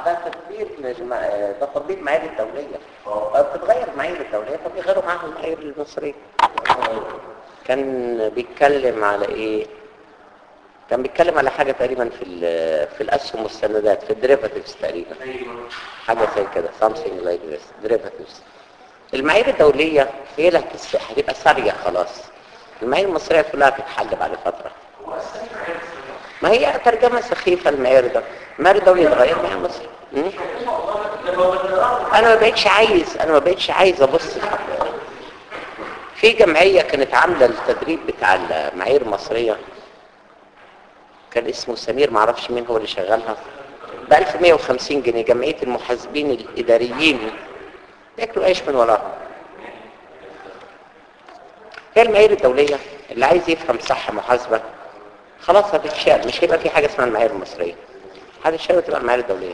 ده تدبير للم... ده تطبيق معايير الدولية بتتغير المعايير الدولية فبيغيروا معاهم المعايير المصرية كان بيتكلم على ايه كان بيتكلم على حاجة تقريبا في ال- في الأسهم والسندات في الديريفاتيفز تقريبا حاجة زي كده something like this derivatives المعايير الدولية هي اللي هتس- هتبقى سارية خلاص المعايير المصرية كلها هتتحل بعد فترة ما هي ترجمة سخيفة المعيار ده المعيار الدولي يتغير معايير مصر م? انا ما بقتش عايز انا ما بقتش عايز ابص لحاجة. في جمعية كانت عاملة التدريب بتاع المعايير المصرية كان اسمه سمير معرفش مين هو اللي شغالها ب 1150 جنيه جمعية المحاسبين الإداريين ياكلوا عيش من وراها هي المعايير الدولية اللي عايز يفهم صح محاسبة خلاص هتتشال مش هيبقى في حاجة اسمها المعايير المصرية هتتشال وتبقى المعايير الدولية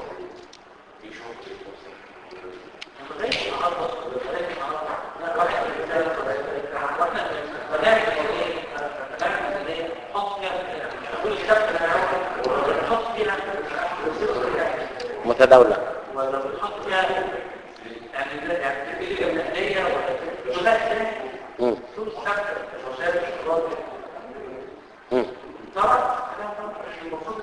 متداولة ولا بنحط فيها يعني يعني في جمعيه ولا مم. طول ثابته وسائل الشراء مم. طبعا المفروض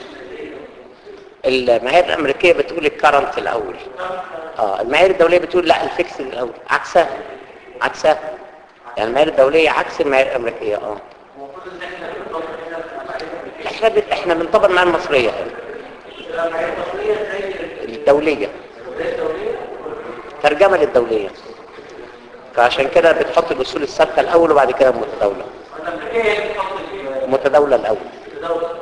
انها المعايير الامريكيه بتقول الكرنت الاول اه المعايير الدوليه بتقول لا الفيكس الاول عكسها عكسها يعني المعايير الدوليه عكس المعايير الامريكيه اه المفروض ان احنا بنطبق هنا احنا بت... احنا بنطبق المعايير المصريه هنا المعايير المصريه زي الدوليه ترجمه للدوليه فعشان كده بتحط الاصول الثابته الاول وبعد كده المتداوله الامريكيه هي اللي بتحط المتداوله الاول الدوله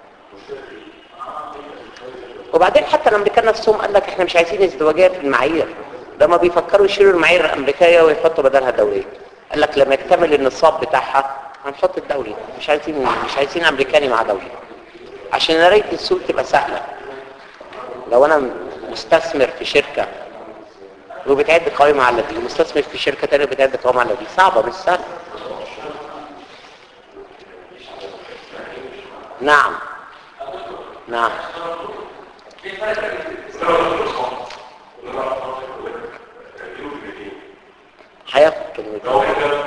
وبعدين حتى الامريكان نفسهم قال لك احنا مش عايزين ازدواجيه في المعايير ده ما بيفكروا يشيلوا المعايير الامريكيه ويحطوا بدلها دوليه قال لك لما يكتمل النصاب بتاعها هنحط الدولي مش عايزين مش عايزين امريكاني مع دولي عشان قرايه السوق تبقى سهله لو انا مستثمر في شركه وبتعد قوائم على دي ومستثمر في شركه ثانيه بتعد قوائم على دي صعبه مش سهله نعم نعم هياخد كلمتين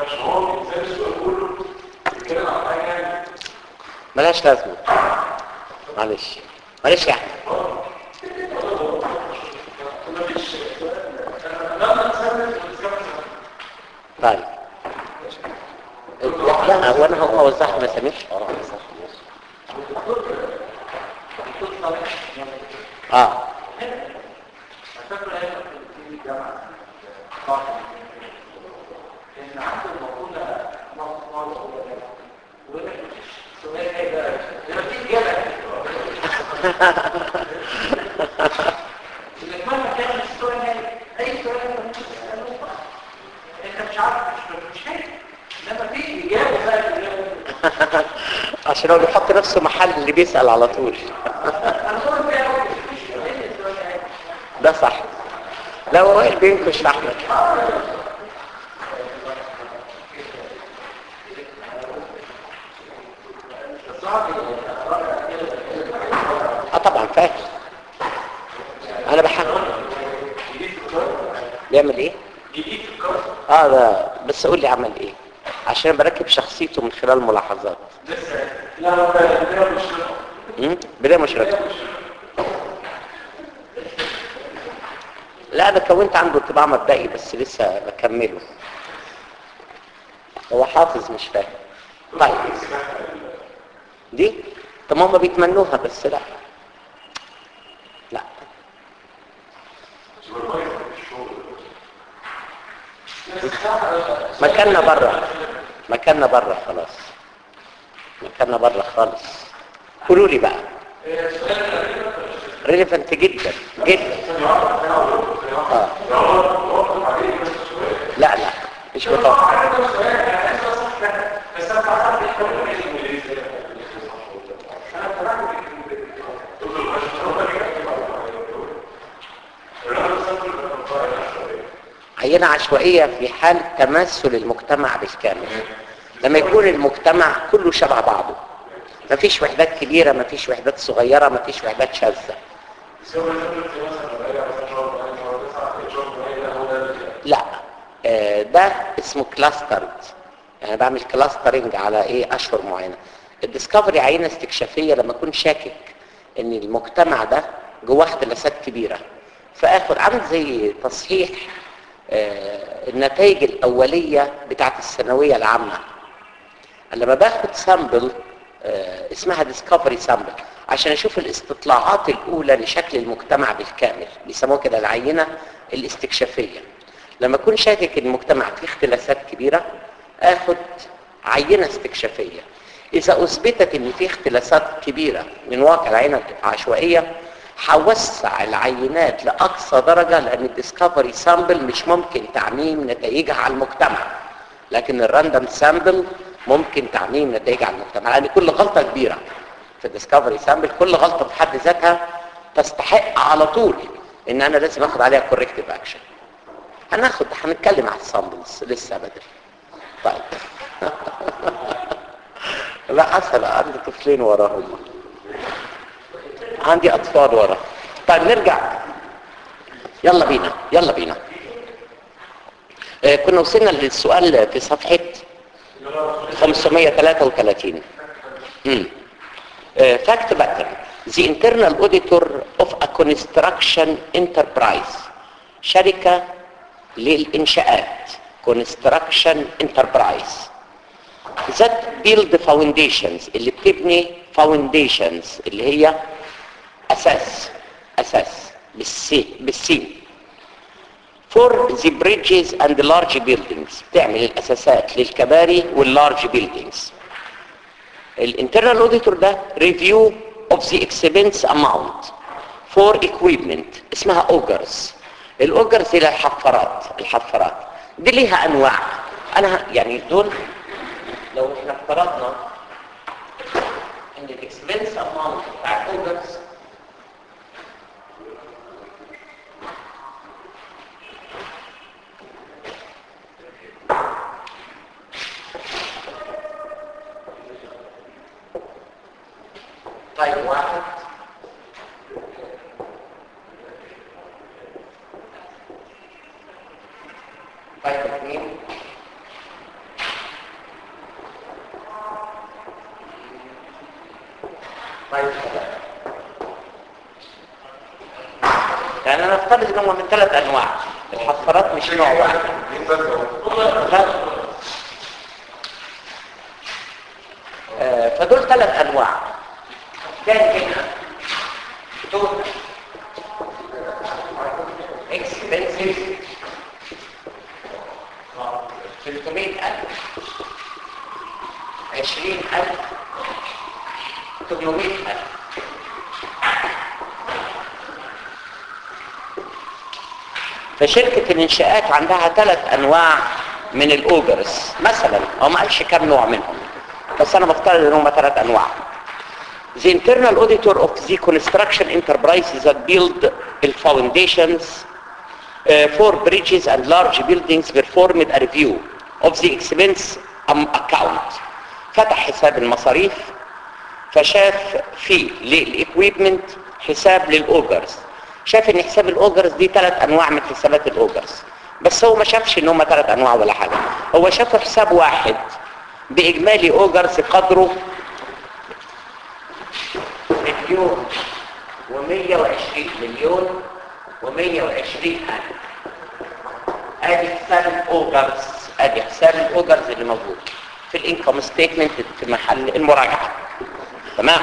ملهاش لازمه معلش معلش يا احمد طيب لا هو انا هقوم اوزعها مسامير اه فاكر ايه في الجامعه ان عنده المقوله مصر ويقول لك سؤال ايه بقى؟ لما تيجي جامعه انك مهما كان السؤال اي سؤال انت ممكن تساله انت مش عارف مش مش عارف لما في اجابه بقى الإجابة. عشان هو بيحط نفسه محل اللي بيسأل على طول انا بقول فيها أول مش فاهم السؤال ايه ده صح لا هو وائل بينكش في احمد اه طبعا فاهم انا بحاول بيعمل ايه اه ده بس قول لي عمل ايه عشان بركب شخصيته من خلال ملاحظات لا لا لا مش امم بدايه مشركه لا انا كونت عنده انطباع مبدئي بس لسه بكمله هو حافظ مش فاهم طيب دي طب ما هم بيتمنوها بس لا لا مكاننا بره مكاننا بره خلاص مكاننا بره خالص قولوا لي بقى ريليفنت جدا جدا آه. لا لا مش متوقع عينة عشوائية في حال تمثل المجتمع بالكامل لما يكون المجتمع كله شبه بعضه مفيش وحدات كبيرة مفيش وحدات صغيرة مفيش وحدات شاذة لا آه، ده اسمه كلاسترد يعني بعمل كلاسترنج على ايه اشهر معينه الديسكفري عينه استكشافيه لما اكون شاكك ان المجتمع ده جواه اختلاسات كبيره فاخد عامل زي تصحيح آه، النتائج الاوليه بتاعه الثانويه العامه لما باخد سامبل آه، اسمها ديسكفري سامبل عشان اشوف الاستطلاعات الاولى لشكل المجتمع بالكامل بيسموها كده العينه الاستكشافيه لما اكون شاكك ان المجتمع فيه اختلاسات كبيره اخد عينه استكشافيه اذا اثبتت ان في اختلاسات كبيره من واقع العينه العشوائيه هوسع العينات لاقصى درجه لان الديسكفري سامبل مش ممكن تعميم نتائجها على المجتمع لكن الراندوم سامبل ممكن تعميم نتائجها على المجتمع لان كل غلطه كبيره في الديسكفري سامبل كل غلطه في حد ذاتها تستحق على طول ان انا لازم اخد عليها كوركتيف اكشن هناخد هنتكلم على السامبلز لسه بدري طيب لا حسن عندي طفلين وراهم عندي اطفال ورا طيب نرجع يلا بينا يلا بينا آه كنا وصلنا للسؤال في صفحة 533 امم فاكت باترن The internal auditor of a construction enterprise شركة للإنشاءات construction enterprise that build foundations اللي بتبني foundations اللي هي أساس أساس بالسي بالسين for the bridges and the large buildings بتعمل الأساسات للكباري واللارج buildings الانترنال auditor ده review of the expense amount for equipment اسمها augers الاوجرز الى الحفارات الحفارات دي ليها انواع انا يعني دول لو احنا افترضنا ان الاكسبنس اماونت بتاع الاوجرز طيب واحد طيب اثنين طيب ثلاثة يعني انا افترض ان هم من ثلاث انواع الحفارات مش نوع واحد ف- آه، فدول ثلاث انواع كان هنا توتال اكسبنسيف 300000 20000 800000 فشركة الانشاءات عندها ثلاث انواع من الاوجرز مثلا هو ما قالش كام نوع منهم بس انا بفترض ان هم ثلاث انواع The internal auditor of the construction enterprises that build the foundations uh, for bridges and large buildings performed a review of the expense um, account فتح حساب المصاريف فشاف فيه للاكويبمنت حساب للاوجرز شاف ان حساب الاوجرز دي ثلاث انواع من حسابات الاوجرز بس هو ما شافش ان هم ثلاث انواع ولا حاجه هو شاف حساب واحد باجمالي اوجرز قدره مليون و120 مليون و120 الف ادي حساب الاوجرز ادي حساب الاوجرز اللي موجود في الانكم ستيتمنت في محل المراجعه تمام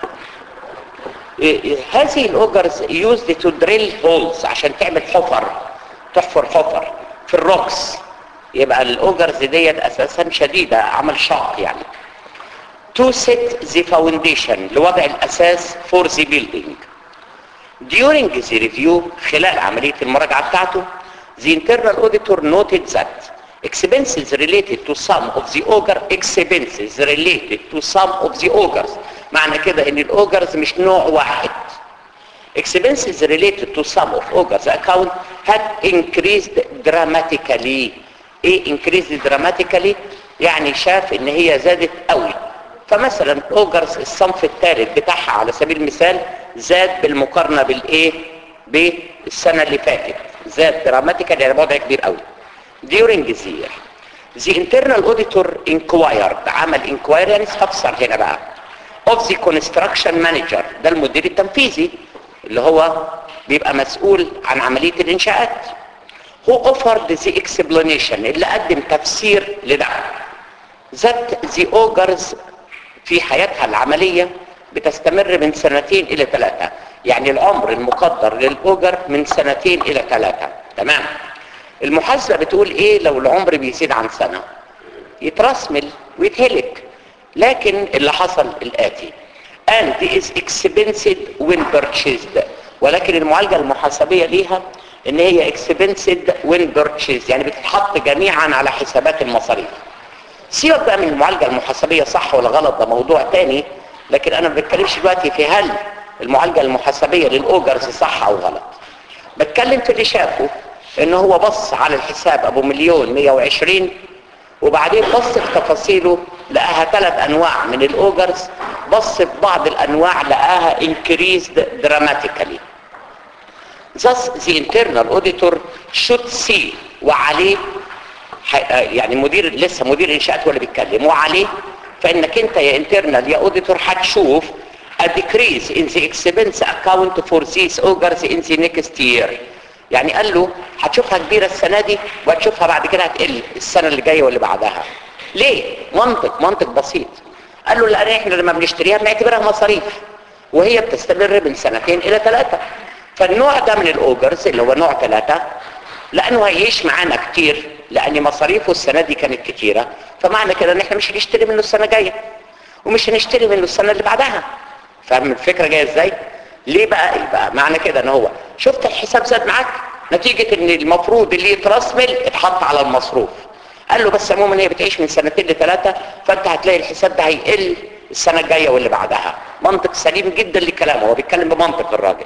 إيه- إيه، هذه الاوجرز يوزد تو دريل هولز عشان تعمل حفر تحفر حفر في الروكس يبقى الاوجرز ديت اساسا شديده عمل شاق يعني to set the foundation لوضع الأساس for the building. During the review خلال عملية المراجعة بتاعته the internal auditor noted that expenses related to some of the auger expenses related to some of the augers معنى كده ان الاوجرز مش نوع واحد expenses related to some of augers account had increased dramatically ايه increased dramatically يعني شاف ان هي زادت قوي فمثلا الاوجرز الصنف الثالث بتاعها على سبيل المثال زاد بالمقارنه بالايه بالسنه اللي فاتت زاد دراماتيكال يعني وضع كبير قوي during the year the internal auditor inquired عمل inquiry يعني استفسر هنا بقى of the construction manager ده المدير التنفيذي اللي هو بيبقى مسؤول عن عملية الإنشاءات who offered the explanation اللي قدم تفسير لده that the augers في حياتها العملية بتستمر من سنتين إلى ثلاثة يعني العمر المقدر للأوجر من سنتين إلى ثلاثة تمام المحاسبة بتقول إيه لو العمر بيزيد عن سنة يترسمل ويتهلك لكن اللي حصل الآتي and is expensive when purchased ولكن المعالجة المحاسبية ليها ان هي expensive when purchased يعني بتتحط جميعا على حسابات المصاريف سيبك بقى من المعالجة المحاسبية صح ولا غلط ده موضوع تاني لكن انا ما بتكلمش دلوقتي في هل المعالجة المحاسبية للأوجرز صح او غلط بتكلم في اللي شافه ان هو بص على الحساب ابو مليون 120 وبعدين بص في تفاصيله لقاها ثلاث انواع من الاوجرز بص في بعض الانواع لقاها increased dramatically thus the internal auditor should see وعليه يعني مدير لسه مدير انشاءات هو اللي بيتكلم وعليه فانك انت يا انترنال يا اوديتور هتشوف a decrease in the expense account for these augers in the next year يعني قال له هتشوفها كبيرة السنة دي وهتشوفها بعد كده هتقل السنة اللي جاية واللي بعدها ليه؟ منطق منطق بسيط قال له لأن احنا لما بنشتريها بنعتبرها مصاريف وهي بتستمر من سنتين إلى ثلاثة فالنوع ده من الأوجرز اللي هو نوع ثلاثة لأنه هيعيش معانا كتير لأن مصاريفه السنة دي كانت كتيرة فمعنى كده ان احنا مش هنشتري منه السنة الجاية ومش هنشتري منه السنة اللي بعدها فاهم الفكرة جاية ازاي؟ ليه بقى يبقى معنى كده ان هو شفت الحساب زاد معاك نتيجة ان المفروض اللي يترسمل اتحط على المصروف قال له بس عموما هي بتعيش من سنتين لثلاثة فانت هتلاقي الحساب ده هيقل السنة الجاية واللي بعدها منطق سليم جدا لكلامه هو بيتكلم بمنطق الراجل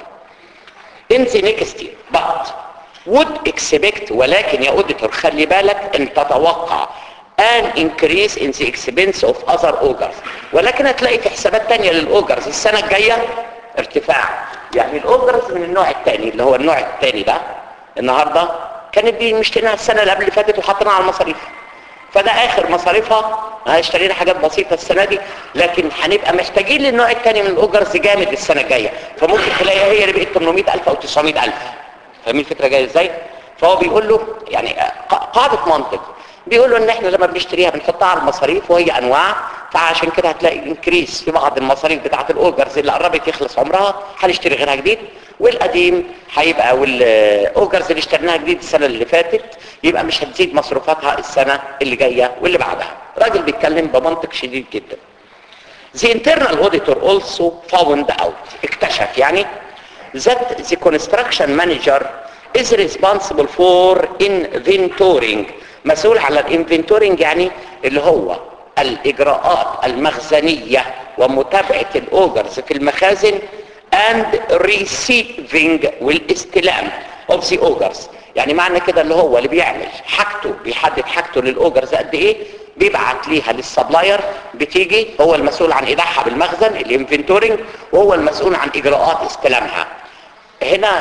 in the next year but would expect ولكن يا auditor خلي بالك ان تتوقع an increase in the expense of other augers ولكن هتلاقي في حسابات تانية للأوجرز السنة الجاية ارتفاع يعني الأوجرز من النوع الثاني اللي هو النوع الثاني ده النهاردة كانت دي مشترينها السنة اللي قبل اللي فاتت وحاطينها على المصاريف فده آخر مصاريفها اشترينا حاجات بسيطة السنة دي لكن هنبقى محتاجين للنوع الثاني من الأوجرز جامد السنة الجاية فممكن تلاقيها هي اللي بقت 800000 أو 900000 فاهمين الفكرة جاية ازاي؟ فهو بيقول له يعني قاعدة منطق بيقول له ان احنا لما بنشتريها بنحطها على المصاريف وهي انواع فعشان كده هتلاقي انكريس في بعض المصاريف بتاعه الاوجرز اللي قربت يخلص عمرها هنشتري غيرها جديد والقديم هيبقى والاوجرز اللي اشتريناها جديد السنه اللي فاتت يبقى مش هتزيد مصروفاتها السنه اللي جايه واللي بعدها راجل بيتكلم بمنطق شديد جدا The internal auditor also found out اكتشف يعني that the construction manager is responsible for inventorying مسؤول على الانفنتورنج يعني اللي هو الاجراءات المخزنية ومتابعة الاوجرز في المخازن and receiving والاستلام of the augers يعني معنى كده اللي هو اللي بيعمل حاجته بيحدد حاجته للاوجرز قد ايه بيبعت ليها للسبلاير بتيجي هو المسؤول عن ايداعها بالمخزن الانفنتورنج وهو المسؤول عن اجراءات استلامها هنا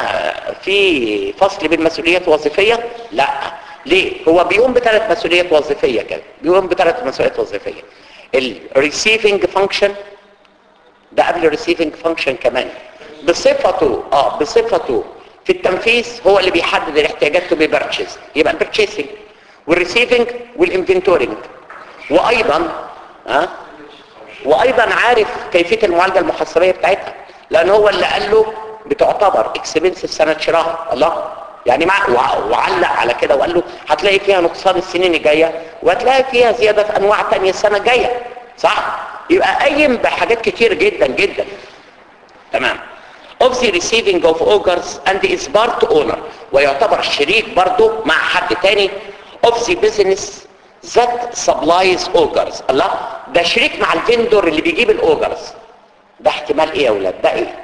في فصل بين مسؤوليات وظيفية لا ليه هو بيقوم بثلاث مسؤوليات وظيفيه كده بيقوم بثلاث مسؤوليات وظيفيه الريسيفنج فانكشن ده قبل الريسيفنج فانكشن كمان بصفته اه بصفته في التنفيذ هو اللي بيحدد الاحتياجات تو بي بيرتشيز يبقى البيرتشيزنج والريسيفنج والانفنتورنج وايضا اه وايضا عارف كيفيه المعالجه المحاسبيه بتاعتها لان هو اللي قال له بتعتبر اكسبنس سنه شراء الله يعني مع وعلق على كده وقال له هتلاقي فيها نقصان السنين الجايه وهتلاقي فيها زياده في انواع تانية السنه الجايه صح يبقى قايم بحاجات كتير جدا جدا تمام of the receiving of augers and is part owner ويعتبر شريك برضه مع حد تاني of the business that supplies augers الله ده شريك مع الفندور اللي بيجيب الاوجرز ده احتمال ايه يا اولاد ده ايه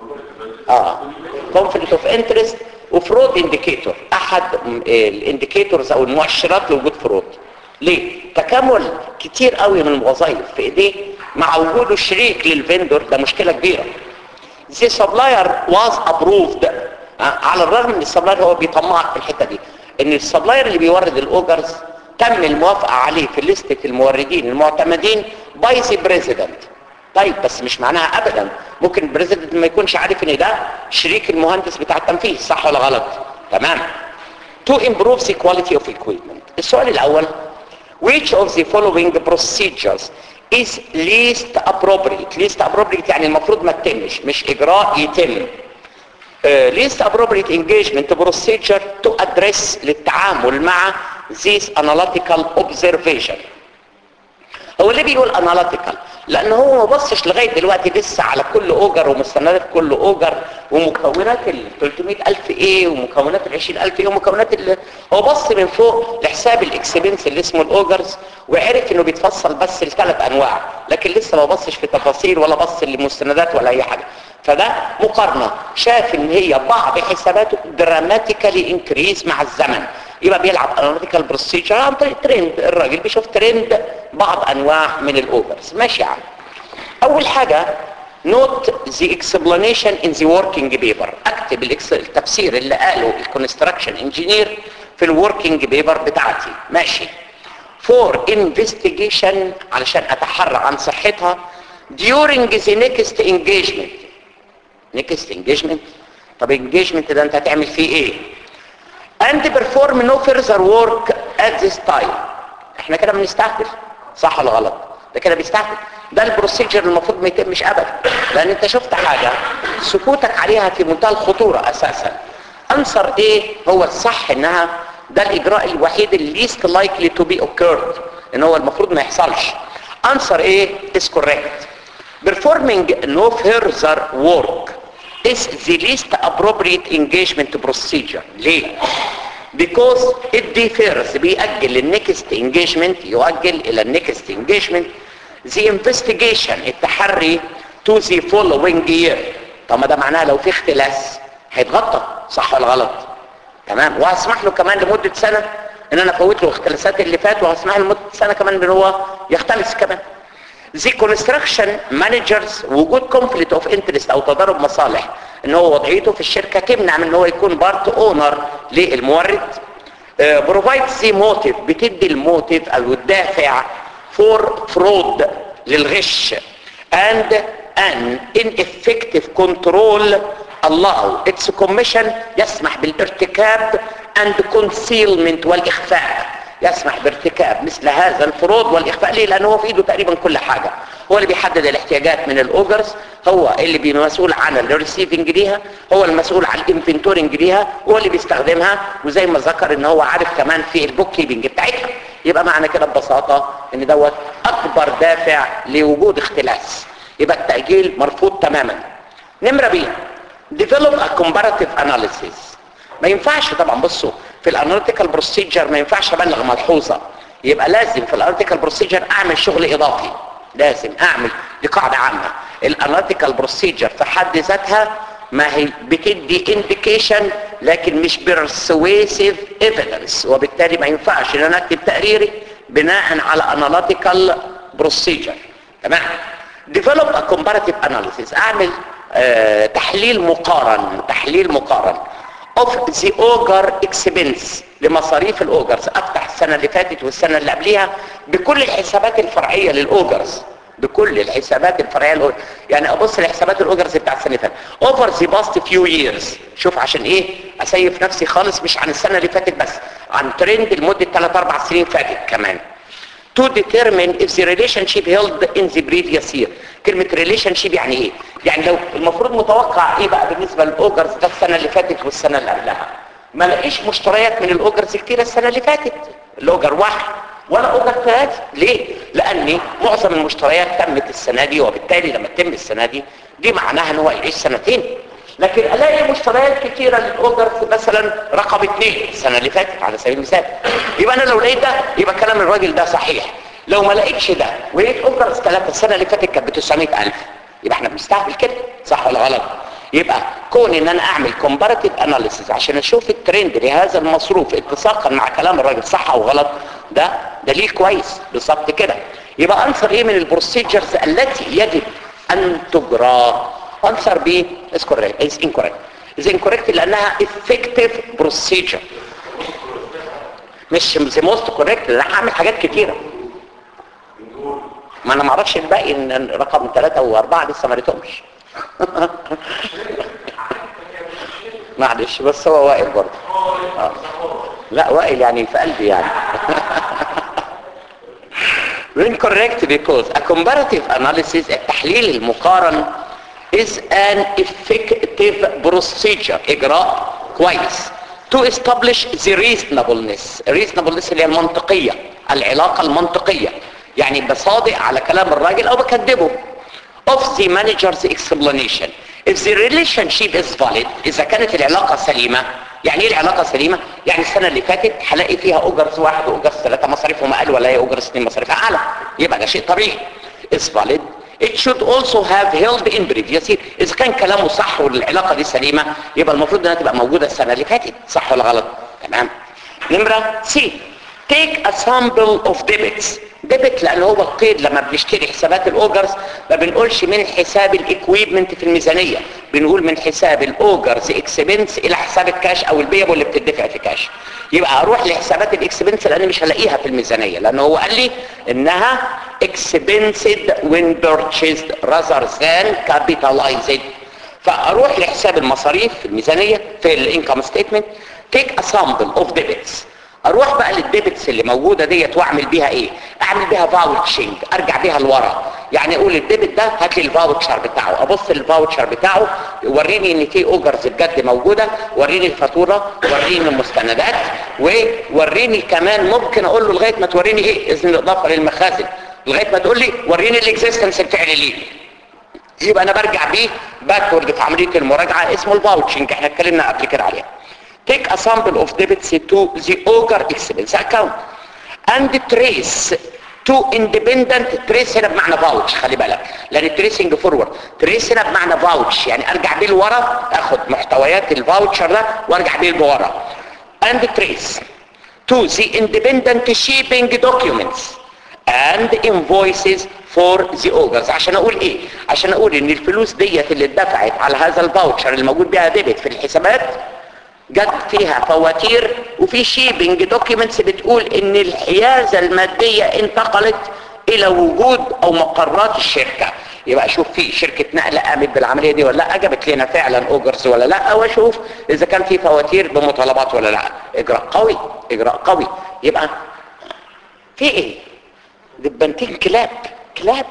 اه conflict of interest وفرود انديكيتور احد الانديكيتورز او المؤشرات لوجود فرود ليه تكامل كتير قوي من الوظائف في ايديه مع وجوده شريك للفندور ده مشكله كبيره the supplier was approved آه، على الرغم ان السبلاير هو بيطمعك في الحته دي ان السبلاير اللي بيورد الاوجرز تم الموافقه عليه في لسته الموردين المعتمدين باي ذا بريزيدنت طيب بس مش معناها ابدا ممكن البريزيدنت ما يكونش عارف ان ده شريك المهندس بتاع التنفيذ صح ولا غلط تمام to improve the quality of equipment السؤال الاول which of the following procedures is least appropriate least appropriate يعني المفروض ما تتمش مش اجراء يتم uh, least appropriate engagement procedure to address للتعامل مع this analytical observation هو ليه بيقول analytical لان هو ما بصش لغايه دلوقتي لسه على كل اوجر ومستندات كل اوجر ومكونات ال 300000 ايه ومكونات ال 20000 ايه ومكونات ال... هو بص من فوق لحساب الاكسبنس اللي اسمه الاوجرز وعرف انه بيتفصل بس لثلاث انواع لكن لسه ما بصش في تفاصيل ولا بص للمستندات ولا اي حاجه فده مقارنه شاف ان هي بعض حساباته دراماتيكالي انكريز مع الزمن يبقى بيلعب اناليتيكال بروسيجر عن طريق ترند الراجل بيشوف ترند بعض انواع من الاوفرز ماشي يا عم اول حاجه نوت ذا explanation in the working paper اكتب الإكس- التفسير اللي قاله الكونستراكشن انجينير في الوركينج بيبر بتاعتي ماشي فور investigation علشان اتحرى عن صحتها during the next engagement next engagement طب engagement ده انت هتعمل فيه ايه and perform no further work at this time احنا كده بنستهبل صح ولا غلط ده كده بيستهبل ده البروسيجر المفروض ما يتمش ابدا لان انت شفت حاجه سكوتك عليها في منتهى الخطوره اساسا انصر ايه هو الصح انها ده الاجراء الوحيد اللي least likely to be occurred ان هو المفروض ما يحصلش انصر ايه is correct performing no further work is the least appropriate engagement procedure ليه because it differs بيأجل النكست engagement يؤجل الى النكست engagement the investigation التحري to the following year طب ما ده معناها لو في اختلاس هيتغطى صح ولا غلط تمام وهسمح له كمان لمدة سنة ان انا افوت له اختلاسات اللي فات وهسمح له لمدة سنة كمان ان هو يختلس كمان the construction managers وجود conflict of interest او تضارب مصالح ان هو وضعيته في الشركة تمنع من ان هو يكون بارت اونر للمورد بروفايد سي موتيف بتدي الموتيف او الدافع فور فرود للغش and an ineffective control allow its commission يسمح بالارتكاب and concealment والاخفاء يسمح بارتكاب مثل هذا الفروض والاخفاء ليه لانه هو في ايده تقريبا كل حاجه هو اللي بيحدد الاحتياجات من الاوجرز هو اللي بي- مسؤول عن الريسيفنج ليها هو المسؤول عن الانفنتورنج ليها هو اللي بيستخدمها وزي ما ذكر ان هو عارف كمان في البوك كيبنج بتاعتها يبقى معنى كده ببساطه ان دوت اكبر دافع لوجود اختلاس يبقى التاجيل مرفوض تماما نمره بي develop a comparative analysis ما ينفعش طبعا بصوا في الاناليتيكال بروسيجر ما ينفعش ابلغ ملحوظه يبقى لازم في الاناليتيكال بروسيجر اعمل شغل اضافي لازم اعمل دي قاعده عامه الاناليتيكال بروسيجر في حد ذاتها ما هي بتدي انديكيشن لكن مش persuasive evidence وبالتالي ما ينفعش ان انا اكتب تقريري بناء على اناليتيكال بروسيجر تمام develop a comparative analysis اعمل آه تحليل مقارن تحليل مقارن of the auger expense لمصاريف الاوجرز افتح السنه اللي فاتت والسنه اللي قبليها بكل الحسابات الفرعيه للاوجرز بكل الحسابات الفرعيه للاوجرز يعني ابص لحسابات الاوجرز بتاع السنه اللي فاتت over the past few years شوف عشان ايه اسيف نفسي خالص مش عن السنه اللي فاتت بس عن ترند لمده 3 4 سنين فاتت كمان to determine if the relationship held in the previous year كلمة relationship يعني ايه يعني لو المفروض متوقع ايه بقى بالنسبة للأوجرز ده السنة اللي فاتت والسنة اللي قبلها ما لقيش مشتريات من الأوجرز كتيرة السنة اللي فاتت الأوجر واحد ولا أوجر ثلاثة ليه لأن معظم المشتريات تمت السنة دي وبالتالي لما تتم السنة دي دي معناها ان هو يعيش سنتين لكن الاقي مشتريات كتيره للاوجرز مثلا رقم اثنين السنه اللي فاتت على سبيل المثال يبقى انا لو لقيت ده يبقى كلام الراجل ده صحيح لو ما لقيتش ده ولقيت اوجرز ثلاثه السنه اللي فاتت كانت ب 900000 يبقى احنا بنستهبل كده صح ولا غلط يبقى كون ان انا اعمل كومباراتيف اناليسيس عشان اشوف الترند لهذا المصروف اتساقا مع كلام الراجل صح او غلط ده دليل كويس بالظبط كده يبقى انسر ايه من البروسيجرز التي يجب ان تجرى انسر بي is correct is incorrect is incorrect لانها effective procedure مش the most correct لا هعمل حاجات كتيره ما انا ما اعرفش الباقي ان رقم ثلاثة واربعة لسه ما ريتهمش معلش بس هو وائل برضه آه. لا وائل يعني في قلبي يعني incorrect because a comparative analysis التحليل المقارن is an effective procedure اجراء كويس to establish the reasonableness reasonableness اللي هي المنطقية العلاقة المنطقية يعني بصادق على كلام الراجل او بكذبه of the manager's explanation if the relationship is valid اذا كانت العلاقة سليمة يعني ايه العلاقة سليمة يعني السنة اللي فاتت هلاقي فيها اوجرز واحد واوجرز ثلاثة مصاريفهم اقل ولا هي اوجرز اثنين مصاريفها اعلى يبقى ده شيء طبيعي is valid it should also have held in previous year اذا كان كلامه صح والعلاقة دي سليمة يبقى المفروض انها تبقى موجودة السنة اللي فاتت صح ولا غلط تمام نمرة سي take a sample of debits ديبت لان هو القيد لما بنشتري حسابات الاوجرز ما بنقولش من حساب الاكويبمنت في الميزانيه بنقول من حساب الاوجرز اكسبنس الى حساب الكاش او البيبل اللي بتدفع في كاش يبقى اروح لحسابات الاكسبنس لان مش هلاقيها في الميزانيه لان هو قال لي انها expensed when purchased rather than capitalized فاروح لحساب المصاريف في الميزانيه في الانكم ستيتمنت take a sample of debits اروح بقى للديبتس اللي موجودة ديت واعمل بيها ايه اعمل بيها فاوتشنج ارجع بيها لورا يعني اقول الديبت ده هات لي الفاوتشر بتاعه ابص للفاوتشر بتاعه وريني ان في اوجرز بجد موجودة وريني الفاتورة وريني المستندات ووريني كمان ممكن اقول له لغاية ما توريني ايه اذن الاضافة للمخازن لغاية ما تقول لي وريني الاكزيستنس الفعلي ليه يبقى انا برجع بيه باكورد في عملية المراجعة اسمه الفاوتشنج احنا اتكلمنا قبل كده عليها take a sample of debits to the auger expense account and trace to independent trace هنا بمعنى فاوتش خلي بالك لان التريسنج فورورد تريس هنا بمعنى فاوتش يعني ارجع بيه لورا اخد محتويات الفاوتشر ده وارجع بيه لورا and trace to the independent shipping documents and invoices for the augers عشان اقول ايه عشان اقول ان الفلوس ديت اللي اتدفعت على هذا الفاوتشر اللي موجود بيها ديبت في الحسابات جت فيها فواتير وفي شيبنج دوكيومنتس بتقول ان الحيازة المادية انتقلت الى وجود او مقرات الشركة يبقى اشوف في شركة نقل قامت بالعملية دي ولا لا جابت لنا فعلا اوجرز ولا لا واشوف اذا كان في فواتير بمطالبات ولا لا اجراء قوي اجراء قوي يبقى في ايه دبنتين كلاب كلاب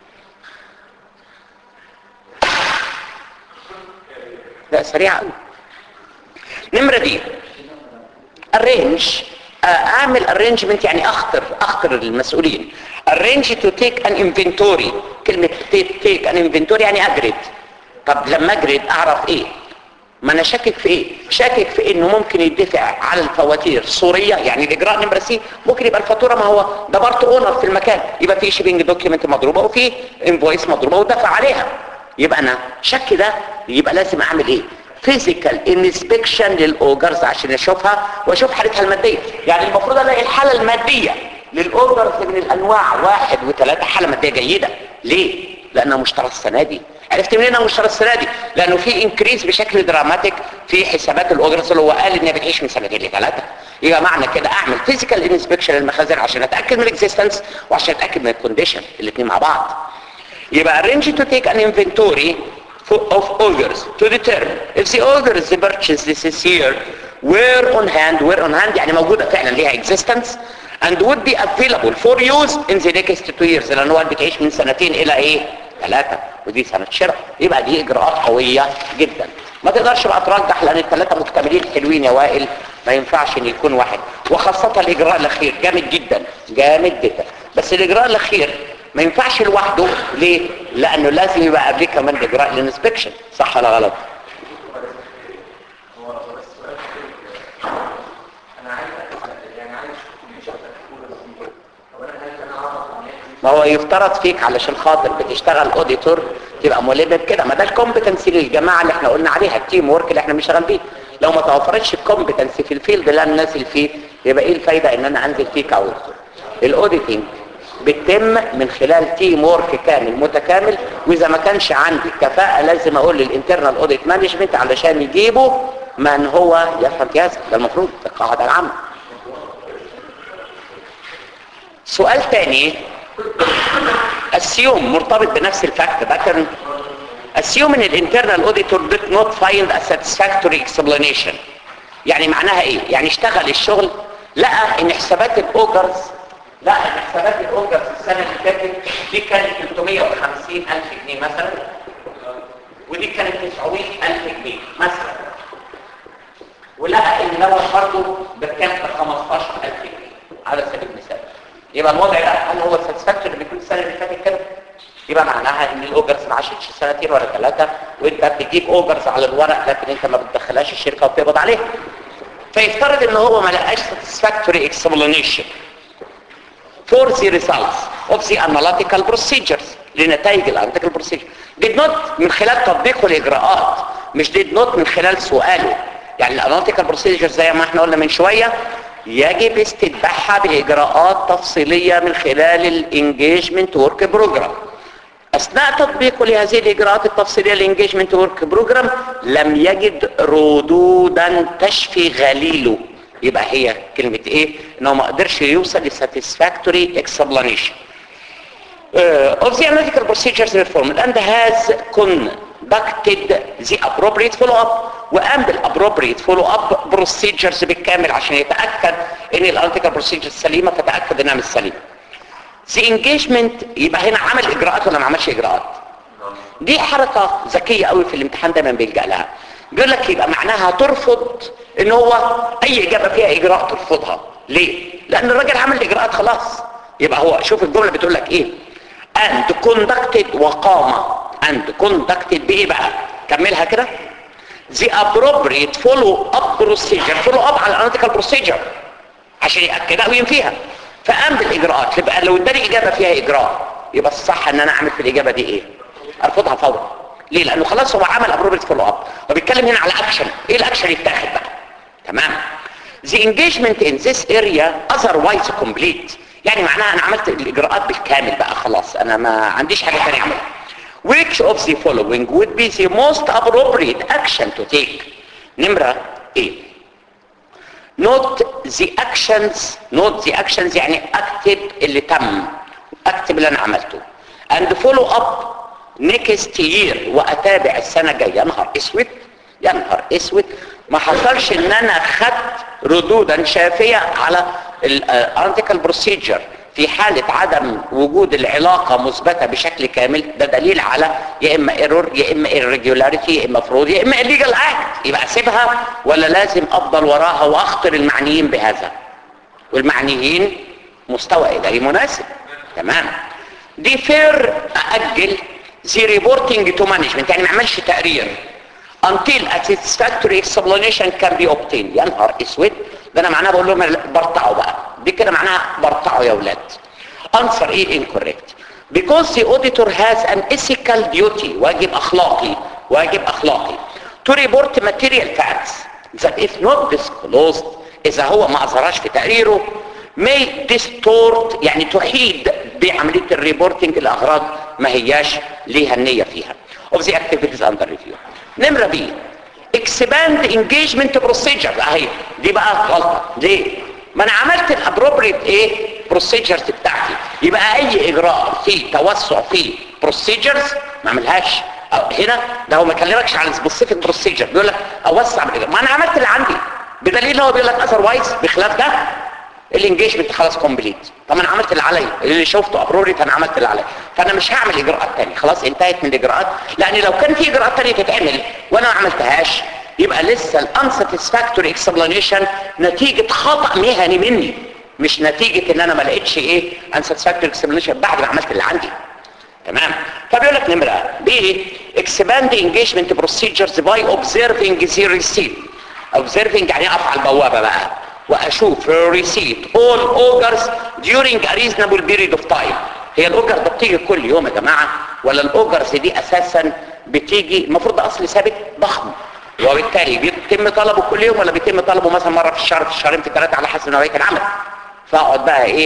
لا سريع قوي نمرة دي arrange اعمل arrangement يعني اخطر اخطر المسؤولين arrange to take an inventory كلمة take an inventory يعني اجرد طب لما اجرد اعرف ايه ما انا شاكك في ايه شاكك في انه ممكن يدفع على الفواتير صورية يعني الاجراء نمرة سي ممكن يبقى الفاتورة ما هو ده بارت اونر في المكان يبقى في شيبنج دوكيمنت مضروبة وفي انفويس مضروبة ودفع عليها يبقى انا شك ده يبقى لازم اعمل ايه فيزيكال انسبكشن للاوجرز عشان اشوفها واشوف حالتها الماديه يعني المفروض الاقي الحاله الماديه للاوجرز من الانواع واحد وثلاثه حاله ماديه جيده ليه لانها مشترى السنه دي عرفت منين انها مشترى السنه دي لانه في انكريز بشكل دراماتيك في حسابات الاوجرز اللي هو قال انها بتعيش من سنتين لثلاثه يبقى معنى كده اعمل فيزيكال انسبكشن للمخازن عشان اتاكد من الاكزيستنس وعشان اتاكد من الكونديشن الاثنين مع بعض يبقى arrange to take an inventory of augers to determine if the augers purchased this year were on hand were on hand يعني موجودة فعلا ليها existence and would be available for use in the next two years لان هو بتعيش من سنتين الى ايه ثلاثة ودي سنة شراء يبقى دي اجراءات قوية جدا ما تقدرش بقى ترجح لان الثلاثة مكتملين حلوين يا وائل ما ينفعش ان يكون واحد وخاصة الاجراء الاخير جامد جدا جامد جدا بس الاجراء الاخير ما ينفعش لوحده ليه لانه لازم يبقى قبليه كمان اجراء الانسبكشن صح ولا غلط ما هو يفترض فيك علشان خاطر بتشتغل اوديتور تبقى ملم بكده ما ده الكومبتنسي للجماعه اللي احنا قلنا عليها التيم ورك اللي احنا بنشتغل بيه لو ما توفرتش الكومبتنسي في الفيلد اللي انا نازل فيه يبقى ايه الفايده ان انا انزل فيه كاوديتور الاوديتنج بتتم من خلال تيم وورك كامل متكامل واذا ما كانش عندي كفاءة لازم اقول للانترنال اوديت مانجمنت علشان يجيبوا من هو يفهم في هذا ده المفروض القاعدة العامة سؤال تاني assume مرتبط بنفس الفاكت باترن assume ان الانترنال اوديتور did not find a satisfactory explanation يعني معناها ايه يعني اشتغل الشغل لقى ان حسابات الاوجرز لقى ان حسابات الاوجرز السنه اللي فاتت دي كانت 350 الف جنيه مثلا ودي كانت 900 الف جنيه مثلا ولقى ان دوت برضه بكام ب 15000 جنيه على سبيل المثال يبقى الوضع ده هل هو ساتسفاكتوري اللي بيكون السنه اللي فاتت كده يبقى معناها ان الاوجرز ما عاشتش سنتين ولا ثلاثه وانت بتجيب اوجرز على الورق لكن انت ما بتدخلهاش الشركه وبتقبض عليها فيفترض ان هو ما لقاش satisfactory explanation for the results of the analytical procedures لنتائج الاناليتيكال procedure did not من خلال تطبيقه الاجراءات مش did not من خلال سؤاله يعني الاناليتيكال procedures زي ما احنا قلنا من شويه يجب استتباعها باجراءات تفصيليه من خلال الانجيجمنت ورك بروجرام اثناء تطبيقه لهذه الاجراءات التفصيليه الانجيجمنت ورك بروجرام لم يجد ردودا تشفي غليله يبقى هي كلمه ايه انه ما قدرش يوصل لساتيسفاكتوري اكسبلانيشن of the analytical procedures performed and has conducted the appropriate follow-up وقام بالappropriate follow-up procedures بالكامل عشان يتأكد ان الاناليتيكال procedures سليمة فتأكد انها مش سليمة the engagement يبقى هنا عمل اجراءات ولا ما عملش اجراءات دي حركة ذكية قوي في الامتحان دايما بيلجأ لها بيقول لك يبقى معناها ترفض ان هو اي اجابة فيها اجراء ترفضها ليه لان الراجل عمل اجراءات خلاص يبقى هو شوف الجملة بتقول لك ايه and conducted وقام and conducted بايه بقى كملها كده the appropriate follow up procedure follow up على الاناليتيكال procedure عشان يأكدها وينفيها فقام بالاجراءات يبقى لو اداني اجابه فيها اجراء يبقى الصح ان انا اعمل في الاجابه دي ايه ارفضها فورا ليه لانه خلاص هو عمل ابروبريت فولو اب وبيتكلم هنا على اكشن ايه الاكشن يتاخد بقى تمام the engagement in this area otherwise complete يعني معناها انا عملت الاجراءات بالكامل بقى خلاص انا ما عنديش حاجه ثانيه اعملها which of the following would be the most appropriate action to take نمره ايه note the actions note the actions يعني اكتب اللي تم اكتب اللي انا عملته and follow up next year واتابع السنه الجايه يا نهار اسود يا نهار اسود ما حصلش ان انا خدت ردودا شافيه على الانتيكال بروسيجر في حالة عدم وجود العلاقة مثبتة بشكل كامل ده دليل على يا اما ايرور يا اما irregularity يا اما فرود يا اما illegal act يبقى اسيبها ولا لازم افضل وراها واخطر المعنيين بهذا والمعنيين مستوى اداري مناسب تمام دي فير ااجل زي ريبورتنج تو مانجمنت يعني ما اعملش تقرير until a satisfactory explanation can be obtained يا نهار اسود ده انا معناها بقول لهم برطعوا بقى دي كده معناها برطعوا يا اولاد answer ايه incorrect because the auditor has an ethical duty واجب اخلاقي واجب اخلاقي to report material facts that if not disclosed اذا هو ما اظهرهاش في تقريره may distort يعني تحيد بعملية الريبورتنج الاغراض ما هياش ليها النية فيها of the activities under review نمرة بي expand engagement procedure اهي دي بقى غلطة ليه ما انا عملت الابروبريت ايه procedures بتاعتي يبقى اي اجراء فيه توسع فيه procedures ما اعملهاش هنا ده هو ما يكلمكش عن سبيسيفيك بروسيجر بيقول لك اوسع بالاجراء ما انا عملت اللي عندي بدليل هو بيقول لك اذروايز بخلاف ده الانجيجمنت خلاص كومبليت طب انا عملت اللي عليا اللي شفته ابروريت انا عملت اللي عليا فانا مش هعمل اجراءات تانية خلاص انتهت من الاجراءات لان لو كان في اجراءات تانية تتعمل وانا ما عملتهاش يبقى لسه الانساتسفاكتوري اكسبلانيشن نتيجه خطا مهني مني مش نتيجه ان انا ما لقيتش ايه انساتسفاكتوري اكسبلانيشن بعد ما عملت اللي عندي تمام فبيقول لك نمره بي expand engagement procedures by observing the receipt observing يعني اقف على البوابه بقى واشوف receipt all orders during a reasonable period of time هي الاوجر ده بتيجي كل يوم يا جماعه ولا الاوجرز دي اساسا بتيجي المفروض ده اصل ثابت ضخم وبالتالي بيتم طلبه كل يوم ولا بيتم طلبه مثلا مره في الشهر في الشهرين في ثلاثه على حسب نوعيه العمل فاقعد بقى ايه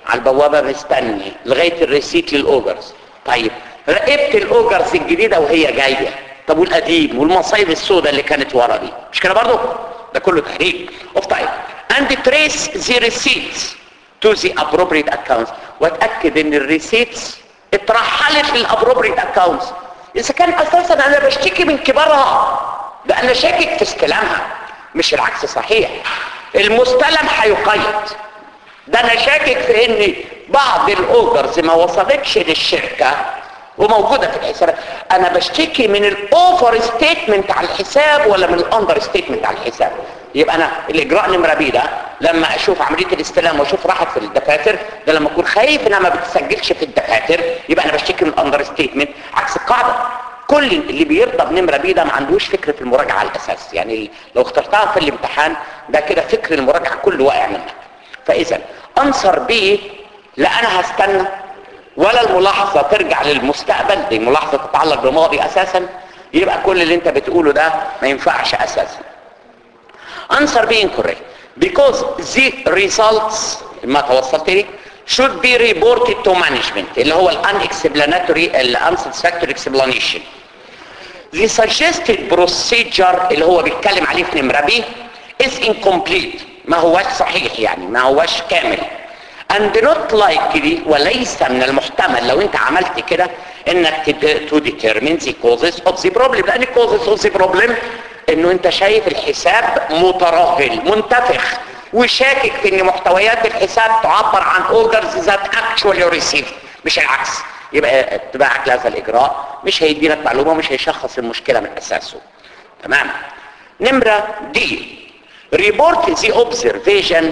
على البوابه مستني لغايه الريسيت للاوجرز طيب راقبت الاوجرز الجديده وهي جايه طب والقديم والمصايب السوداء اللي كانت ورا دي مش كده برضه ده كله تهريج اوف تايم and trace the receipts to the appropriate accounts واتاكد ان الريسيتس اترحلت للابروبريت accounts اذا كان اساسا انا بشتكي من كبارها ده انا شاكك في استلامها مش العكس صحيح المستلم هيقيد ده انا شاكك في ان بعض الاوجرز ما وصلتش للشركه وموجوده في الحسابات انا بشتكي من الاوفر ستيتمنت على الحساب ولا من الاندر ستيتمنت على الحساب يبقى انا الاجراء نمره بي ده لما اشوف عمليه الاستلام واشوف راحت في الدفاتر ده لما اكون خايف انها ما بتسجلش في الدفاتر يبقى انا بشتكي من الاندر ستيتمنت عكس القاعده كل اللي بيرضى بنمره بي ده ما عندوش فكره المراجعه على الاساس يعني لو اخترتها في الامتحان ده كده فكر المراجعه كله واقع منك فاذا انصر بي لا انا هستنى ولا الملاحظه ترجع للمستقبل دي ملاحظه تتعلق بالماضي اساسا يبقى كل اللي انت بتقوله ده ما ينفعش اساسا answer being correct because the results ما توصلت لي should be reported to management اللي هو ال unexplanatory ال unsatisfactory explanation the suggested procedure اللي هو بيتكلم عليه في نمرة بي is incomplete ما هوش صحيح يعني ما هوش كامل and not likely وليس من المحتمل لو انت عملت كده انك to determine the causes of the problem لان causes of the problem انه انت شايف الحساب مترهل منتفخ وشاكك في ان محتويات الحساب تعبر عن orders that actually received مش العكس يبقى اتباعك لهذا الاجراء مش هيديلك معلومه مش هيشخص المشكله من اساسه تمام نمره دي ريبورت ذي اوبزرفيشن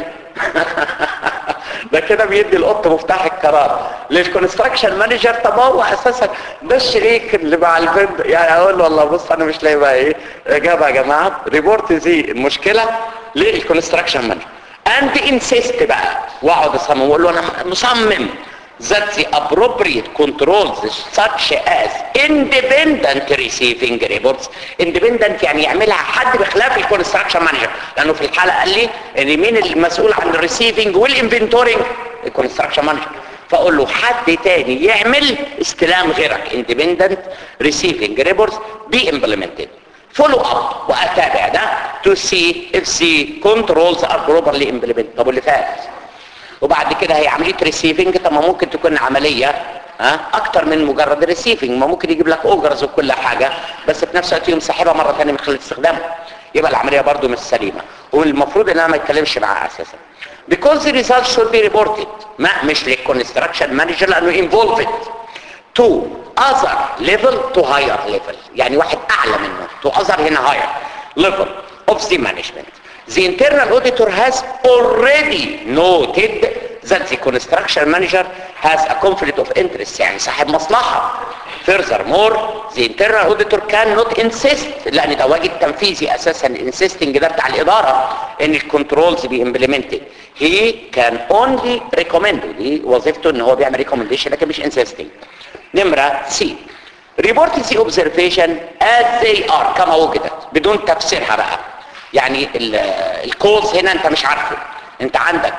ده كده بيدي القط مفتاح القرار للكونستراكشن مانجر طب هو اساسا ده الشريك اللي مع البند يعني اقول له والله بص انا مش لاقي بقى ايه اجابه يا جماعه ريبورت ذي المشكله للكونستراكشن مانجر اند انسيست بقى واقعد اصمم واقول له انا مصمم that the appropriate controls such as independent receiving reports independent يعني يعملها حد بخلاف الكونستراكشن مانجر لانه في الحاله قال لي ان مين المسؤول عن الريسيفنج والانفنتورنج الكونستراكشن مانجر فاقول له حد تاني يعمل استلام غيرك independent receiving reports be implemented follow up واتابع ده to see if the controls are properly implemented طب واللي فات وبعد كده هي عمليه ريسيفنج طب ما ممكن تكون عمليه ها اكتر من مجرد الريسيفنج ما ممكن يجيب لك اوجرز وكل حاجه بس في نفس الوقت يقوم ساحبها مره ثانيه من خلال استخدامها يبقى العمليه برضو مش سليمه والمفروض ان انا ما اتكلمش معاه اساسا because the results should be reported ما مش للكونستراكشن مانجر لانه involved to other level to higher level يعني واحد اعلى منه to other هنا higher level of the management the internal auditor has already noted that the construction manager has a conflict of interest يعني صاحب مصلحة furthermore the internal auditor cannot insist لان ده واجب تنفيذي اساسا insisting ده بتاع الادارة ان الكنترولز بي implemented he can only recommend دي وظيفته ان هو بيعمل recommendation لكن مش insisting نمرة C report the observation as they are كما وجدت بدون تفسيرها بقى يعني الكوز هنا انت مش عارفه انت عندك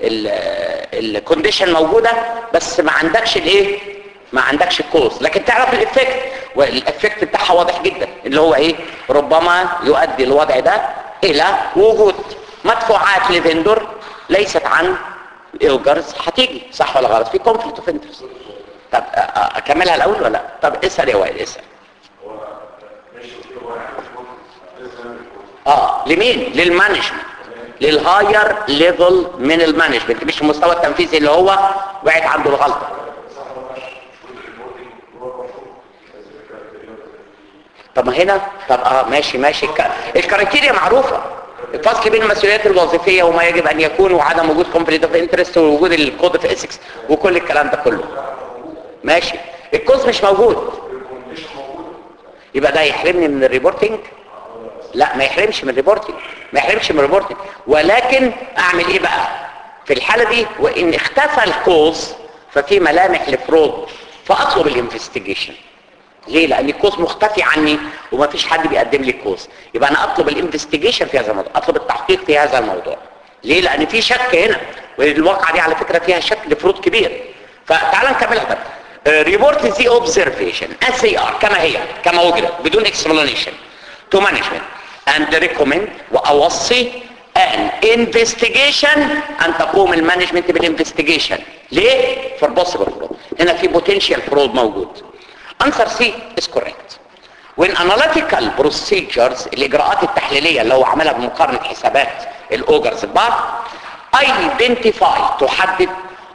الكونديشن موجوده بس ما عندكش الايه ما عندكش الكوز لكن تعرف الافكت والافكت بتاعها واضح جدا اللي هو ايه ربما يؤدي الوضع ده الى وجود مدفوعات لفندور ليست عن ايجرز هتيجي صح ولا غلط في كونفليكت اوف انترست طب اكملها الاول ولا لا طب اسال يا وائل اسال اه لمين للمانجمنت للهاير ليفل من المانجمنت مش المستوى التنفيذي اللي هو وقعت عنده الغلطه طب ما هنا طب اه ماشي ماشي الك... الكرايتيريا معروفه الفصل بين المسؤوليات الوظيفيه وما يجب ان يكون وعدم وجود كونفليكت اوف انترست ووجود الكود اوف اسكس وكل الكلام ده كله ماشي الكوز مش موجود يبقى ده يحرمني من الريبورتنج لا ما يحرمش من الريبورتنج ما يحرمش من الريبورتنج ولكن اعمل ايه بقى في الحالة دي وان اختفى الكوز ففي ملامح لفرود فاطلب الانفستيجيشن ليه لان الكوز مختفي عني وما فيش حد بيقدم لي الكوز يبقى انا اطلب الانفستيجيشن في هذا الموضوع اطلب التحقيق في هذا الموضوع ليه لان في شك هنا والواقعه دي على فكره فيها شكل فروض كبير فتعال نكملها بقى ريبورت ذي اوبزرفيشن as they are كما هي كما وجدت بدون explanation to management and recommend واوصي an investigation ان تقوم المانجمنت بالانفستيجيشن ليه؟ for possible fraud هنا في potential fraud موجود answer C is correct when analytical procedures الاجراءات التحليليه اللي هو عملها بمقارنه حسابات الاوجرز ببعض identify تحدد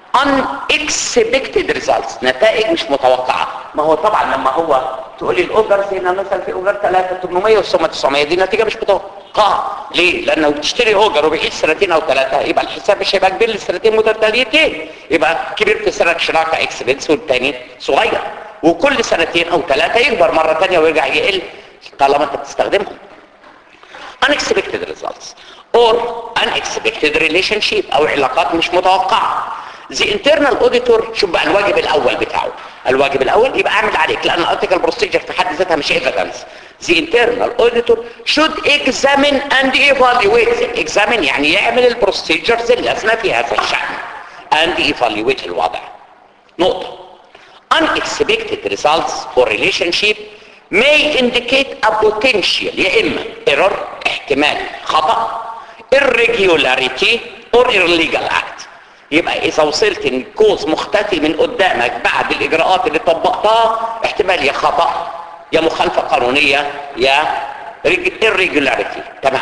unexpected results نتائج مش متوقعه ما هو طبعا لما هو تقول لي الاوجرز هنا مثلا في اوجر 3 800 والسومه 900 دي نتيجه مش متوقعه ليه لانه بتشتري اوجر وبيعيش سنتين او ثلاثه يبقى الحساب مش هيبقى كبير للسنتين متتاليتين يبقى كبير في سنه شراكه اكسبنس والثاني صغير وكل سنتين او ثلاثه يكبر مره ثانيه ويرجع يقل طالما انت بتستخدمهم unexpected results or unexpected relationship او علاقات مش متوقعه the internal auditor شوف بقى الواجب الاول بتاعه الواجب الاول يبقى اعمل عليك لان الارتيكل بروسيجر في حد ذاتها مش evidence the internal auditor should examine and evaluate examine يعني يعمل البروسيجرز اللازمه في هذا الشأن and evaluate الوضع نقطه unexpected results or relationship may indicate a potential يا اما error احتمال خطأ irregularity or illegal act يبقى اذا وصلت ان كوز مختفي من قدامك بعد الاجراءات اللي طبقتها احتمال يا خطأ يا مخالفة قانونية يا irregularity تمام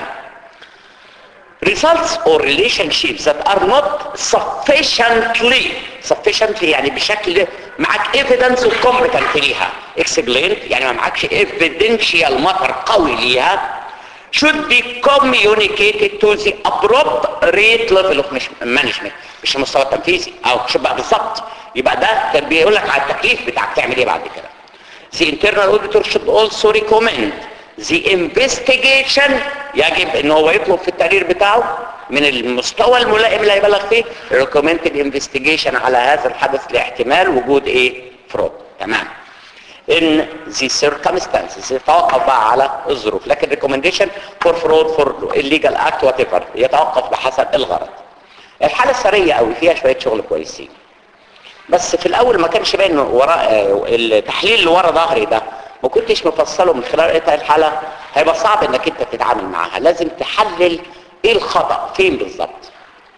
results or relationships that are not sufficiently sufficiently يعني بشكل معك evidence وcompetent ليها explained يعني ما معكش evidential matter قوي ليها should be communicated to the appropriate level of management مش المستوى التنفيذي او شوف بقى بالظبط يبقى ده كان بيقول لك على التكليف بتاعك تعمل ايه بعد كده the internal auditor should also recommend the investigation يجب ان هو يطلب في التقرير بتاعه من المستوى الملائم اللي هيبلغ فيه recommend investigation على هذا الحدث لاحتمال وجود ايه فرود تمام in the circumstances يتوقف بقى على الظروف لكن recommendation for fraud for illegal act whatever يتوقف بحسب الغرض الحالة السرية قوي فيها شوية شغل كويسين بس في الاول ما كانش باين وراء التحليل اللي ورا ظهري ده ما كنتش مفصله من خلال قراءه الحاله هيبقى صعب انك انت تتعامل معاها لازم تحلل ايه الخطا فين بالظبط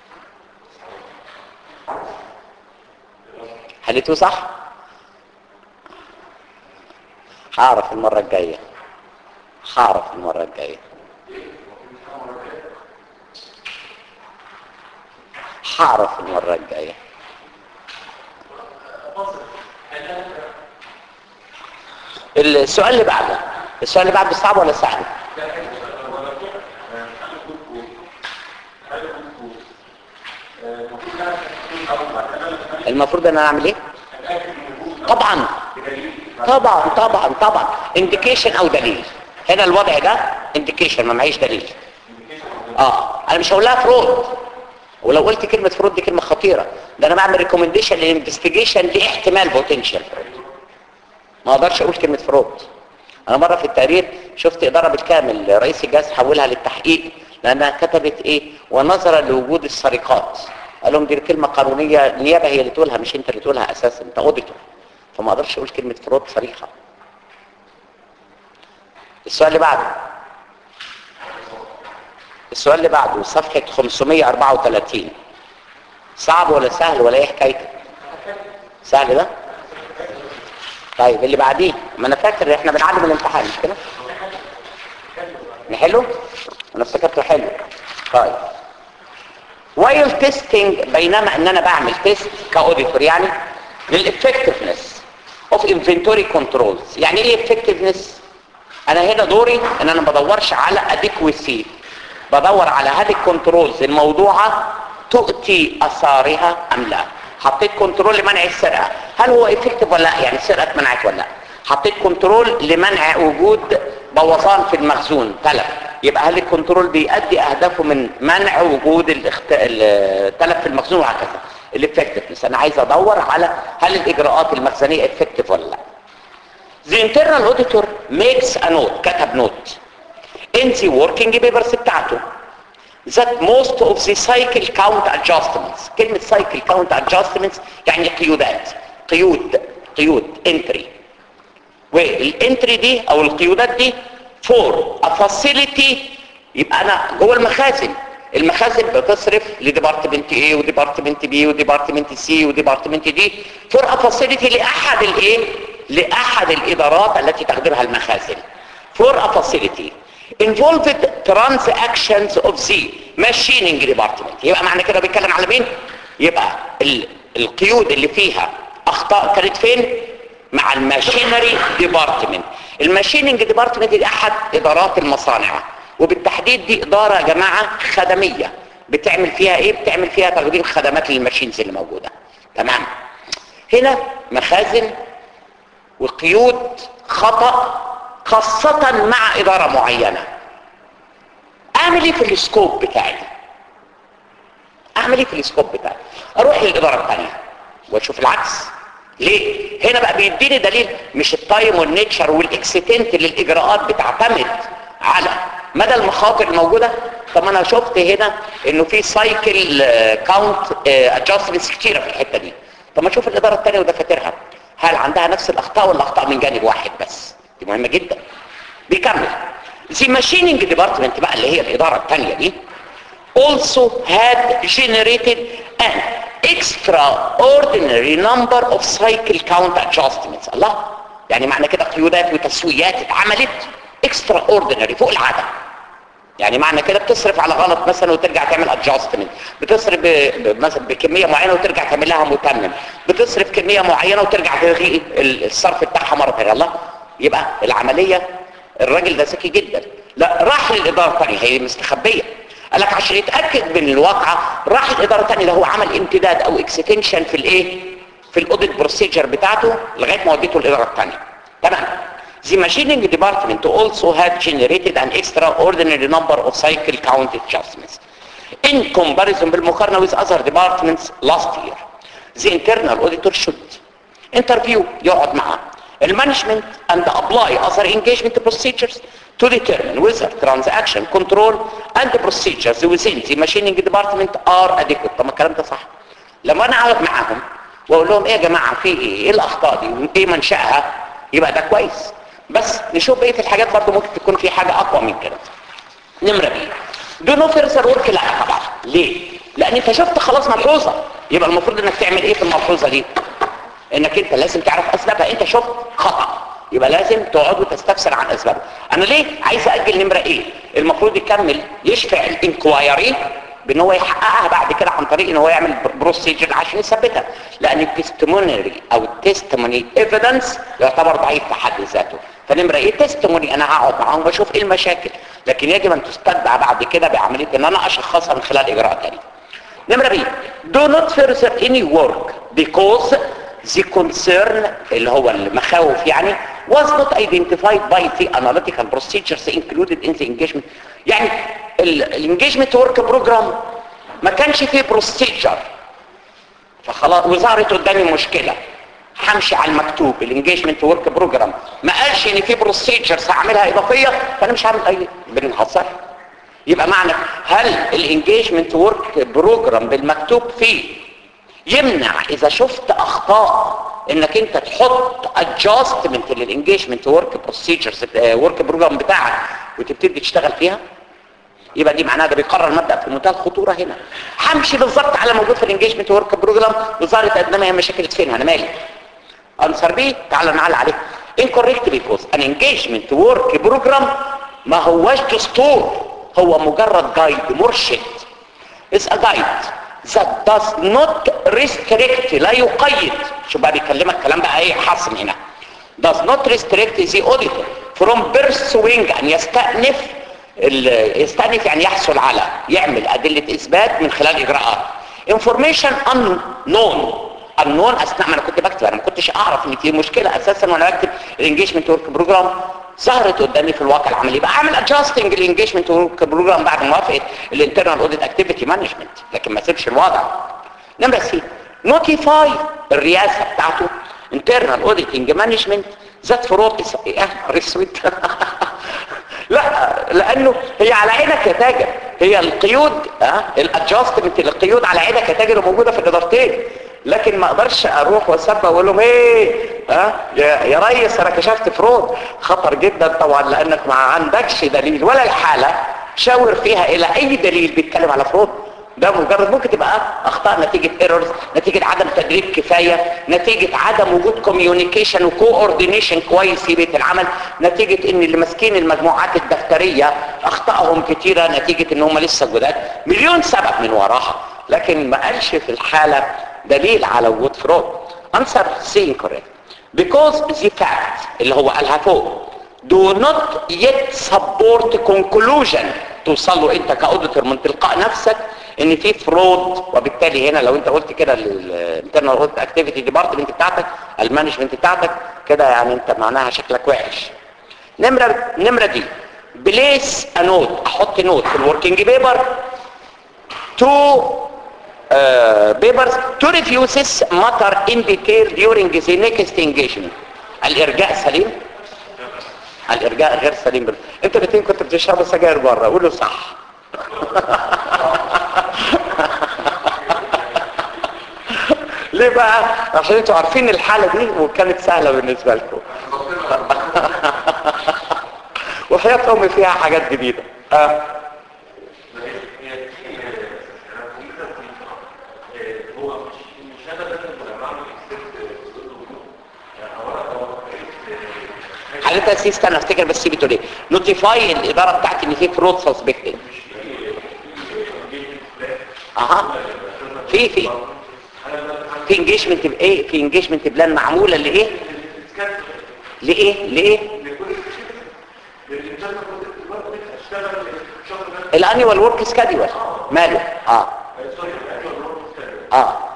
حليته صح هعرف المره الجايه هعرف المره الجايه هعرف المره الجايه السؤال اللي بعده السؤال اللي بعده صعب ولا سهل المفروض ان انا اعمل ايه طبعا طبعا طبعا طبعا انديكيشن او دليل هنا الوضع ده انديكيشن ما معيش دليل اه انا مش هقول لها فرود ولو قلت كلمه فرود دي كلمه خطيره ده انا بعمل ريكومنديشن للانفستيجيشن لاحتمال بوتنشال فرود ما اقدرش اقول كلمه فرود انا مره في التقرير شفت اداره بالكامل رئيس الجهاز حولها للتحقيق لانها كتبت ايه ونظرا لوجود السرقات قال لهم دي كلمه قانونيه النيابه هي اللي تقولها مش انت اللي تقولها اساسا انت اوديتور فما اقدرش اقول كلمه فرود صريحه السؤال اللي بعده السؤال اللي بعده صفحه 534 صعب ولا سهل ولا ايه حكايته سهل ده طيب اللي بعديه ما انا فاكر احنا بنعلم الامتحان مش كده نحله انا افتكرته حلو طيب while testing بينما ان انا بعمل تيست كاوديتور يعني للافكتفنس اوف انفنتوري كنترولز يعني ايه افكتفنس انا هنا دوري ان انا ما بدورش على اديكويسي بدور على هذه الكنترولز الموضوعه تؤتي اثارها ام لا حطيت كنترول لمنع السرقه هل هو افكتيف ولا لا يعني السرقه اتمنعت ولا لا حطيت كنترول لمنع وجود بوظان في المخزون تلف يبقى هل الكنترول بيؤدي اهدافه من منع وجود الاخت... التلف في المخزون وهكذا الافكتفنس انا عايز ادور على هل الاجراءات المخزنيه افكتيف ولا لا The internal auditor makes a note كتب نوت in the working papers بتاعته that most of the cycle count adjustments كلمة cycle count adjustments يعني قيودات قيود قيود entry والانتري دي او القيودات دي for a facility يبقى انا جوه المخازن المخازن بتصرف لديبارتمنت A وديبارتمنت B وديبارتمنت C وديبارتمنت D for a facility لاحد الايه لاحد الادارات التي تخدمها المخازن for a facility involved transactions of the machining department يبقى معنى كده بيتكلم على مين يبقى ال- القيود اللي فيها اخطاء كانت فين مع الماشينري ديبارتمنت الماشيننج ديبارتمنت دي احد ادارات المصانع وبالتحديد دي اداره يا جماعه خدميه بتعمل فيها ايه بتعمل فيها تقديم خدمات للماشينز اللي موجوده تمام هنا مخازن وقيود خطا خاصه مع اداره معينه اعمل ايه في السكوب بتاعي اعمل ايه في السكوب بتاعي اروح للاداره الثانيه واشوف العكس ليه هنا بقى بيديني دليل مش التايم والنيتشر والاكستنت للاجراءات بتعتمد على مدى المخاطر الموجوده طب انا شفت هنا انه في سايكل كاونت ادجستمنتس كتيره في الحته دي طب ما اشوف الاداره الثانيه ودفاترها هل عندها نفس الاخطاء ولا اخطاء من جانب واحد بس دي مهمه جدا بيكمل زي ماشيننج ديبارتمنت بقى اللي هي الاداره الثانيه دي also had generated an extraordinary number of cycle count adjustments الله يعني معنى كده قيودات وتسويات اتعملت extraordinary فوق العاده يعني معنى كده بتصرف على غلط مثلا وترجع تعمل ادجستمنت بتصرف ب... ب... مثلا بكميه معينه وترجع تعمل لها متمم بتصرف كميه معينه وترجع تلغي ال- الصرف بتاعها مره ثانيه الله يبقى العمليه الراجل ده ذكي جدا لا راح للاداره الثانيه هي مستخبيه قال لك عشان يتاكد من الواقعه راح الاداره الثانيه اللي هو عمل امتداد او اكستنشن في الايه في الاوديت بروسيجر بتاعته لغايه ما وديته الاداره الثانيه تمام The machining department also had generated an extraordinary number of cycle count adjustments. In comparison بالمقارنة with other departments last year, the internal auditor should interview يقعد معاه المانجمنت and apply other engagement procedures to determine whether transaction control and procedures within the machining department are adequate. طب ما الكلام ده صح. لما انا اقعد معاهم واقول لهم ايه يا جماعه في ايه؟ ايه الاخطاء دي؟ ايه منشأها؟ يبقى ده كويس. بس نشوف بقيه الحاجات برضه ممكن تكون في حاجه اقوى من كده. نمره بي دو نو فيرزر ورك لا طبعا ليه؟ لان انت شفت خلاص ملحوظه يبقى المفروض انك تعمل ايه في الملحوظه دي؟ انك انت لازم تعرف اسبابها انت شفت خطا يبقى لازم تقعد وتستفسر عن اسبابها انا ليه عايز اجل نمره ايه المفروض يكمل يشفع الانكوايري بان هو يحققها بعد كده عن طريق ان هو يعمل بروسيجر عشان يثبتها لان التستمونري او التستموني ايفيدنس يعتبر ضعيف في حد ذاته فنمره ايه تستموني انا هقعد معاهم واشوف ايه المشاكل لكن يجب ان تستتبع بعد كده بعمليه ان انا اشخصها من خلال اجراء تاني نمرة بي do not further any work because the concern اللي هو المخاوف يعني was not identified by the analytical procedures included in the engagement يعني الانجيجمنت ورك بروجرام ما كانش فيه بروسيجر فخلاص وظهرت قدامي مشكله همشي على المكتوب الانجيجمنت ورك بروجرام ما قالش ان في بروسيجرز هعملها اضافيه فانا مش هعمل اي بنهزر يبقى معنى هل الانجيجمنت ورك بروجرام بالمكتوب فيه يمنع اذا شفت اخطاء انك انت تحط ادجستمنت للانجيجمنت ورك بروسيجرز ورك بروجرام بتاعك وتبتدي تشتغل فيها يبقى دي معناها ده بيقرر مبدا في منتهى الخطوره هنا همشي بالظبط على موجود في الانجيجمنت ورك بروجرام وظهرت قدامي هي مشاكل فين انا مالي انسر بي تعال نعلق عليه incorrect because an engagement work program ما هواش دستور هو مجرد جايد مرشد is a guide that does not restrict لا يقيد شو بقى بيكلمك كلام بقى ايه حاصل هنا does not restrict the auditor from pursuing ان يستأنف ال- يستأنف يعني يحصل على يعمل أدلة إثبات من خلال إجراءات information unknown unknown أثناء ما أنا كنت بكتب أنا ما كنتش أعرف إن في مشكلة أساسا وأنا بكتب الانجيجمنت ورك بروجرام ظهرت قدامي في الواقع العملي يبقى اعمل ادجستنج الانجيجمنت ورك بروجرام بعد موافقه الانترنال اوديت اكتيفيتي مانجمنت لكن ما سيبش الوضع نمره سي نوتيفاي الرئاسه بتاعته انترنال اوديتنج مانجمنت ذات فروض يا نهار اسود لا لانه هي على عينك يا تاجر هي القيود اه الادجستمنت للقيود على عينك كتاجر موجوده في الادارتين لكن ما اقدرش اروح واسبق واقول لهم ايه ها يا يا ريس انا كشفت فرود خطر جدا طبعا لانك ما عندكش دليل ولا الحاله شاور فيها الى اي دليل بيتكلم على فرود ده مجرد ممكن تبقى اخطاء نتيجه ايرورز نتيجه عدم تدريب كفايه نتيجه عدم وجود كوميونيكيشن وكوردينيشن كويس في بيت العمل نتيجه ان اللي ماسكين المجموعات الدفتريه اخطائهم كتيره نتيجه ان هم لسه جداد مليون سبب من وراها لكن ما قالش في الحاله دليل على وجود فرود answer C incorrect because the fact اللي هو قالها فوق do not yet support conclusion توصل له انت كاوديتور من تلقاء نفسك ان في فرود وبالتالي هنا لو انت قلت كده للانترنال اوديت اكتيفيتي ديبارتمنت بتاعتك المانجمنت بتاعتك كده يعني انت معناها شكلك وحش نمره نمره دي بليس انوت احط نوت في الوركينج بيبر تو بيبرز تو ريفيوسز matter in detail during the next engagement الارجاء سليم الارجاء غير سليم بل. انت الاثنين كنت بتشربوا سجاير بره قولوا صح ليه بقى عشان انتوا عارفين الحالة دي وكانت سهلة بالنسبة لكم وحياة امي فيها حاجات جديدة آه. حالتها سيست انا افتكر بس سيبي تقول ايه نوتيفاي الاداره بتاعتي ان في فرود سسبكتد اها في في في انجيجمنت بايه في انجيجمنت بلان معموله لايه لايه لايه الانيوال ورك سكادول ماله اه اه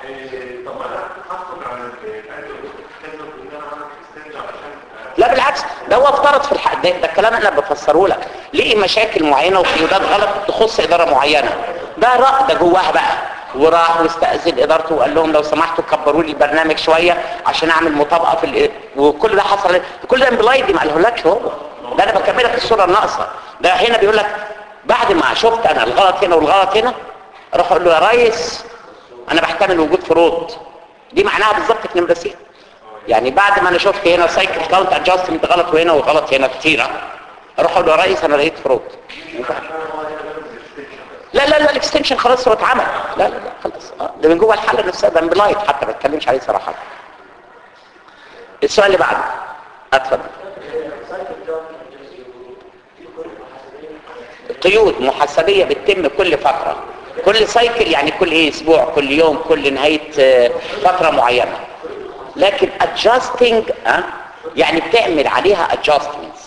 لا بالعكس ده هو افترض في الحق ده, ده الكلام انا بفسره لك ليه مشاكل معينه وقيودات غلط تخص اداره معينه ده رأى ده جواها بقى وراح واستأذن ادارته وقال لهم لو سمحتوا كبروا لي البرنامج شويه عشان اعمل مطابقه في ال... وكل ده حصل كل ده امبلايدي ما قالهولكش هو ده انا بكملك الصوره الناقصه ده هنا بيقول لك بعد ما شفت انا الغلط هنا والغلط هنا اروح اقول له يا ريس انا بحتمل وجود فروض دي معناها بالظبط في نمره سي يعني بعد ما انا شفت هنا سايكل كاونت ادجستمنت غلط وهنا وغلط هنا كتيره اروح اقول له يا ريس انا لقيت فروض لا لا لا الاكستنشن خلاص هو اتعمل لا لا لا خلاص آه، ده من جوه الحل نفسها ده بلايت حتى ما بتكلمش عليه صراحه السؤال اللي بعده اتفضل قيود محاسبيه بتتم كل فتره كل سايكل يعني كل ايه اسبوع كل يوم كل نهايه آه، فتره معينه لكن adjusting أه؟ يعني بتعمل عليها adjustments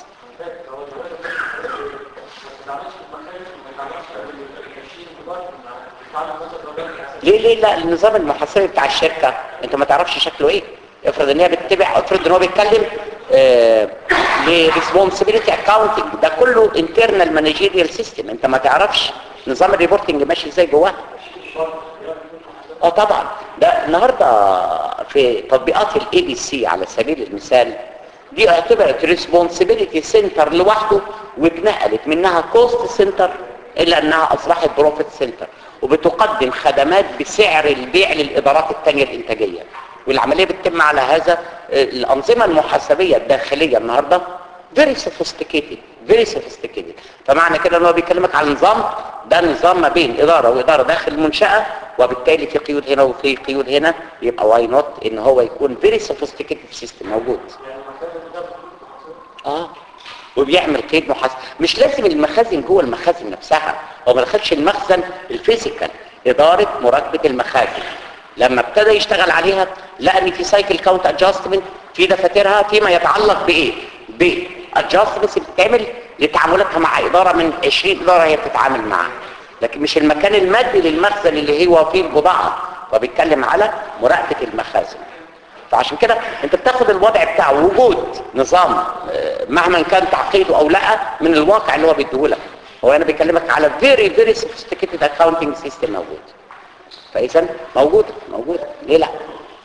ليه ليه لا النظام المحاسبي بتاع الشركة انت ما تعرفش شكله ايه افرض ان هي بتتبع افرض ان هو بيتكلم آه لريسبونسبيلتي اكاونتنج ده كله انترنال مانجيريال سيستم انت ما تعرفش نظام الريبورتنج ماشي ازاي جواه اه طبعا ده النهارده في تطبيقات الاي بي سي على سبيل المثال دي اعتبرت ريسبونسبيلتي سنتر لوحده واتنقلت منها كوست سنتر الا انها اصبحت بروفيت سنتر وبتقدم خدمات بسعر البيع للادارات الثانيه الانتاجيه والعمليه بتتم على هذا آه، الانظمه المحاسبيه الداخليه النهارده very sophisticated very sophisticated فمعنى كده ان هو بيكلمك على نظام ده نظام ما بين اداره واداره داخل المنشاه وبالتالي في قيود هنا وفي قيود هنا يبقى واي نوت ان هو يكون very sophisticated system موجود اه وبيعمل قيد محاسب مش لازم المخازن جوه المخازن نفسها هو ما دخلش المخزن الفيزيكال اداره مراقبه المخازن لما ابتدى يشتغل عليها لقى ان في سايكل كاونت ادجستمنت في دفاترها فيما يتعلق بايه ب adjustments بتتعمل لتعاملاتها مع اداره من 20 اداره هي بتتعامل معاها لكن مش المكان المادي للمخزن اللي هو فيه البضاعه وبيتكلم على مراقبه المخازن فعشان كده انت بتاخد الوضع بتاع وجود نظام آه، مهما كان تعقيده او لا من الواقع اللي هو بيديهولك هو انا بيكلمك على very very sophisticated accounting system موجود فاذا موجود موجود ليه لا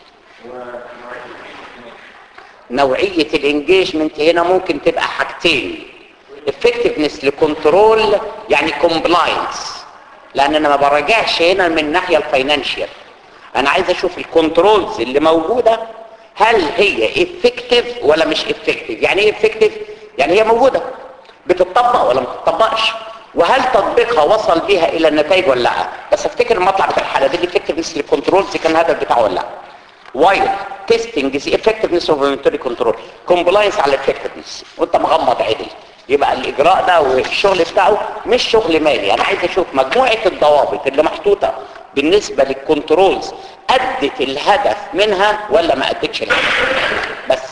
نوعية الانجيجمنت هنا ممكن تبقى حاجتين effectiveness لكنترول يعني compliance لان انا ما براجعش هنا من الناحيه الفاينانشال انا عايز اشوف الكنترولز اللي موجوده هل هي افكتيف ولا مش افكتيف يعني ايه افكتيف يعني هي موجوده بتطبق ولا ما بتطبقش وهل تطبيقها وصل بيها الى النتائج ولا لا بس افتكر المطلع بتاع الحاله دي الافكتيفنس للكنترولز كان الهدف بتاعه ولا لا while testing the effectiveness of inventory control compliance على effectiveness وانت مغمض عدل يبقى الاجراء ده والشغل بتاعه مش شغل مالي انا عايز اشوف مجموعه الضوابط اللي محطوطه بالنسبه للكنترولز ادت الهدف منها ولا ما ادتش الهدف بس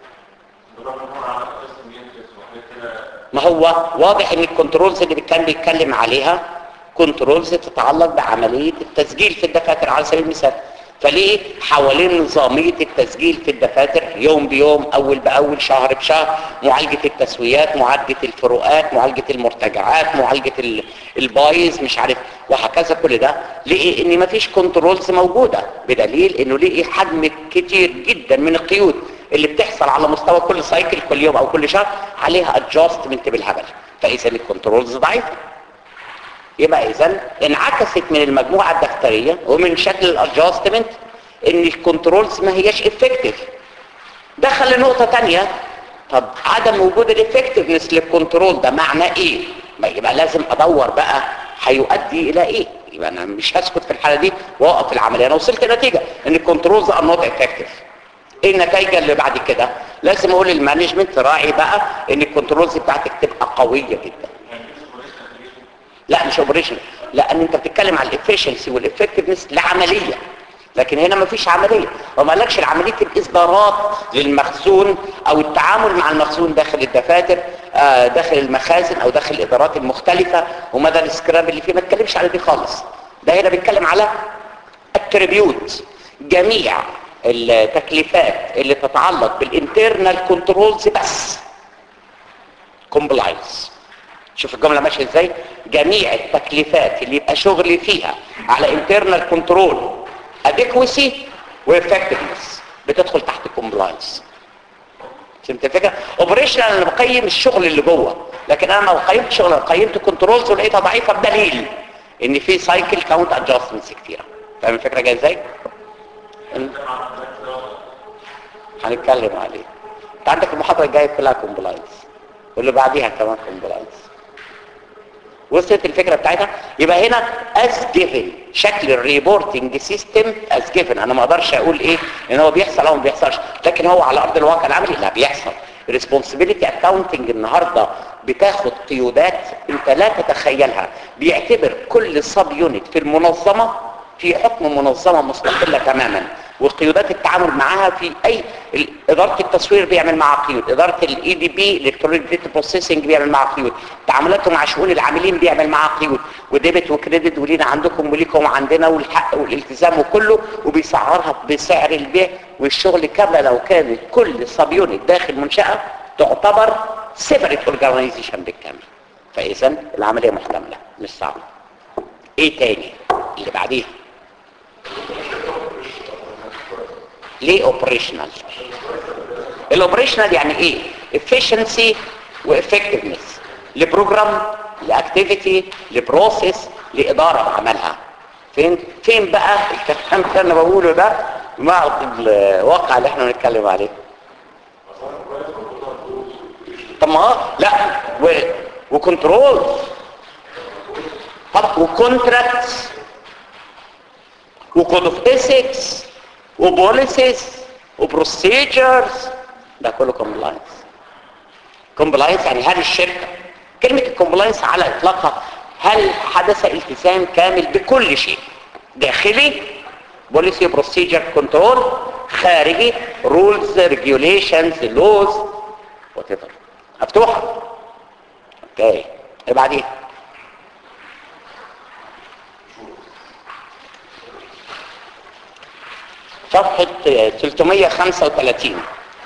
ما هو واضح ان الكنترولز اللي كان بيتكلم عليها كنترولز تتعلق بعمليه التسجيل في الدفاتر على سبيل المثال فليه حوالين نظامية التسجيل في الدفاتر يوم بيوم أول بأول شهر بشهر معالجة التسويات معالجة الفروقات معالجة المرتجعات معالجة ال- البايظ مش عارف وهكذا كل ده ليه ان مفيش كنترولز موجودة بدليل انه ليه حجم كتير جدا من القيود اللي بتحصل على مستوى كل سايكل كل يوم او كل شهر عليها ادجاستمنت بالهبل فاذا الكنترولز ضعيفه يبقى اذا انعكست من المجموعه الدفتريه ومن شكل الادجاستمنت ان الكنترولز ما هياش افكتيف دخل لنقطه تانية طب عدم وجود الافكتفنس للكنترول ده معناه ايه ما يبقى لازم ادور بقى هيؤدي الى ايه يبقى انا مش هسكت في الحاله دي واوقف العمليه انا وصلت لنتيجه ان الكنترولز ار نوت افكتيف ايه النتائج اللي بعد كده لازم اقول للمانجمنت راعي بقى ان الكنترولز بتاعتك تبقى قويه جدا لا مش اوبريشن لان انت بتتكلم على الافشنسي والافكتفنس لعمليه لكن هنا مفيش عمليه وما قالكش العمليه الاصدارات للمخزون او التعامل مع المخزون داخل الدفاتر آه، داخل المخازن او داخل الادارات المختلفه ومدى السكراب اللي فيه ما اتكلمش على دي خالص ده هنا بيتكلم على التريبيوت جميع التكليفات اللي تتعلق بالانترنال كنترولز بس كومبلاينس شوف الجمله ماشيه ازاي جميع التكليفات اللي يبقى شغلي فيها على internal كنترول adequacy وeffectiveness بتدخل تحت كومبلاينس فهمت الفكره اوبريشنال انا بقيم الشغل اللي جوه لكن انا لو قيمت شغل قيمت كنترولز ولقيتها ضعيفه بدليل ان في سايكل كاونت ادجستمنتس كتيره فاهم الفكره جايه ازاي هنتكلم عليه انت عندك المحاضره الجايه كلها كومبلاينس واللي بعديها كمان كومبلاينس وصلت الفكره بتاعتها يبقى هنا از جيفن شكل الريبورتنج سيستم از جيفن انا ما اقدرش اقول ايه ان هو بيحصل او ما بيحصلش لكن هو على ارض الواقع العملي لا بيحصل ريسبونسبيلتي اكاونتنج النهارده بتاخد قيودات انت لا تتخيلها بيعتبر كل سب يونت في المنظمه في حكم منظمه مستقله تماما وقيودات التعامل معاها في اي ال- اداره التصوير بيعمل معاها قيود اداره الاي دي بي الكترونيك ديتا بروسيسنج بيعمل معاها قيود تعاملاته مع شؤون العاملين بيعمل معاها قيود وديبت وكريدت ولينا عندكم وليكم عندنا والحق والالتزام وكله وبيسعرها بسعر البيع والشغل كما لو كانت كل سب يونت داخل منشاه تعتبر سيبريت اورجانيزيشن بالكامل فاذا العمليه محتمله مش صعبه ايه تاني اللي بعديها ليه اوبريشنال الاوبريشنال يعني ايه efficiency وeffectiveness لبروجرام لاكتيفيتي لبروسيس لاداره بعملها فين فين بقى الكلام اللي انا بقوله ده مع الواقع اللي احنا بنتكلم عليه طب ما هو- لا و... وكنترول طب وكونتراكتس وكود اوف ايثكس وبوليسيز وبروسيجرز ده كله كومبلاينس كومبلاينس يعني هل الشركه كلمه الكومبلاينس على اطلاقها هل حدث التزام كامل بكل شيء داخلي بوليسي بروسيجر كنترول خارجي رولز ريجوليشنز لوز وات مفتوحه اوكي اللي بعدين صفحة 335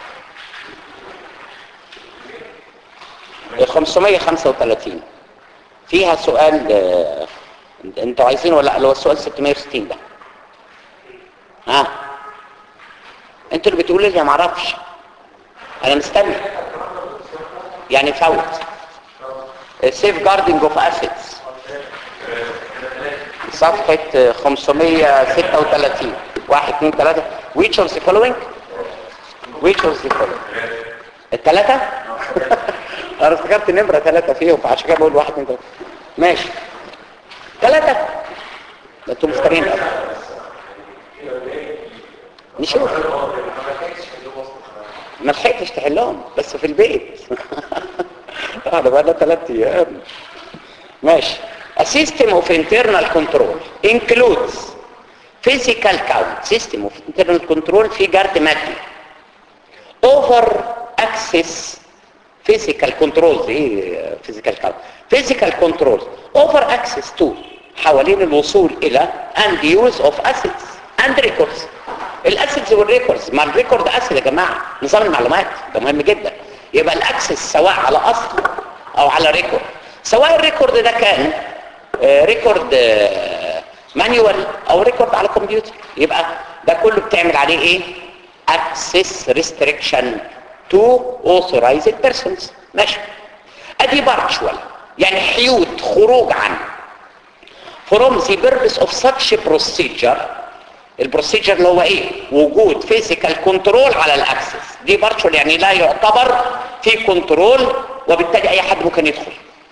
535 فيها سؤال آه، انتوا عايزين ولا لا اللي هو السؤال 660 ده ها انتوا اللي بتقولوا لي ما اعرفش انا مستني يعني فوت سيف جاردنج اوف اسيتس صفحة 536 واحد اثنين ثلاثة which of the following which of the following الثلاثة انا افتكرت نمرة ثلاثة فيهم فعشان كده بقول واحد اثنين ثلاثة ماشي ثلاثة ده انتوا مفترين قوي نشوف ما لحقتش تحلهم بس في البيت انا بقى ثلاث ايام ماشي A system of internal control includes physical count system of internal control في جرد مادي over access physical controls ايه physical count physical controls over access to حوالين الوصول الى and use of assets and records الاسيدز والريكوردز ما الريكورد اسيد يا جماعه نظام المعلومات ده مهم جدا يبقى الاكسس سواء على اصل او على ريكورد سواء الريكورد ده كان آه، ريكورد آه، مانيوال او ريكورد على كمبيوتر يبقى ده كله بتعمل عليه ايه access restriction to authorized persons ماشي ادي virtual يعني حيود خروج عن from the purpose of such procedure البروسيجر اللي هو ايه وجود فيزيكال كنترول على الاكسس دي فيرتشوال يعني لا يعتبر في كنترول وبالتالي اي حد ممكن يدخل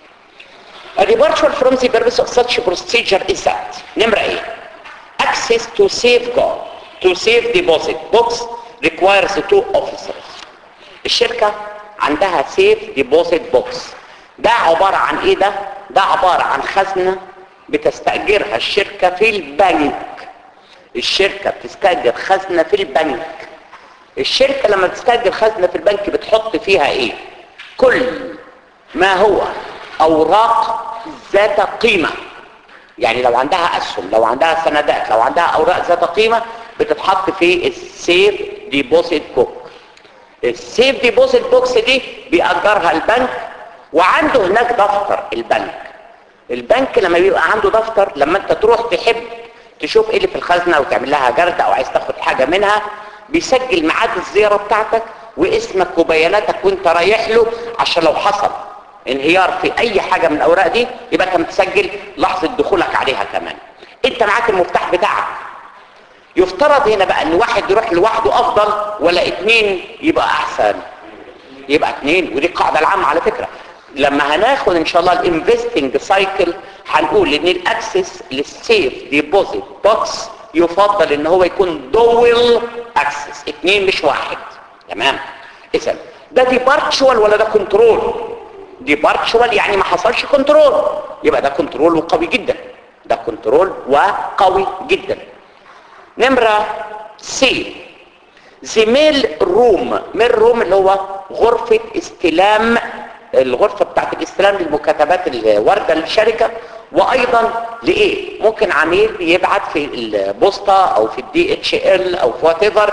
A departure from the purpose of such procedure is that نمرة ايه access to safeguard to safe deposit box requires two officers الشركة عندها safe deposit box ده عبارة عن ايه ده ده عبارة عن خزنة بتستأجرها الشركة في البنك الشركة بتستأجر خزنة في البنك الشركة لما بتستأجر خزنة في البنك بتحط فيها ايه كل ما هو اوراق ذات قيمة يعني لو عندها اسهم لو عندها سندات لو عندها اوراق ذات قيمة بتتحط في السيف ديبوزيت بوك السيف ديبوزيت بوكس دي بيأجرها البنك وعنده هناك دفتر البنك البنك لما بيبقى عنده دفتر لما انت تروح تحب تشوف ايه اللي في الخزنة وتعمل لها جرد او عايز تاخد حاجة منها بيسجل ميعاد الزيارة بتاعتك واسمك وبياناتك وانت رايح له عشان لو حصل انهيار في اي حاجة من الاوراق دي يبقى انت متسجل لحظة دخولك عليها كمان انت معاك المفتاح بتاعك يفترض هنا بقى ان واحد يروح لوحده افضل ولا اتنين يبقى احسن يبقى اتنين ودي القاعدة العامة على فكرة لما هناخد ان شاء الله الانفستنج سايكل هنقول ان الاكسس للسيف ديبوزيت بوكس يفضل ان هو يكون دويل اكسس اتنين مش واحد تمام اذا ده ديبارتشوال ولا ده كنترول ديبارتشوال يعني ما حصلش كنترول يبقى ده كنترول وقوي جدا ده كنترول وقوي جدا نمرة سي زميل روم ميل روم اللي هو غرفة استلام الغرفة بتاعت الاستلام للمكاتبات الواردة للشركة وايضا لايه ممكن عميل يبعت في البوسطة او في الدي اتش ال او في وات ايفر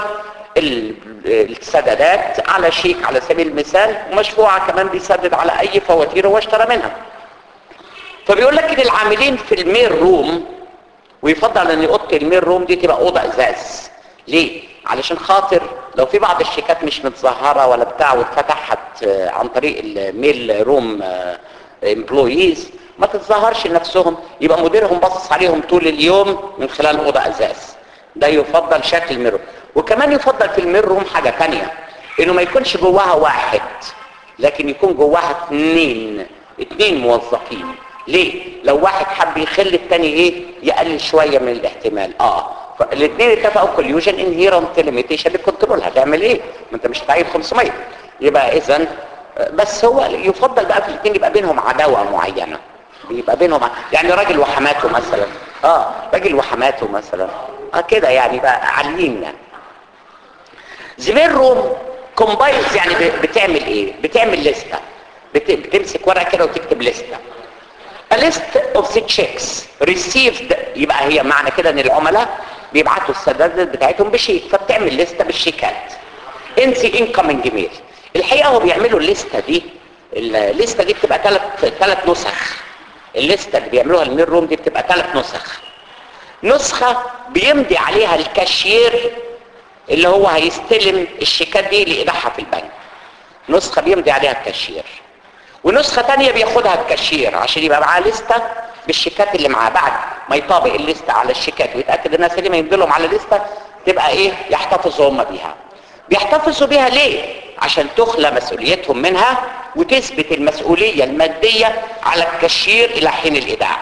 السدادات على شيك على سبيل المثال ومشفوعة كمان بيسدد على اي فواتير هو اشترى منها فبيقول لك ان العاملين في الميل روم ويفضل ان اوضه الميل روم دي تبقى اوضه ازاز ليه علشان خاطر لو في بعض الشيكات مش متظهره ولا بتاع واتفتحت آه، عن طريق الميل روم امبلويز ما تتظهرش لنفسهم يبقى مديرهم باصص عليهم طول اليوم من خلال اوضه ازاز ده يفضل شكل الميل روم وكمان يفضل في الميل روم حاجه تانية انه ما يكونش جواها واحد لكن يكون جواها اثنين اثنين موظفين ليه لو واحد حب يخل التاني ايه يقلل شويه من الاحتمال اه الاثنين اتفقوا كوليوجن انهيرنت ليميتيشن للكنترول هتعمل ايه ما انت مش هتعين 500 يبقى اذا بس هو يفضل بقى في الاثنين يبقى بينهم عداوه معينه يبقى بينهم ع- يعني راجل وحماته مثلا اه راجل وحماته مثلا اه كده يعني بقى عاليين يعني زميل روم كومبايلز يعني ب- بتعمل ايه بتعمل لستة بت- بتمسك ورقه كده وتكتب لستة A list of the checks received يبقى هي معنى كده ان العملاء بيبعتوا السدادات بتاعتهم بشيك فبتعمل لستة بالشيكات in the incoming mail الحقيقة هو بيعملوا الليستة دي الليستة دي بتبقى ثلاث ثلاث نسخ الليستة اللي بيعملوها الميل روم دي بتبقى ثلاث نسخ نسخة بيمضي عليها الكاشير اللي هو هيستلم الشيكات دي لإيداعها في البنك نسخة بيمضي عليها الكاشير ونسخة تانية بياخدها الكاشير عشان يبقى معاه لستة بالشيكات اللي معاه بعد ما يطابق الليسته على الشيكات ويتاكد انها سليمه يمضي لهم على الليسته تبقى ايه يحتفظوا هم بيها بيحتفظوا بيها ليه عشان تخلى مسؤوليتهم منها وتثبت المسؤوليه الماديه على الكاشير الى حين الايداع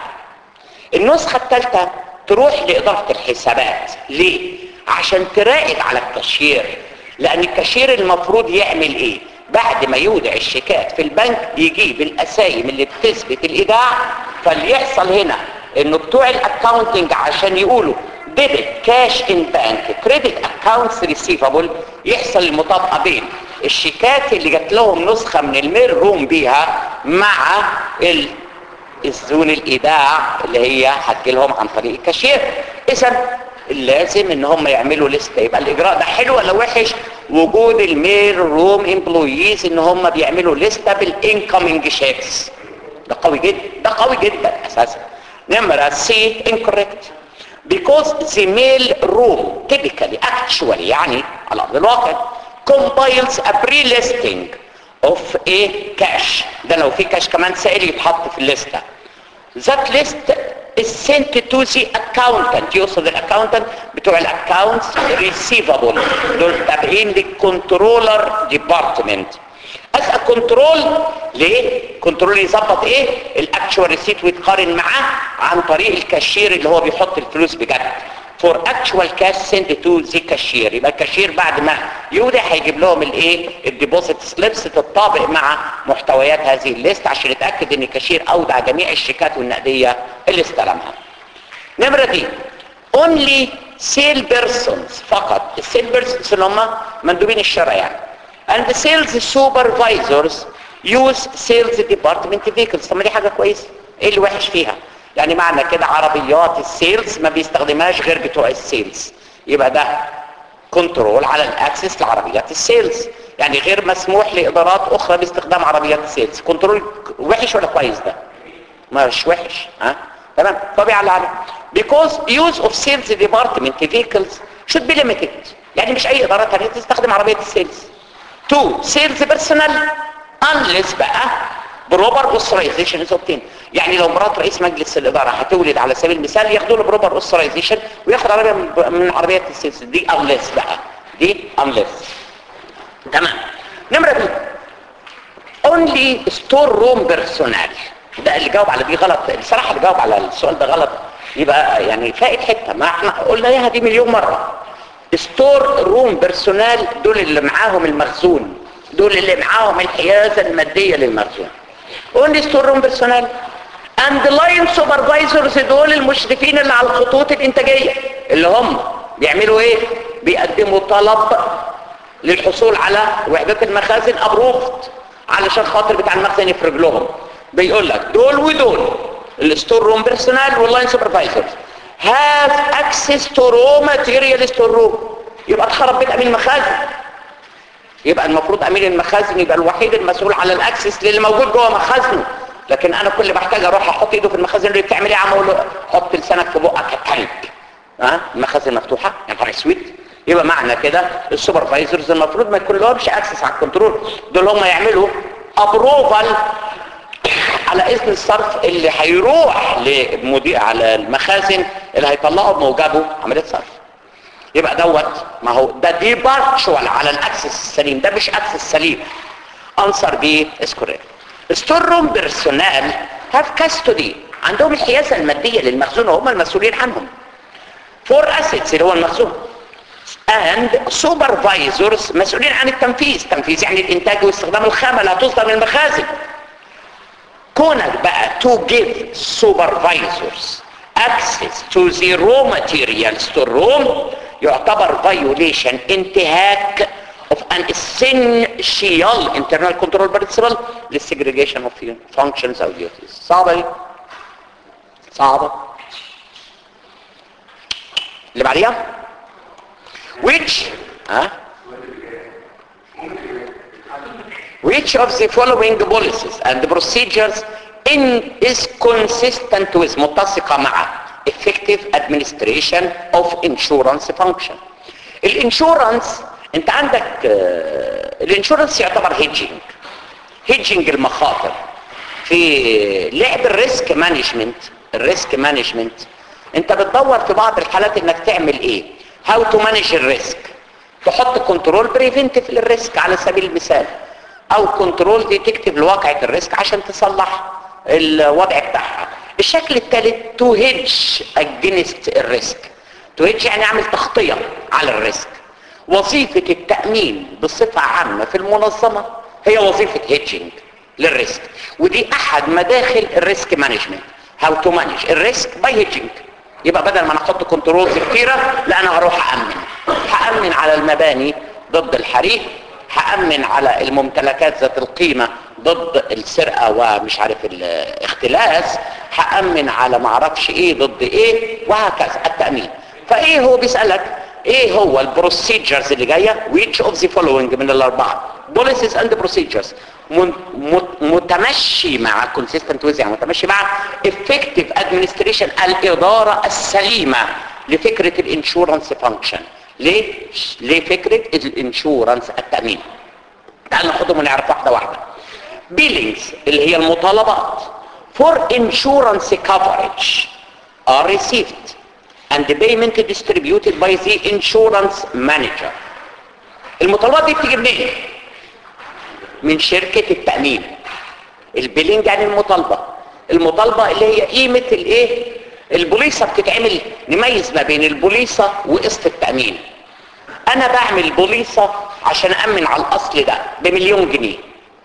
النسخه الثالثه تروح لاداره الحسابات ليه عشان تراقب على الكاشير لان الكاشير المفروض يعمل ايه بعد ما يودع الشيكات في البنك يجيب الاسايم اللي بتثبت الايداع فليحصل هنا انه بتوع الاكاونتنج عشان يقولوا ديبت كاش ان بانك كريدت اكاونتس ريسيفبل يحصل المطابقه بين الشيكات اللي جات لهم نسخه من الميل روم بيها مع ال الزون الايداع اللي هي هتجي لهم عن طريق الكاشير اذا لازم ان هم يعملوا لسته يبقى الاجراء ده حلو ولا وحش وجود الميل روم امبلويز ان هم بيعملوا لسته بالانكمنج شيكس ده قوي جدا ده قوي جدا اساسا نمرة سي incorrect because the mail room typically actually يعني على ارض الواقع compiles a pre-listing of a cash ده لو في كاش كمان سائل يتحط في الليسته that list is sent to the accountant يقصد الاكاونتنت بتوع الاكاونتس receivable دول تابعين للكنترولر ديبارتمنت اسال كنترول ليه كنترول يظبط ايه الاكشوال ريسيت ويتقارن معاه عن طريق الكاشير اللي هو بيحط الفلوس بجد فور اكشوال كاش سند تو ذا كاشير يبقى الكاشير بعد ما يودع هيجيب لهم الايه الديبوزيت سليبس تتطابق مع محتويات هذه الليست عشان يتاكد ان الكاشير اودع جميع الشيكات والنقديه اللي استلمها نمره دي only sale persons فقط السيل بيرسونز اللي هم مندوبين الشراء يعني and the sales supervisors use sales department vehicles طب ما دي حاجه كويسه ايه اللي وحش فيها يعني معنى كده عربيات السيلز ما بيستخدمهاش غير بتوع السيلز يبقى ده كنترول على الاكسس لعربيات السيلز يعني غير مسموح لادارات اخرى باستخدام عربيات السيلز كنترول وحش ولا كويس ده مش وحش ها تمام طبيعي على العالم because use of sales department vehicles should be limited يعني مش اي اداره ثانيه تستخدم عربيه السيلز تو سيلز بيرسونال unless بقى بروبر اوثرايزيشن از اوبتين يعني لو مرات رئيس مجلس الاداره هتولد على سبيل المثال ياخدوا له بروبر اوثرايزيشن وياخد عربيه من- من عربيات السيلز دي unless بقى دي unless تمام نمره بي اونلي ستور روم بيرسونال ده اللي جاوب على دي غلط الصراحه اللي جاوب على السؤال ده غلط يبقى يعني فائت حته ما احنا قلنا اياها دي مليون مره ستور روم بيرسونال دول اللي معاهم المخزون دول اللي معاهم الحيازه الماديه للمخزون اونلي ستور روم بيرسونال اند لاين سوبرفايزرز دول المشرفين اللي على الخطوط الانتاجيه اللي هم بيعملوا ايه بيقدموا طلب للحصول على وحدات المخازن ابروفد علشان خاطر بتاع المخزن يفرج لهم بيقول لك دول ودول الستور روم بيرسونال واللاين سوبرفايزرز هاف اكسس تو رو ماتيريال ستور روم يبقى اتخرب بيت امين مخازن يبقى المفروض امين المخازن يبقى الوحيد المسؤول على الاكسس للي موجود جوه مخازنه لكن انا كل ما احتاج اروح احط ايده في المخازن اللي بتعمل ايه يا عم اقول له حط لسانك في بقك الكلب ها المخازن مفتوحه يا نهار اسود يبقى معنى كده السوبرفايزرز المفروض ما يكون لهمش اكسس على الكنترول دول هم يعملوا ابروفال على اذن الصرف اللي هيروح لمدير على المخازن اللي هيطلعوا بموجبه عمليه صرف يبقى دوت ما هو ده دي بارشوال على الاكسس السليم ده مش اكسس سليم انصر بيه از كوريكت ستور روم بيرسونال هاف كاستودي عندهم الحيازه الماديه للمخزون وهم المسؤولين عنهم فور اسيتس اللي هو المخزون and supervisors مسؤولين عن التنفيذ تنفيذ يعني الانتاج واستخدام الخامه اللي هتصدر من المخازن كونك بقى to give supervisors access to the raw materials to room يعتبر violation انتهاك of an essential internal control principle للsegregation of functions or duties صعبة دي صعبة اللي بعديها which ها which of the following policies and procedures in is consistent with متسقة مع effective administration of insurance function الانشورنس انت عندك آه، الانشورنس يعتبر هيدجينج هيدجينج المخاطر في لعب الريسك مانجمنت الريسك مانجمنت انت بتدور في بعض الحالات انك تعمل ايه هاو تو مانج الريسك تحط كنترول بريفنتيف للريسك على سبيل المثال او كنترول ديتكتيف لواقعة الريسك عشان تصلح الوضع بتاعها الشكل الثالث تو هيدج اجينست الريسك تو هيدج يعني اعمل تغطية على الريسك وظيفة التأمين بصفة عامة في المنظمة هي وظيفة هيدجنج للريسك ودي احد مداخل الريسك مانجمنت هاو تو مانج الريسك باي هيدجنج يبقى بدل ما انا احط كنترولز كتيره لا انا هروح اامن هامن على المباني ضد الحريق هامن على الممتلكات ذات القيمه ضد السرقه ومش عارف الاختلاس هامن على ما اعرفش ايه ضد ايه وهكذا التامين فايه هو بيسالك ايه هو البروسيجرز اللي جايه which of the following من الاربعه policies and procedures متمشي مع consistent with يعني متمشي مع effective administration الاداره السليمه لفكره الانشورنس فانكشن ليه ليه فكره الانشورنس التامين تعال ناخدهم ونعرف واحده واحده billings اللي هي المطالبات for insurance coverage are received and the payment distributed by the insurance manager المطالبات دي بتيجي منين من شركة التأمين البيلينج يعني المطالبة المطالبة اللي هي قيمة الايه البوليصة بتتعمل نميز ما بين البوليصة وقسط التأمين انا بعمل بوليصة عشان امن على الاصل ده بمليون جنيه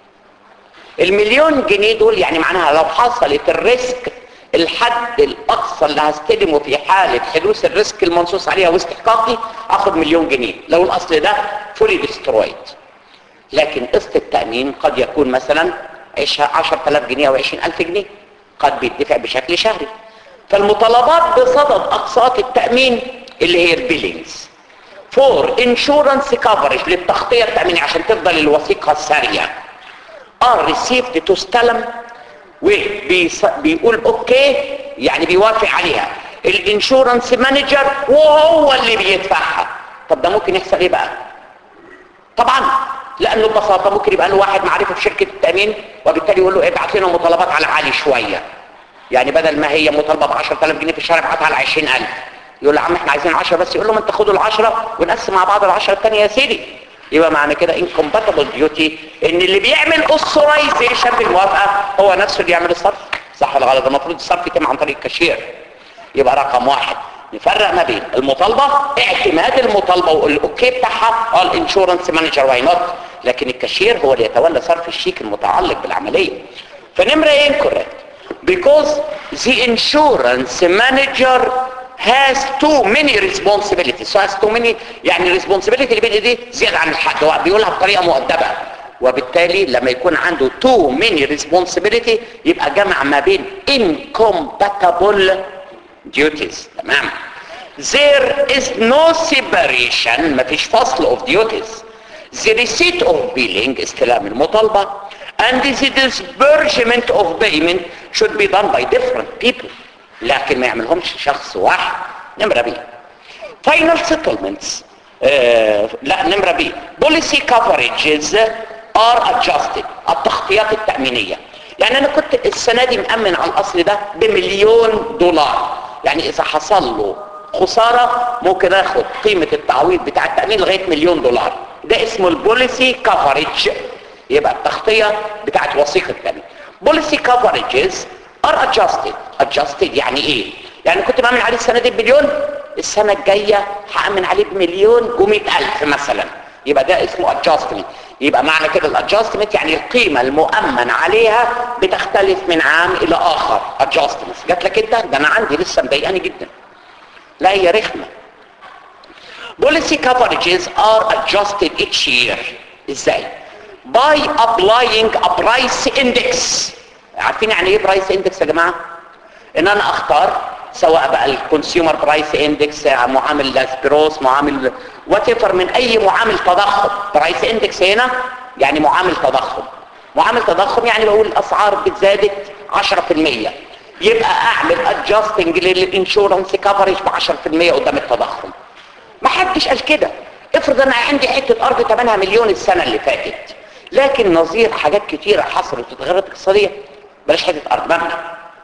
المليون جنيه دول يعني معناها لو حصلت الريسك الحد الاقصى اللي هستلمه في حالة حدوث الريسك المنصوص عليها واستحقاقي اخد مليون جنيه لو الاصل ده فولي ديسترويد لكن قسط التأمين قد يكون مثلا 10000 جنيه او 20000 جنيه قد بيدفع بشكل شهري فالمطالبات بصدد اقساط التأمين اللي هي البيلينجز فور انشورنس كفرج للتغطية التأمينية عشان تفضل الوثيقة سارية ار ريسيفد تستلم وبيقول اوكي يعني بيوافق عليها الانشورنس مانجر وهو اللي بيدفعها طب ده ممكن يحصل ايه بقى طبعا لانه ببساطه ممكن يبقى له واحد معرفه في شركه التامين وبالتالي يقول له ابعت لنا مطالبات على عالي شويه يعني بدل ما هي مطالبه ب 10000 جنيه في الشهر ابعتها على 20000 يقول له يا عم احنا عايزين 10 بس يقول له ما انت خدوا ال 10 ونقسم مع بعض ال 10 الثانيه يا سيدي يبقى معنى كده incompatible duty ان اللي بيعمل authorization بالموافقه هو نفسه اللي يعمل الصرف صح ولا غلط المفروض الصرف يتم عن طريق الكاشير يبقى رقم واحد نفرق ما بين المطالبة اعتماد المطالبة والاوكي بتاعها اه الانشورنس مانجر واي نوت لكن الكاشير هو اللي يتولى صرف الشيك المتعلق بالعملية فنمرة ايه incorrect because the insurance manager has too many responsibilities so has too many يعني responsibility اللي بين دي زيادة عن الحد هو بيقولها بطريقة مؤدبة وبالتالي لما يكون عنده too many responsibility يبقى جمع ما بين incompatible duties تمام there is no separation ما فيش فصل of duties the receipt of billing استلام المطالبة and the disbursement of payment should be done by different people لكن ما يعملهمش شخص واحد نمرة بي final settlements آه لا نمرة بي policy coverages are adjusted التغطيات التأمينية يعني انا كنت السنة دي مأمن على الاصل ده بمليون دولار يعني اذا حصل له خسارة ممكن اخد قيمة التعويض بتاع التأمين لغاية مليون دولار ده اسمه البوليسي كفرج يبقى التغطية بتاعت وثيقة التأمين بوليسي كفرجز ار adjusted adjusted يعني ايه يعني كنت بعمل عليه السنة دي بمليون السنة الجاية هأمن عليه بمليون ومئة ألف مثلا يبقى ده اسمه adjustment يبقى معنى كده الادجستمنت يعني القيمة المؤمن عليها بتختلف من عام الى اخر adjustments جات لك انت ده انا عندي لسه مضايقاني جدا لا هي رخمة policy coverages are adjusted each year ازاي by applying a price index عارفين يعني ايه برايس اندكس يا جماعة ان انا اختار سواء بقى الكونسيومر برايس اندكس معامل لاسبروس معامل واتيفر من اي معامل تضخم برايس اندكس هنا يعني معامل تضخم معامل تضخم يعني بقول الاسعار بتزادت 10% يبقى اعمل ادجستنج للانشورنس كفرج ب 10% قدام التضخم ما حدش قال كده افرض انا عندي حته ارض ثمنها مليون السنه اللي فاتت لكن نظير حاجات كتيره حصلت وتغيرت اقتصاديه بلاش حته ارض مبنى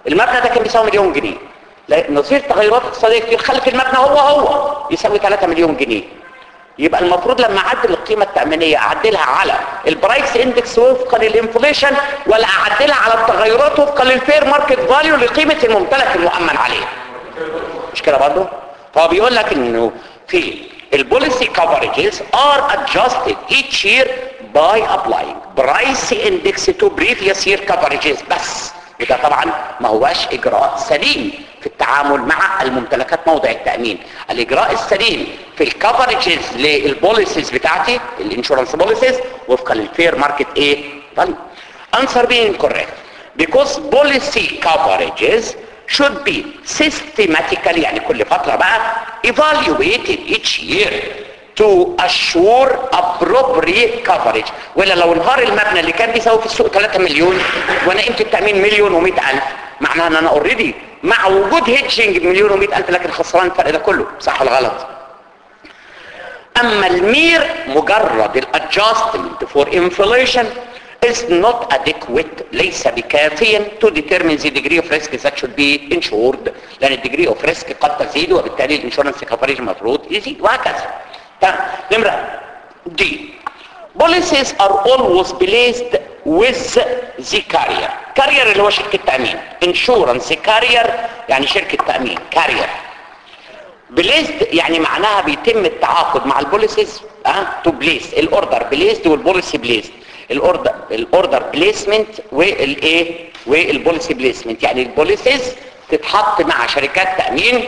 المبنى ده كان بيساوي مليون جنيه لا- نظير تغيرات اقتصاديه كتير خلت المبنى هو هو يساوي 3 مليون جنيه يبقى المفروض لما اعدل القيمه التامينيه اعدلها على البرايس اندكس وفقا للانفليشن ولا اعدلها على التغيرات وفقا للفير ماركت فاليو لقيمه الممتلك المؤمن عليه مش كده برضه فهو بيقول لك انه في البوليسي coverages are adjusted each year by applying price index to previous year coverages بس وده طبعا ما هواش اجراء سليم في التعامل مع الممتلكات موضع التأمين الاجراء السليم في الكفرجز للبوليسيز بتاعتي الانشورنس بوليسيز وفقا للفير ماركت ايه فاليو answer being correct because policy coverages should be systematically يعني كل فترة بقى evaluated each year to assure appropriate coverage ولا لو انهار المبنى اللي كان بيساوي في السوق 3 مليون وانا قيمة التأمين مليون و ألف معناها ان انا اوريدي مع وجود هيدجنج بمليون و ألف لكن خسران الفرق ده كله صح ولا غلط اما المير مجرد الادجستمنت فور inflation is not adequate ليس بكافيا to determine the degree of risk that should be insured لان الديجري اوف ريسك قد تزيد وبالتالي الانشورنس كفريج المفروض يزيد وهكذا تمام نمرة دي policies are always placed with the carrier carrier اللي هو شركة تأمين insurance carrier يعني شركة تأمين carrier بليزد يعني معناها بيتم التعاقد مع البوليسيز اه تو بليس الاوردر بليزد والبوليسي بليزد الاوردر الاوردر بليسمنت والايه والبوليسي بليسمنت يعني البوليسيز تتحط مع شركات تامين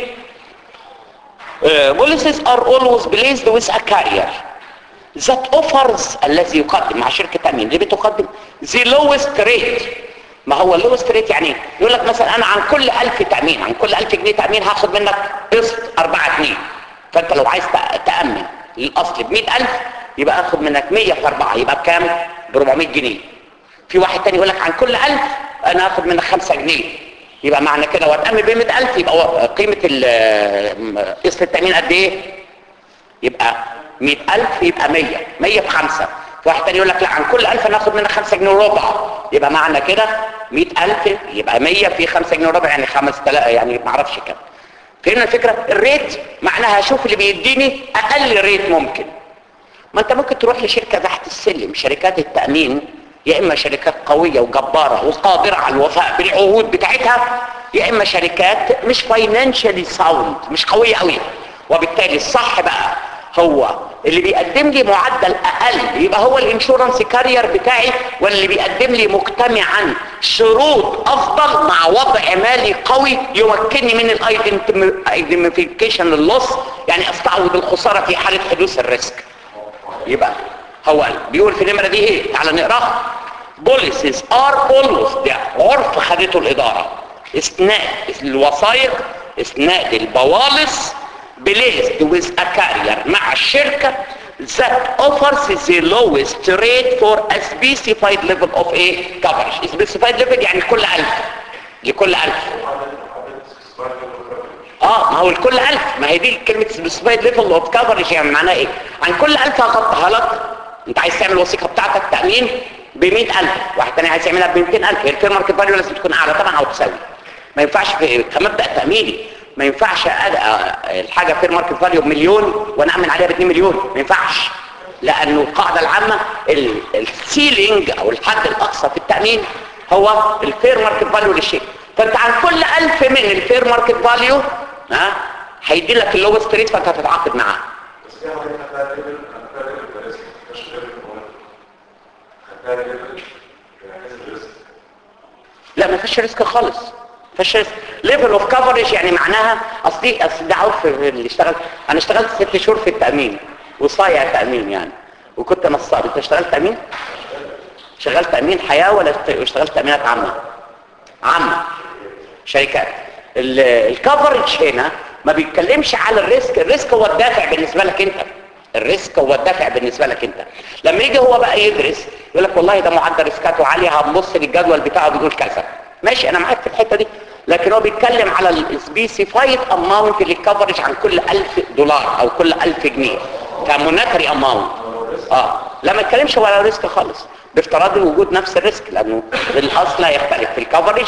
بوليسيز ار اولويز بليزد ويز ا كارير that offers الذي يقدم مع شركه تامين اللي بتقدم the lowest rate ما هو اللوست ريت يعني ايه؟ يقول لك مثلا انا عن كل 1000 تامين عن كل 1000 جنيه تامين هاخد منك قسط 4 جنيه فانت لو عايز تأ- تامن الاصل ب 100000 يبقى اخد منك 100 في 4 يبقى بكام ب 400 جنيه في واحد تاني يقول لك عن كل 1000 انا هاخد منك 5 جنيه يبقى معنى كده واتامن ب 100000 يبقى هو قيمه ال- قسط التامين قد ايه يبقى 100000 يبقى 100 100 في 5 في واحد تاني يقول لك لا عن كل 1000 ناخد منك 5 جنيه وربع يبقى معنى كده 100000 يبقى 100 في 5 جنيه وربع يعني 5000 يعني ما اعرفش كام فهمنا الفكره الريت معناها اشوف اللي بيديني اقل ريت ممكن ما انت ممكن تروح لشركه تحت السلم شركات التامين يا اما شركات قويه وجباره وقادره على الوفاء بالعهود بتاعتها يا اما شركات مش فاينانشالي ساوند مش قويه قوي وبالتالي الصح بقى هو اللي بيقدم لي معدل اقل يبقى هو الانشورنس كارير بتاعي واللي بيقدم لي مجتمعا شروط افضل مع وضع مالي قوي يمكنني من الايدنتيفيكيشن للص يعني استعوض الخساره في حاله حدوث الريسك يبقى هو بيقول في النمره دي ايه تعال نقراها policies are always ده عرف خدته الاداره اسناد الوثائق اسناد البوالص placed with a carrier مع الشركه that offers the lowest rate for a specified level of a coverage specified level يعني كل ألف لكل ألف اه ما هو الكل ألف ما هي دي كلمة specified level of coverage يعني معناها ايه عن كل ألف هغطيها لك انت عايز تعمل الوثيقة بتاعتك تأمين ب ألف واحد تاني عايز يعملها ب 200000 الفير ماركت فاليو لازم تكون اعلى طبعا او تساوي ما ينفعش في كمبدأ تأميني ما ينفعش أد- آه، الحاجة فير ماركت فاليو بمليون وانا اعمل عليها ب 2 مليون ما ينفعش لانه القاعدة العامة ال- السيلينج او الحد الاقصى في التأمين هو الفير ماركت فاليو للشيء فانت عن كل ألف من الفير ماركت فاليو ها هيدي لك اللوست ريت فانت هتتعاقد معاه بس دي حاجة خدتها ليفل خدتها ليفل ريسك مش ليفل مهم خدتها ليفل يعني ريسك لا ما فيش ريسك خالص ما فيش ريسك ليفل اوف كفرج يعني معناها اصلي اصل ده عرف اللي اشتغل انا اشتغلت ست شهور في التامين وصايع تامين يعني وكنت نصاب انت اشتغلت تامين شغلت تامين حياه ولا اشت- اشتغلت تامينات عامه عامه شركات ال- الكفرج هنا ما بيتكلمش على الريسك الريسك هو الدافع بالنسبه لك انت الريسك هو الدافع بالنسبه لك انت لما يجي هو بقى يدرس يقول لك والله ده معدل ريسكاته عاليه هنبص للجدول بتاعه بيقول كذا ماشي انا معاك في الحته دي لكن هو بيتكلم على السبيسيفايد اماونت للكفرج عن كل 1000 دولار او كل 1000 جنيه كمونتري اماونت اه لا ما يتكلمش هو على ريسك خالص بافتراض وجود نفس الريسك لانه الاصل لا يختلف في الكفرج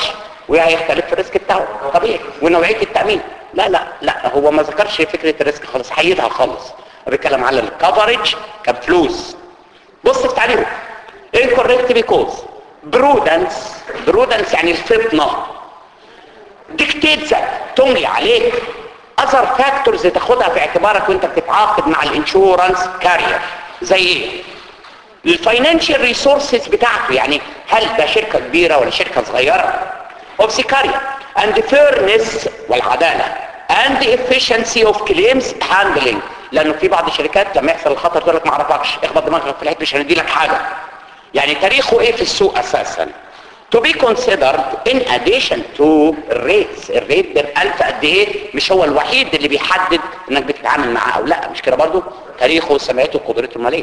وهيختلف في الريسك بتاعه طبيعي ونوعيه التامين لا لا لا هو ما ذكرش فكره الريسك خالص حيدها خالص هو بيتكلم على الكفرج كفلوس بص في تعليمه incorrect because prudence prudence يعني الفطنه dictates تملي عليك other factors تاخدها في اعتبارك وانت بتتعاقد مع الانشورنس كارير زي ايه الفاينانشال ريسورسز بتاعته يعني هل ده شركة كبيرة ولا شركة صغيرة of the carrier and the fairness والعدالة and the efficiency of claims handling لانه في بعض الشركات لما يحصل الخطر تقول لك ما اعرفكش اخبط دماغك في الحته مش هندي لك حاجه يعني تاريخه ايه في السوق اساسا to be considered in addition to rates الريت بالالف قد ايه مش هو الوحيد اللي بيحدد انك بتتعامل معاه او لا مش كده برضه تاريخه وسمعته وقدرته الماليه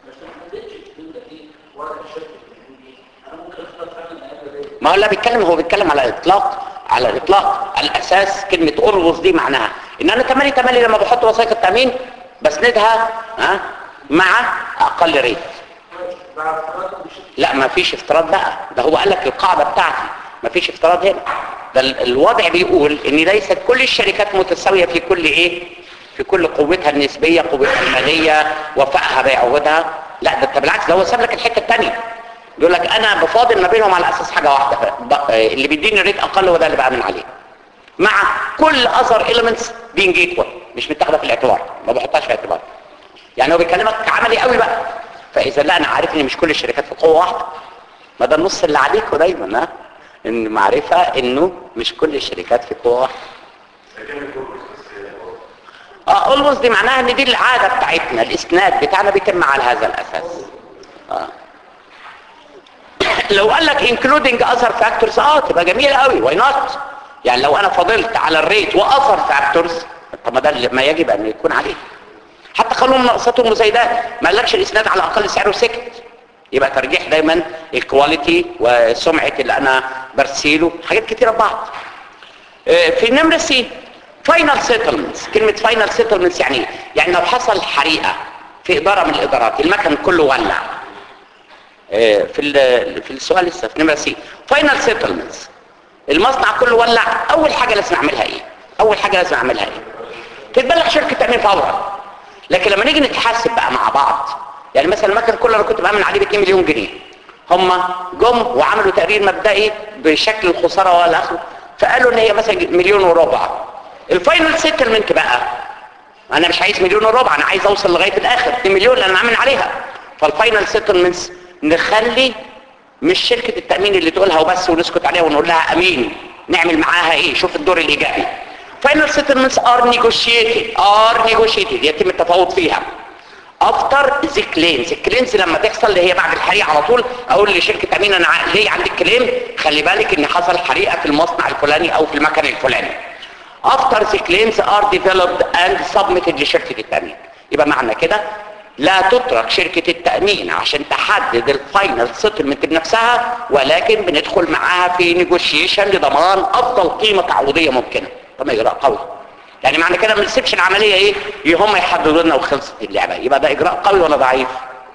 ما هو لا بيتكلم هو بيتكلم على الاطلاق على الاطلاق الاساس كلمه ارغص دي معناها ان انا تملي تملي لما بحط وثائق التامين بسندها ها مع اقل ريت لا ما فيش افتراض بقى ده هو قال لك القاعده بتاعتي ما فيش افتراض هنا ده ال- الوضع بيقول ان ليست كل الشركات متساويه في كل ايه في كل قوتها النسبيه قوتها الماليه وفائها بعهودها لا ده انت بالعكس ده هو ساب لك الحته الثانيه بيقول لك انا بفاضل ما بينهم على اساس حاجه واحده ب- اللي بيديني ريت اقل هو ده اللي بامن عليه مع كل اذر elements being equal مش متاخده في الاعتبار ما بحطهاش في الاعتبار يعني هو بيكلمك عملي قوي بقى فاذا لا انا عارف ان مش كل الشركات في قوه واحده ما ده النص اللي عليكوا دايما ها ان معرفه انه مش كل الشركات في قوه واحده اه اولوز دي معناها ان دي العاده بتاعتنا الاسناد بتاعنا بيتم على هذا الاساس اه لو قال لك including other factors اه تبقى جميله قوي واي نوت يعني لو انا فضلت على الريت واثر فاكتورز طب ما ده اللي- ما يجب ان يكون عليه حتى قانون مناقصات والمزايدات ما قالكش الاسناد على اقل سعر وسكت يبقى ترجيح دايما الكواليتي وسمعه اللي انا برسيله حاجات كتيره ببعض آه، في نمرة سي فاينل سيتلمنتس كلمة فاينل سيتلمنتس يعني ايه؟ يعني لو حصل حريقة في إدارة من الإدارات المكن كله ولع آه، في ال- في السؤال لسه في نمرة سي فاينل سيتلمنتس المصنع كله ولع أول حاجة لازم أعملها إيه؟ أول حاجة لازم أعملها إيه؟ تتبلغ شركة تأمين فورا لكن لما نيجي نتحاسب بقى مع بعض يعني مثلا المكن كله انا كنت بامن عليه ب 2 مليون جنيه هم جم وعملوا تقرير مبدئي بشكل الخساره ولا اخره فقالوا ان هي مثلا مليون وربع الفاينل سيتلمنت بقى انا مش عايز مليون وربع انا عايز اوصل لغايه الاخر 2 مليون لان انا عامل عليها فالفاينل سيتلمنتس نخلي مش شركه التامين اللي تقولها وبس ونسكت عليها ونقول لها امين نعمل معاها ايه شوف الدور الايجابي final settlements are negotiated are negotiated يتم التفاوض فيها after the claims الكليمز لما تحصل اللي هي بعد الحريقه على طول اقول لشركه تامين انا ع- ليه عندك كليم خلي بالك ان حصل حريقه في المصنع الفلاني او في المكان الفلاني after the claims are developed and submitted لشركه التامين يبقى معنى كده لا تترك شركة التأمين عشان تحدد الفاينل سيتلمنت بنفسها ولكن بندخل معاها في نيجوشيشن لضمان أفضل قيمة تعويضية ممكنة طب إجراء قوي يعني معنى كده ما نسيبش العملية إيه هم يحددوا لنا وخلصت اللعبة يبقى ده إجراء قوي ولا ضعيف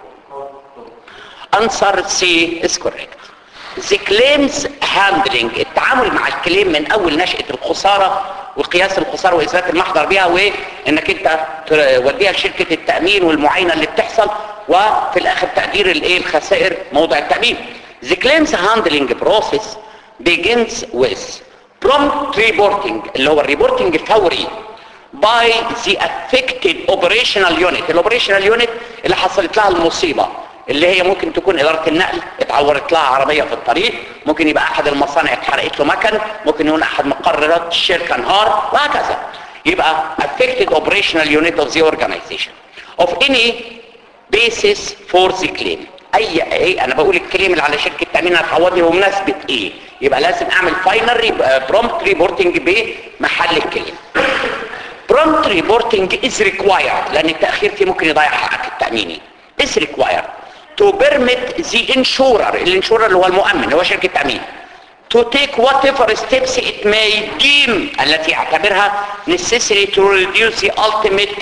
answer C is correct the claims handling التعامل مع الكليم من اول نشأة الخسارة وقياس الخسارة واثبات المحضر بيها وانك انت توديها لشركة التأمين والمعاينة اللي بتحصل وفي الاخر تقدير الايه الخسائر موضع التأمين the claims handling process begins with prompt reporting اللي هو الريبورتنج الفوري by the affected operational unit الاوبريشنال يونت اللي حصلت لها المصيبة اللي هي ممكن تكون إدارة النقل اتعورت لها عربية في الطريق ممكن يبقى أحد المصانع اتحرقت له مكن ممكن يكون أحد مقررات الشركة انهار وهكذا يبقى affected operational unit of the organization of any basis for the claim اي ايه انا بقول الكليم اللي على شركه تامين هتعوضني بمناسبه ايه يبقى لازم اعمل فاينل برومبت ريبورتنج بمحل الكليم prompt reporting is required لان التاخير فيه ممكن يضيع حقك التاميني is required to permit the insurer الانشورر اللي هو المؤمن اللي هو شركه تامين to take whatever steps it may deem التي يعتبرها necessary to reduce the ultimate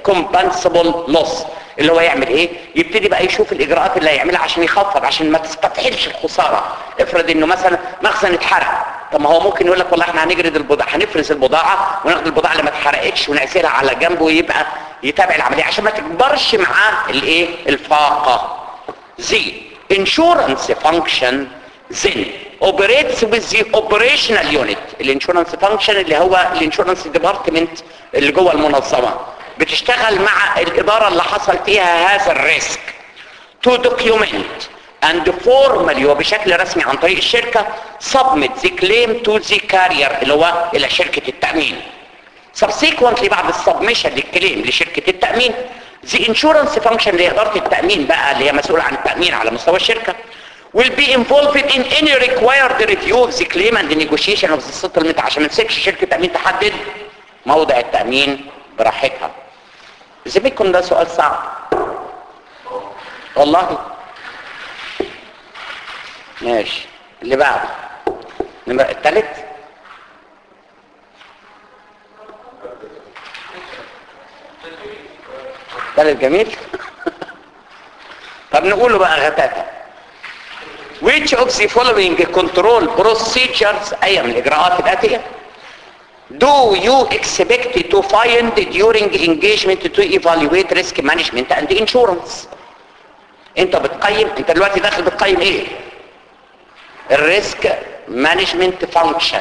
compensable loss اللي هو يعمل ايه يبتدي بقى يشوف الاجراءات اللي هيعملها عشان يخفض عشان ما تستفحلش الخساره افرض انه مثلا مخزن اتحرق طب ما هو ممكن يقول لك والله احنا هنجرد البضاعه هنفرز البضاعه وناخد البضاعه اللي ما اتحرقتش ونعزلها على جنب ويبقى يتابع العمليه عشان ما تكبرش معاه الايه الفاقه زي insurance function then operates with the operational unit الانشورنس function اللي هو الانشورنس ديبارتمنت اللي جوه المنظمه بتشتغل مع الاداره اللي حصل فيها هذا الريسك to document and formally وبشكل رسمي عن طريق الشركه submit the claim to the carrier اللي هو الى شركه التامين subsequently بعد السبمشن للكليم لشركه التامين the insurance function لإدارة التأمين بقى اللي هي مسؤولة عن التأمين على مستوى الشركة will be involved in any required review of the claim and the negotiation of the settlement عشان ما تسيبش شركة تأمين تحدد موضع التأمين براحتها إذا بيكون ده سؤال صعب والله ماشي اللي بعده نمرة الثالث ثالث جميل طب نقوله بقى غتاتا which of the following control procedures اي من الاجراءات الاتيه do you expect to find during engagement to evaluate risk management and insurance انت بتقيم انت دلوقتي داخل بتقيم ايه الريسك مانجمنت فانكشن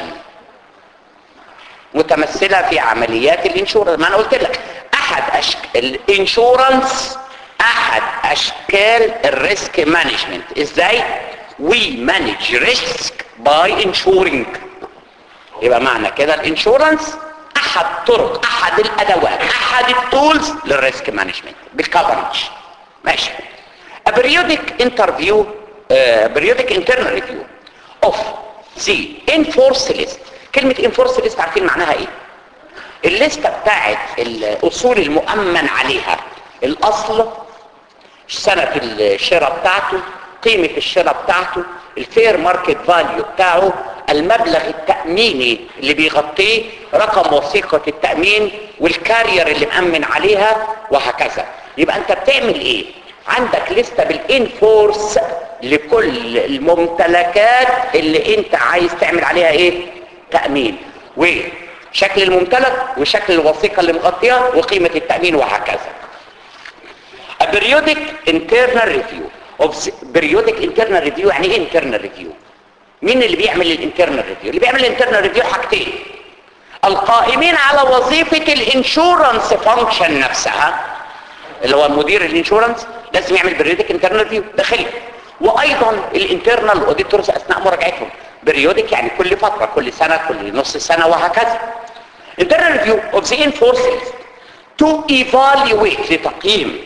متمثله في عمليات الانشورنس ما انا قلت لك احد اشكال الانشورنس احد اشكال الريسك مانجمنت ازاي we manage risk by insuring يبقى معنى كده الانشورنس احد طرق احد الادوات احد التولز للريسك مانجمنت بالكفرج ماشي a periodic interview uh, periodic internal review of the enforced list كلمة enforced list عارفين معناها ايه الليستة بتاعت الاصول المؤمن عليها الاصل سنة الشراء بتاعته قيمة الشراء بتاعته الفير ماركت فاليو بتاعه المبلغ التأميني اللي بيغطيه رقم وثيقة التأمين والكارير اللي مأمن عليها وهكذا يبقى انت بتعمل ايه عندك لستة بالانفورس لكل الممتلكات اللي انت عايز تعمل عليها ايه تأمين وشكل الممتلك وشكل الوثيقة اللي مغطيها وقيمة التأمين وهكذا A periodic internal review of the periodic internal review يعني ايه internal review مين اللي بيعمل الانترنال ريفيو اللي بيعمل الانترنال ريفيو حاجتين القائمين على وظيفة الانشورنس فانكشن نفسها اللي هو مدير الانشورنس لازم يعمل بريودك انترنال ريفيو داخلي وايضا الانترنال اوديتورز اثناء مراجعتهم بريودك يعني كل فترة كل سنة كل نص سنة وهكذا internal review of the enforced to evaluate لتقييم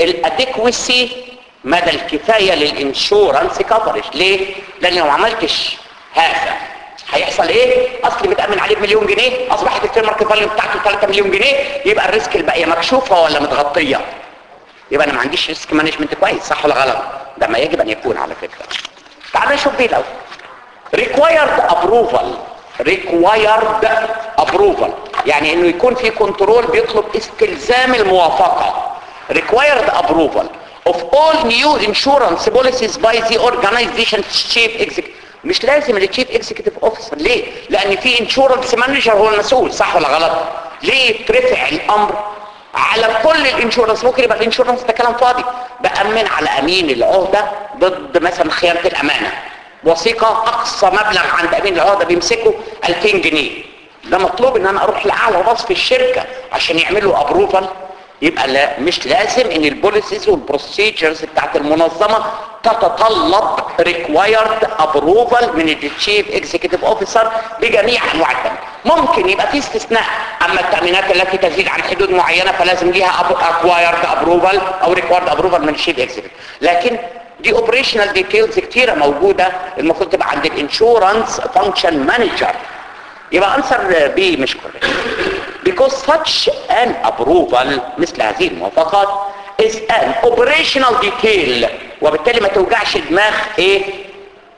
الادكوسي مدى الكفاية للانشورنس كفرج ليه؟ لان لو ما عملتش هذا هيحصل ايه؟ اصلي متأمن عليه بمليون جنيه اصبحت الفير ماركت فاليو بتاعته 3 مليون جنيه يبقى الريسك الباقية مكشوفة ولا متغطية؟ يبقى انا ما عنديش ريسك مانجمنت كويس صح ولا غلط؟ ده ما يجب ان يكون على فكرة تعال نشوف بيه الاول required approval required approval يعني انه يكون في كنترول بيطلب استلزام الموافقة required approval of all new insurance policies by the organization chief executive مش لازم التشيف اكزيكتيف اوفيسر ليه لان في انشورنس مانجر هو المسؤول صح ولا غلط ليه ترفع الامر على كل الانشورنس ممكن يبقى الانشورنس ده كلام فاضي بامن على امين العهده ضد مثلا خيانه الامانه وثيقه اقصى مبلغ عند امين العهده بيمسكه 2000 جنيه ده مطلوب ان انا اروح لاعلى راس في الشركه عشان يعملوا ابروفال يبقى لا مش لازم ان البوليسيز والبروسيجرز بتاعت المنظمة تتطلب required approval من التشيف اكزيكتيف اوفيسر بجميع انواع التأمين ممكن يبقى في استثناء اما التأمينات التي تزيد عن حدود معينة فلازم ليها acquired approval او required approval من التشيف اكزيكتيف لكن دي اوبريشنال ديتيلز كتيرة موجودة المفروض تبقى عند الانشورنس فانكشن مانجر يبقى انسر بي مش correct because such an approval مثل هذه الموافقات is an operational detail وبالتالي ما توجعش دماغ ايه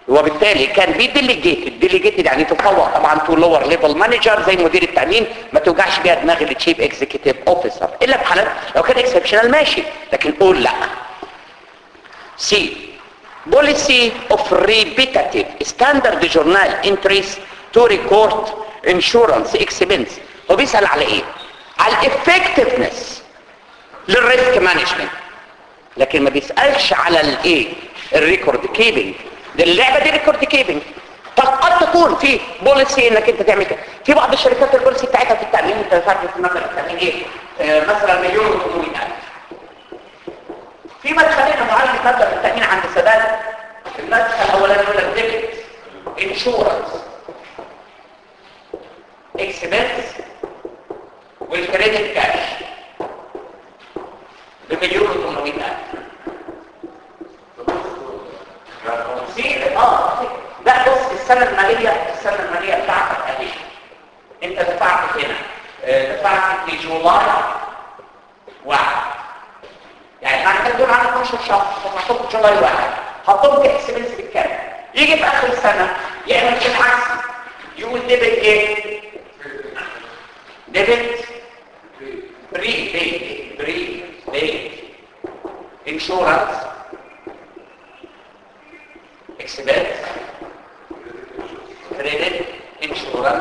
وبالتالي كان بي ديليجيتد ديليجيتد يعني تفوق طبعا تو لور ليفل مانجر زي مدير التامين ما توجعش بيها دماغ التشيف اكزيكتيف اوفيسر الا في حالات لو كان اكسبشنال ماشي لكن قول لا سي policy of repetitive standard journal entries to record insurance expense هو بيسأل على ايه على الeffectiveness للريسك مانجمنت لكن ما بيسألش على الايه الريكورد كيبنج دي اللعبة دي ريكورد كيبنج طب قد تكون في بوليسي انك انت تعمل كده في بعض الشركات البوليسي بتاعتها في التأمين انت فاكر في المبلغ التأمين ايه آه مثلا مليون و في مدخلين معين مبلغ التأمين عند السداد المدخل الاولاني يقول لك ديبت انشورنس اكسبنس والكريدت كاش بمليون و 800 الف في اه لا بص السنه الماليه السنه الماليه بتاعتك اهي انت دفعت هنا آه، دفعت في جولاي واحد يعني احنا كان دول عندك 12 شهر دفعتهم في جولاي واحد حطهم كاكسبنس بالكامل يجي في اخر السنه يعمل كده عكس يقول ديبت ايه ديبت بري بي بري بي انشورنس اكسبنس كريدت انشورنس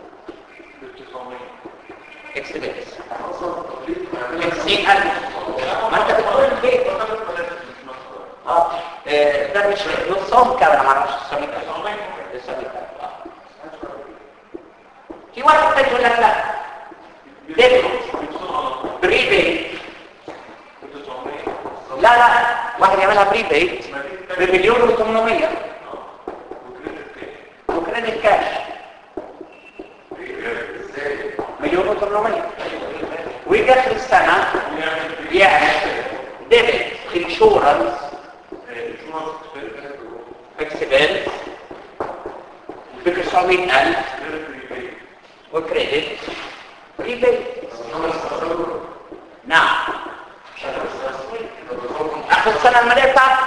اكسبنس 50000 ما انت بتقول ليه اه آه، ده مش نصهم كام انا ما اعرفش 900000 في واحد تاني يقول لك لا ديبت بري بي لا لا واحد يعملها بري بي بمليون و800 وكريدت كاش مليون و800 ويجي اخر السنه يعمل ديبت انشورنس اكسبنس ب 900000 وكريدت بري بي نعم اخر السنه الماليه بتاعتك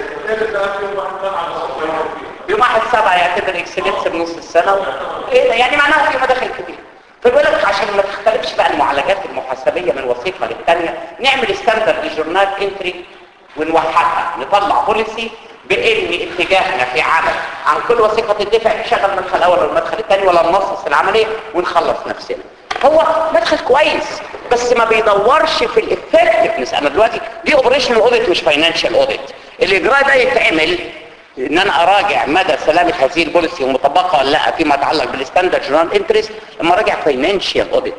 يوم واحد سبعة يعتبر اكسلنس بنص السنة و... ايه ده يعني معناها في مداخل كبير فبيقول لك عشان ما تختلفش بقى المعالجات المحاسبية من وثيقة للتانية نعمل ستاندرد جورنال انتري ونوحدها نطلع بوليسي بان اتجاهنا في عمل عن كل وثيقة تدفع نشغل المدخل الاول والمدخل الثاني ولا ننصص العملية ونخلص نفسنا هو مدخل كويس بس ما بيدورش في الافكتفنس انا دلوقتي دي اوبريشنال اوديت مش فاينانشال اوديت الاجراء ده يتعمل ان انا اراجع مدى سلامه هذه البوليسي ومطبقه ولا لا فيما يتعلق بالستاندرد جورنال انترست لما اراجع فاينانشال اوديت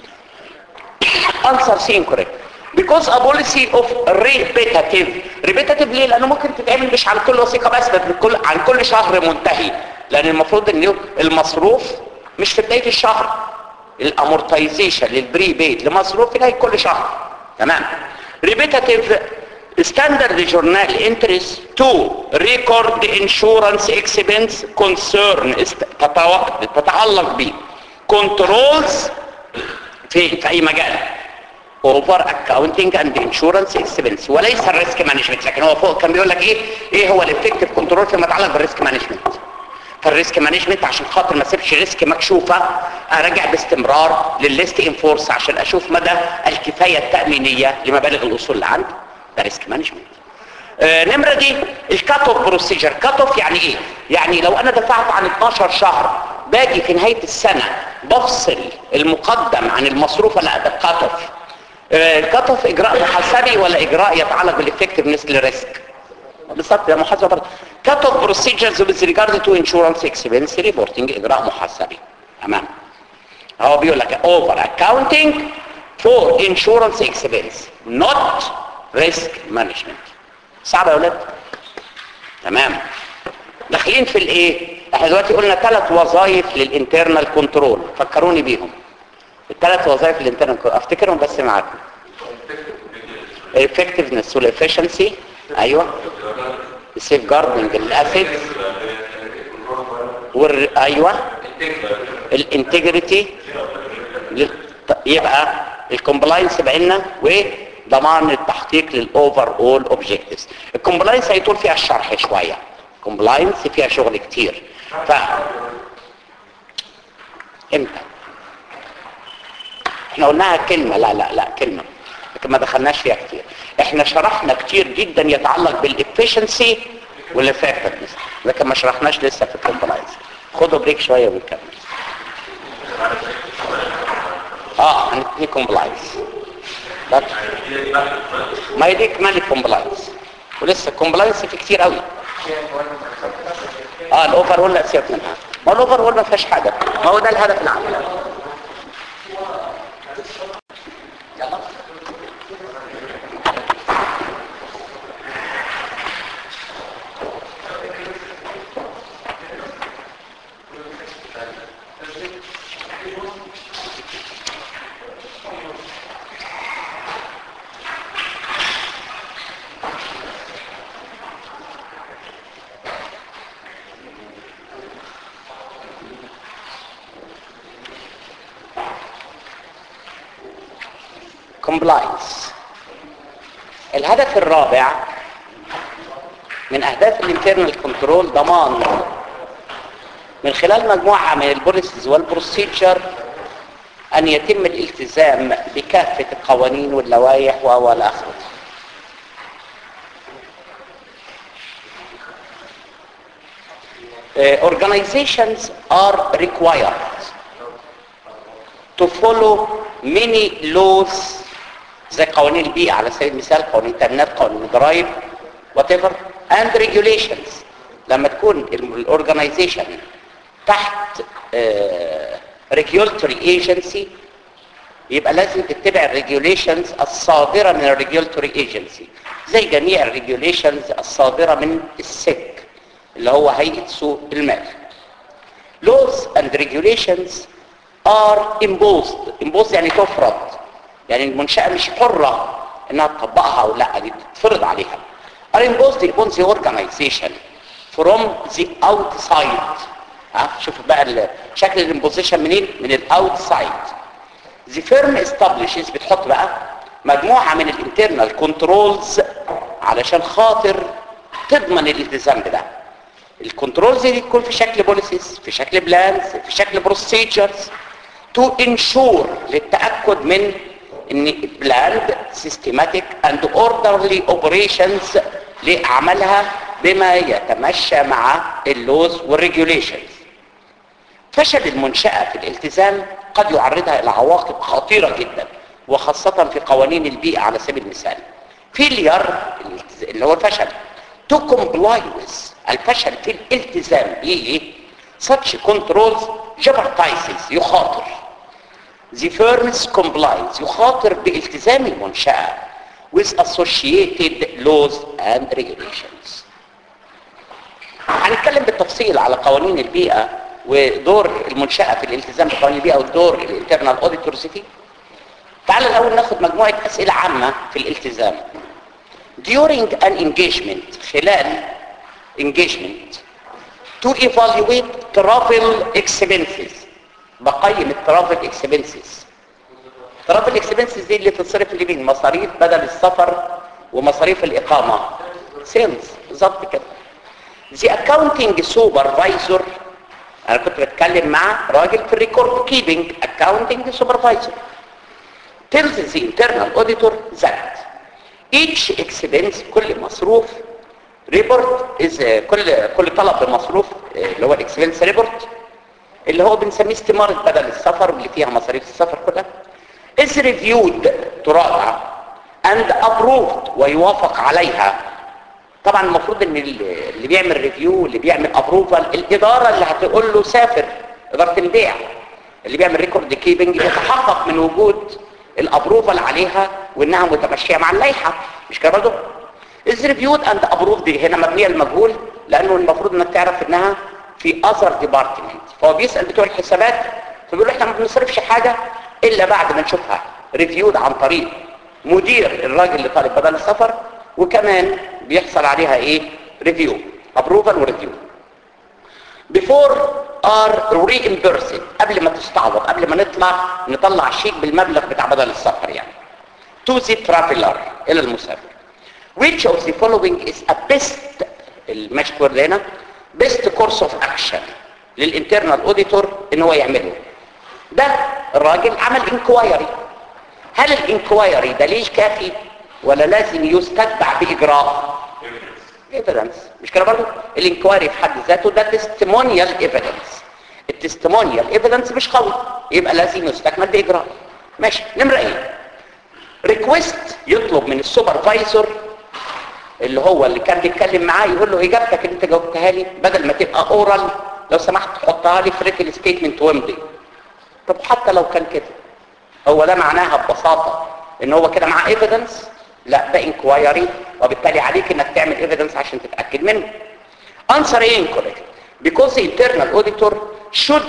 answer C incorrect because a policy of repetitive repetitive ليه لانه ممكن تتعمل مش عن كل وثيقه بس بل كل عن كل شهر منتهي لان المفروض ان المصروف مش في بدايه الشهر الامورتايزيشن للبري بيد لمصروف في نهايه كل شهر تمام repetitive standard journal entries to record the insurance expense concern است- تتو- تتعلق ب controls في في اي مجال over accounting and insurance expense وليس الريسك مانجمنت لكن هو فوق كان بيقول لك ايه ايه هو الافكتيف كنترول فيما يتعلق بالريسك مانجمنت فالريسك مانجمنت عشان خاطر ما اسيبش ريسك مكشوفه اراجع باستمرار للليست انفورس عشان اشوف مدى الكفايه التامينيه لمبالغ الاصول اللي عندي ده ريسك مانجمنت آه نمرة دي الكات اوف بروسيجر كات اوف يعني ايه يعني لو انا دفعت عن 12 شهر باجي في نهاية السنة بفصل المقدم عن المصروف لا ده كات اوف الكات اوف اجراء محاسبي ولا اجراء يتعلق بالافكتفنس للريسك بالظبط ده محاسبه برضه كات اوف بروسيجرز with regard to insurance expense reporting اجراء محاسبي تمام هو بيقول لك over accounting for insurance expense not risk management صعب يا اولاد تمام داخلين في الايه احنا دلوقتي قلنا ثلاث وظائف للانترنال كنترول فكروني بيهم الثلاث وظائف للانترنال كنترول افتكرهم بس معاكم الافكتفنس والافشنسي ايوه السيف جاردنج الاسيدز وال ايوه الانتجريتي يبقى الكومبلاينس بعنا وضمان التحقيق للاوفر اول اوبجكتيفز الكومبلاينس هيطول فيها الشرح شويه كومبلاينس فيها شغل كتير ف امتى احنا قلناها كلمة لا لا لا كلمة لكن ما دخلناش فيها كتير احنا شرحنا كتير جدا يتعلق بالافشنسي والافكتفنس لكن ما شرحناش لسه في الكومبلاينس خدوا بريك شوية ونكمل اه هنبتدي كومبلاينس ما هي دي كمان الكومبلاينس ولسه الكومبلاينس في كتير قوي اه الاوفر وول لا سيبك منها ما الاوفر وول ما فيهاش حاجه ما هو ده الهدف العام يلا compliance الهدف الرابع من اهداف الانترنال كنترول ضمان من خلال مجموعة من البوليسيز والبروسيجر ان يتم الالتزام بكافة القوانين واللوائح والى اخره Uh, organizations are required to follow many laws زي قوانين البيئة على سبيل المثال قوانين التأمينات قوانين الضرائب whatever and regulations لما تكون الاورجنايزيشن تحت uh, regulatory agency يبقى لازم تتبع الريجوليشنز الصادرة من الريجولatory agency زي جميع الريجوليشنز الصادرة من السك اللي هو هيئة سوق المال laws and regulations are imposed imposed يعني تفرض يعني المنشأة مش حرة انها تطبقها او لا دي تتفرض عليها are imposed upon the organization from the outside ها شوفوا بقى ال- شكل الامبوزيشن منين من الاوتسايد the firm establishes بتحط بقى مجموعة من الانترنال كنترولز علشان خاطر تضمن الالتزام بده الكنترولز دي تكون في شكل بوليسيز في شكل بلانز في شكل بروسيجرز تو انشور للتاكد من ان بلاند سيستماتيك اند اوردرلي اوبريشنز لاعمالها بما يتمشى مع اللوز والريجوليشنز فشل المنشأة في الالتزام قد يعرضها إلى عواقب خطيرة جدا وخاصة في قوانين البيئة على سبيل المثال فيلير اللي هو الفشل to comply with الفشل في الالتزام به such controls jeopardizes يخاطر the firm's compliance يخاطر بالتزام المنشأة with associated laws and regulations هنتكلم بالتفصيل على قوانين البيئة ودور المنشأة في الالتزام بقوانين البيئة ودور الانترنال اوديتورز فيه تعال الأول ناخد مجموعة أسئلة عامة في الالتزام during an engagement خلال engagement to evaluate travel expenses بقيم الترافل expenses travel expenses دي اللي تتصرف اللي بين مصاريف بدل السفر ومصاريف الإقامة sales بالظبط كده the accounting supervisor انا كنت بتكلم مع راجل في الريكورد كيبنج accounting supervisor tells the internal auditor that each expense كل مصروف ريبورت is كل كل طلب بمصروف اللي هو الاكسبنس ريبورت اللي هو بنسميه استمارة بدل السفر واللي فيها مصاريف السفر كلها is reviewed تراجع and approved ويوافق عليها طبعا المفروض ان اللي بيعمل ريفيو واللي بيعمل ابروفال الاداره اللي هتقول له سافر اداره البيع اللي بيعمل ريكورد كيبنج يتحقق من وجود الابروفال عليها وانها متمشيه مع اللائحه مش كده برضه از ريفيود اند ابروفد هنا مبنيه المجهول لانه المفروض انك تعرف انها في اذر ديبارتمنت فهو بيسال بتوع الحسابات فبيقول احنا ما بنصرفش حاجه الا بعد ما نشوفها ريفيود عن طريق مدير الراجل اللي طالب بدل السفر وكمان بيحصل عليها ايه ريفيو ابروفال وريفيو before are reimbursed قبل ما تستعوض قبل ما نطلع نطلع شيك بالمبلغ بتاع بدل السفر يعني to the traveler الى المسافر which of the following is a best الماجيك وورد هنا بيست كورس اوف اكشن للانترنال اوديتور ان هو يعمله ده الراجل عمل انكوايري هل الانكوايري دليل كافي ولا لازم يستتبع باجراء ايفيدنس مش كده برضه الانكوايري في حد ذاته ده تستمونيال ايفيدنس التستمونيال ايفيدنس مش قوي يبقى لازم يستكمل باجراء ماشي نمره ايه ريكويست يطلب من السوبرفايزر اللي هو اللي كان بيتكلم معاه يقول له اجابتك اللي انت جاوبتها لي بدل ما تبقى اورال لو سمحت حطها لي في ريتل ستيتمنت وامضي طب حتى لو كان كده هو ده معناها ببساطه ان هو كده معاه ايفيدنس لا ده انكوايري وبالتالي عليك انك تعمل ايفيدنس عشان تتاكد منه answer incorrect because the internal auditor should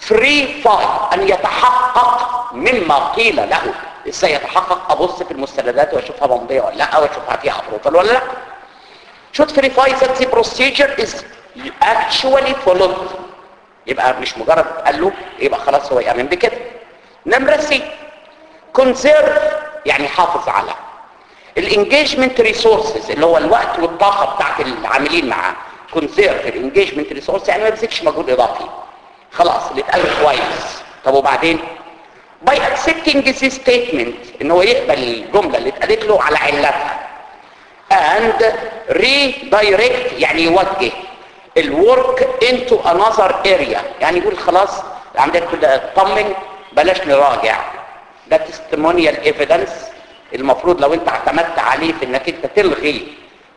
verify ان يتحقق مما قيل له ازاي يتحقق ابص في المستندات واشوفها ممضيه ولا لا واشوفها فيها ابروفال ولا لا should verify that the procedure is actually followed يبقى مش مجرد قال له يبقى خلاص هو يامن بكده نمره سي conserve يعني حافظ على الانجيجمنت ريسورسز اللي هو الوقت والطاقه بتاعت العاملين معاه كونسيرف الانجيجمنت ريسورس يعني ما بيزيدش مجهود اضافي خلاص اللي اتقال كويس طب وبعدين باي اكسبتنج ذي ستيتمنت ان هو يقبل الجمله اللي اتقالت له على علتها and redirect يعني يوجه الورك into another area يعني يقول خلاص عندك كده اطمن بلاش نراجع ده testimonial evidence المفروض لو انت اعتمدت عليه في انك انت تلغي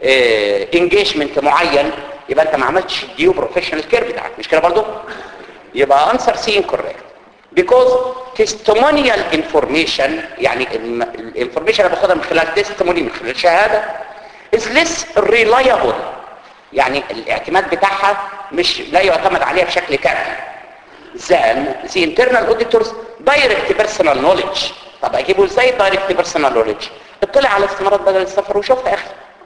انجيجمنت معين يبقى انت ما عملتش الديو بروفيشنال كير بتاعك مش كده برضو يبقى answer C incorrect because testimonial information يعني الانفورميشن اللي باخدها من خلال testimony من خلال شهاده is less reliable يعني الاعتماد بتاعها مش لا يعتمد عليها بشكل كافي than the internal auditors direct personal knowledge طب اجيبه ازاي direct personal knowledge اطلع على استمارات بدل السفر وشوف يا اخي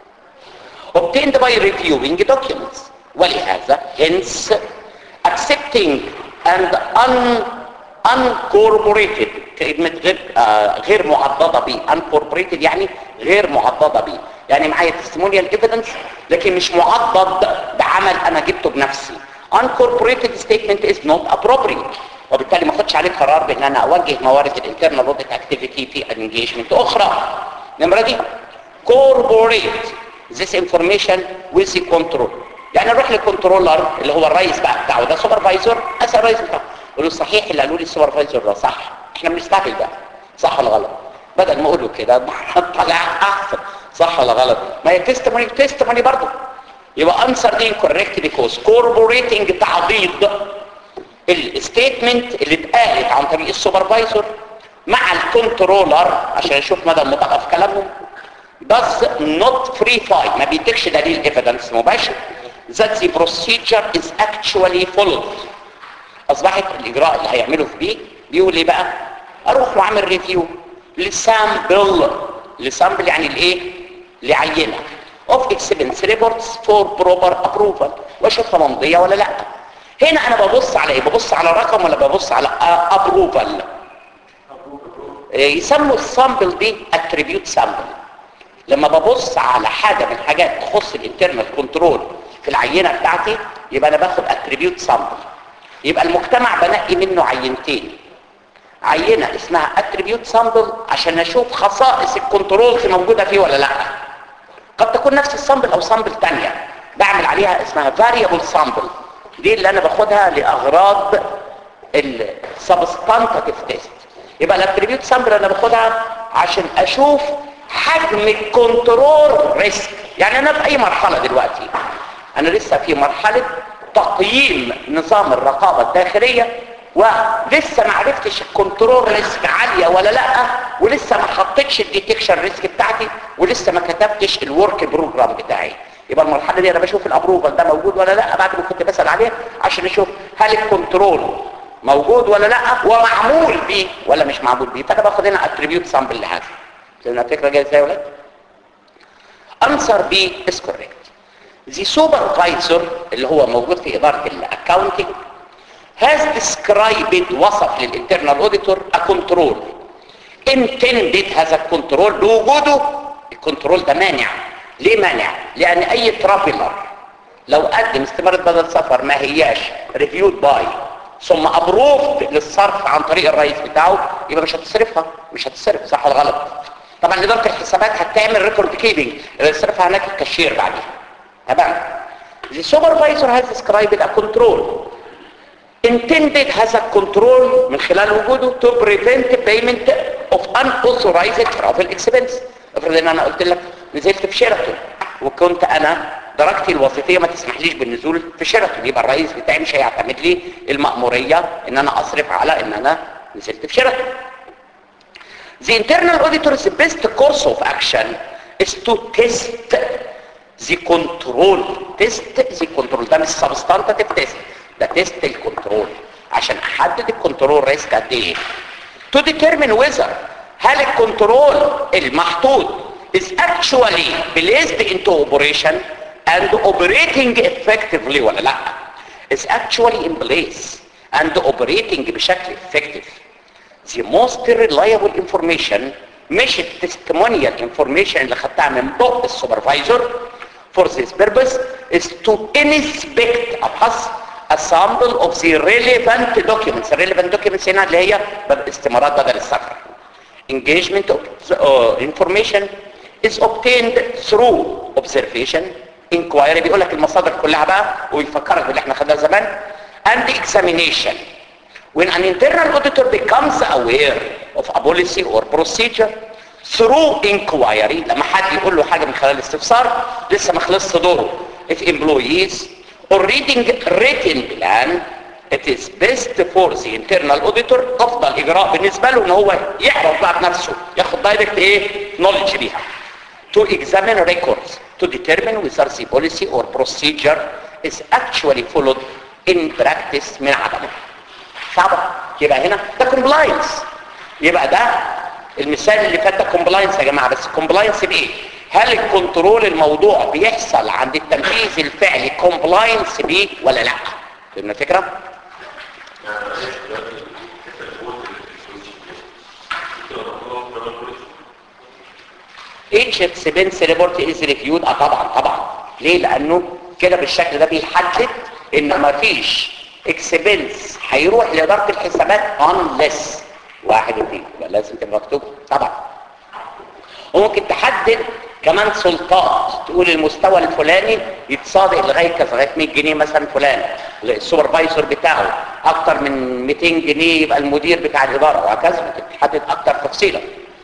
obtained by reviewing documents ولهذا hence accepting and un uncorroborated كلمة غير آه غير معضدة بيه uncorroborated يعني غير معضدة بيه يعني معايا testimonial evidence لكن مش معضد بعمل انا جبته بنفسي uncorroborated statement is not appropriate وبالتالي ما اخدش عليه قرار بان انا اوجه موارد الانترنال اوديت اكتيفيتي في انجيجمنت اخرى النمره دي corroborate this information with the control يعني اروح للكنترولر اللي هو الرئيس بقى بتاعه ده سوبرفايزر اسال الرئيس بتاعه اقول له صحيح اللي قالوا لي السوبرفايزر ده صح احنا بنستعمل ده صح ولا غلط بدل ما اقول له كده طلع احسن صح ولا غلط ما هي تستموني تستموني برضه يبقى انسر دي incorrect because corroborating تعضيد الستيتمنت اللي اتقالت عن طريق السوبرفايزر مع الكنترولر عشان اشوف مدى المطابقه في كلامهم does not verify ما بيديكش دليل evidence مباشر that the procedure is actually followed اصبحت الاجراء اللي هيعمله في بيه بيقول ايه بقى اروح واعمل ريفيو لسامبل لسامبل يعني الايه لعينه of expense reports for proper approval واشوفها ممضيه ولا لا هنا انا ببص على ايه ببص على رقم ولا ببص على ابروفال يسموا السامبل دي اتريبيوت سامبل لما ببص على حاجه من حاجات تخص الانترنال كنترول في العينه بتاعتي يبقى انا باخد اتريبيوت سامبل يبقى المجتمع بنقي منه عينتين عينه اسمها اتريبيوت سامبل عشان اشوف خصائص الكنترولز موجوده فيه ولا لا قد تكون نفس السامبل او سامبل ثانيه بعمل عليها اسمها فاريبل سامبل دي اللي انا باخدها لاغراض السبستانتيف تيست يبقى الاتريبيوت سامبل انا باخدها عشان اشوف حجم الكنترول ريسك يعني انا في اي مرحله دلوقتي انا لسه في مرحله تقييم نظام الرقابه الداخليه ولسه ما عرفتش الكنترول ريسك عاليه ولا لا ولسه ما حطيتش الديتكشن ريسك بتاعتي ولسه ما كتبتش الورك بروجرام بتاعي يبقى المرحله دي انا بشوف الابروفال ده موجود ولا لا بعد ما كنت بسال عليه عشان اشوف هل الكنترول موجود ولا لا ومعمول بيه ولا مش معمول بيه فانا باخد هنا اتريبيوت سامبل لهذا فهمنا الفكره جايه ازاي يا ولاد انسر بي از كوريكت the supervisor اللي هو موجود في اداره الاكاونتنج has described وصف للانترنال اوديتور a control intended هذا الكنترول بوجوده الكنترول ده مانع ليه مانع لان اي ترافلر لو قدم استمارة بدل سفر ما هياش ريفيود باي ثم ابروفد للصرف عن طريق الرئيس بتاعه يبقى مش هتصرفها مش هتصرف صح ولا غلط طبعا اداره الحسابات هتعمل ريكورد كيبنج اللي يصرفها هناك الكاشير بعدين تمام The supervisor has described a control intended هذا الكنترول من خلال وجوده to prevent payment of unauthorized travel expense افرض ان انا قلت لك نزلت في شيراتون وكنت انا درجتي الوظيفيه ما تسمحليش بالنزول في شيراتون يبقى الرئيس بتاعي مش هيعتمد لي المأموريه ان انا اصرف على ان انا نزلت في شيراتون The internal auditor's best course of action is to test the control. Test the control. ده مش substantive test. ده test الكنترول. عشان احدد الكنترول ريسك قد ايه. To determine whether هل الكنترول المحطوط is actually placed into operation and operating effectively ولا لا. is actually in place and operating بشكل effective. the most reliable information مش التستمونيال information اللي خدتها من بق السوبرفايزر for this purpose is to inspect ابحث a sample of the relevant documents relevant documents هنا اللي هي استمارات بدل السفر engagement of uh, information is obtained through observation inquiry بيقول لك المصادر كلها بقى ويفكرك باللي احنا خدناه زمان and examination when an internal auditor becomes aware of a policy or procedure through inquiry لما حد يقول له حاجة من خلال استفسار لسه ما خلصش دوره if employees or reading written plan it is best for the internal auditor افضل اجراء بالنسبة له ان هو يعرف بقى بنفسه ياخد دايركت ايه knowledge بيها to examine records to determine whether the policy or procedure is actually followed in practice من عدمه صعبة يبقى هنا ده كومبلاينس يبقى ده المثال اللي فات ده كومبلاينس يا جماعة بس كومبلاينس بايه هل الكنترول الموضوع بيحصل عند التنفيذ الفعلي كومبلاينس بيه ولا لا فهمنا الفكرة each expense report is reviewed اه طبعا طبعا ليه لانه كده بالشكل ده بيحدد ان مفيش اكسبنس هيروح لإدارة الحسابات unless واحد واثنين يبقى لازم تبقى مكتوب طبعا وممكن تحدد كمان سلطات تقول المستوى الفلاني يتصادق لغايه كذا لغايه 100 جنيه مثلا فلان السوبرفايزر بتاعه اكتر من 200 جنيه يبقى المدير بتاع الاداره وهكذا ممكن تحدد اكتر تفصيلا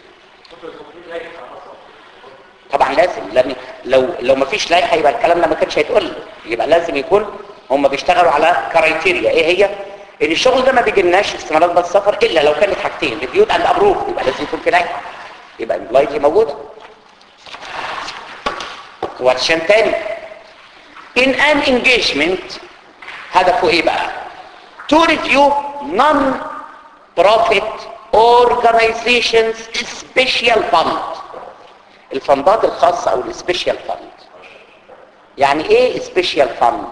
طبعا لازم لان لو لو ما فيش لائحه يبقى الكلام ده ما كانش هيتقول يبقى لازم يكون هم بيشتغلوا على كرايتيريا ايه هي ان الشغل ده ما بيجيلناش استمارات بس سفر الا لو كانت حاجتين ريفيود اند ابروف يبقى لازم يكون في لائحه يبقى البلايتي موجوده وعشان تاني in an engagement هدفه ايه بقى to review non-profit organizations special fund الفندات الخاصة او السبيشال فند يعني ايه سبيشال فند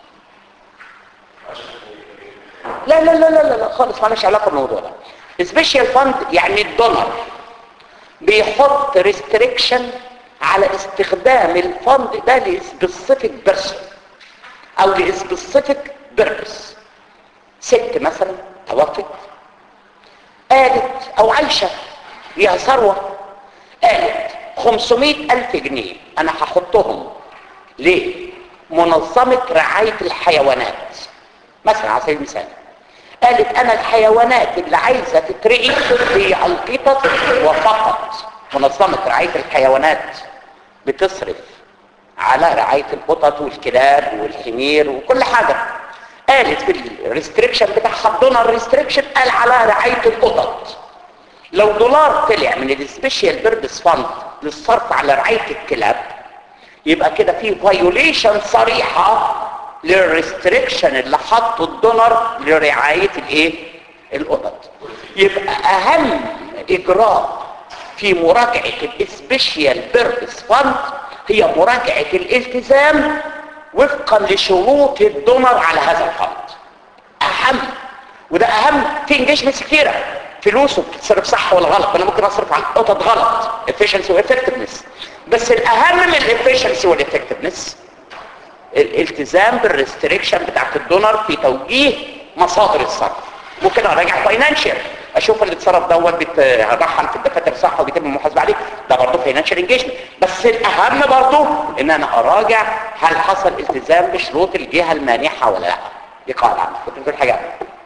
لا لا لا لا لا خالص مالهاش علاقه بالموضوع ده سبيشال فند يعني الدونر بيحط ريستريكشن على استخدام الفند ده لسبيسيفيك بيرسون او لسبيسيفيك بيربس ست مثلا توفت قالت او عايشه ليها ثروه قالت 500 ألف جنيه أنا هحطهم ليه؟ منظمة رعاية الحيوانات مثلا على سبيل المثال قالت أنا الحيوانات اللي عايزة تترعي هي القطط وفقط منظمة رعاية الحيوانات بتصرف على رعاية القطط والكلاب والحمير وكل حاجة قالت في الريستريكشن بتاعها الدونر ريستريكشن قال على رعاية القطط لو دولار طلع من السبيشال بيربس فاند للصرف على رعاية الكلاب يبقى كده في فايوليشن صريحة للريستريكشن اللي حطه الدولار لرعاية الايه القطط يبقى اهم اجراء في مراجعة السبيشال بيربس فاند هي مراجعة الالتزام وفقا لشروط الدونر على هذا الفند اهم وده اهم في انجيجمنتس كتيره فلوسه بتتصرف صح ولا غلط انا ممكن اصرف على القطط غلط efficiency وeffectiveness بس الاهم من الefficiency والeffectiveness الالتزام بالريستريكشن بتاعت الدونر في توجيه مصادر الصرف ممكن اراجع فاينانشال اشوف اللي اتصرف دوت بيترحل في الدفاتر صح وبيتم المحاسبه عليه ده برضه فاينانشال انجيجمنت بس الاهم برضه ان انا اراجع هل حصل التزام بشروط الجهه المانحه ولا لا دي قاعده عندي كنت بتقول حاجه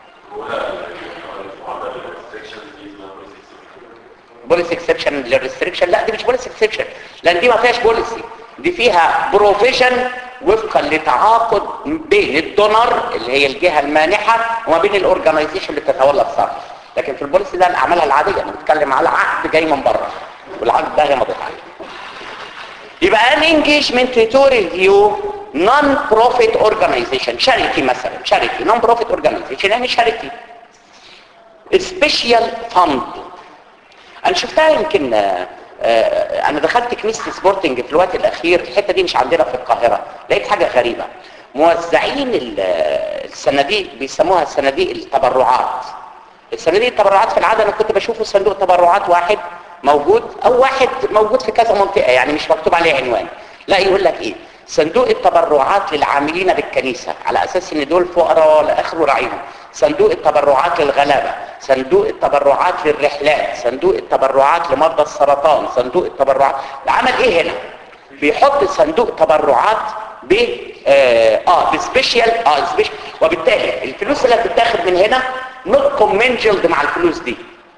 بوليس اكسبشن للريستريكشن لا دي مش بوليس اكسبشن لان دي ما فيهاش بوليسي دي فيها بروفيجن وفقا لتعاقد بين الدونر اللي هي الجهه المانحه وما بين الاورجنايزيشن اللي بتتولى الصرف لكن في البوليسي ده الاعمال العاديه انا بتكلم على عقد جاي من بره والعقد ده هي مضيت عليه يبقى an engagement to review non-profit organization charity مثلا charity non-profit organization يعني charity special fund انا شفتها يمكن آه، آه، انا دخلت كنيسه سبورتنج في الوقت الاخير الحته دي مش عندنا في القاهره لقيت حاجه غريبه موزعين ال- آه، الصناديق بيسموها صناديق التبرعات الصناديق التبرعات في العاده انا كنت بشوفه صندوق تبرعات واحد موجود او واحد موجود في كذا منطقه يعني مش مكتوب عليه عنوان لا يقول لك ايه صندوق التبرعات للعاملين بالكنيسه على اساس ان دول فقراء ولا اخره راعيهم صندوق التبرعات للغلابه صندوق التبرعات للرحلات صندوق التبرعات لمرضى السرطان صندوق التبرعات عمل ايه هنا بيحط صندوق تبرعات ب اه, آه بسبيشال اه سبيشال وبالتالي الفلوس اللي هتتاخد من هنا نوت كومنجلد مع الفلوس دي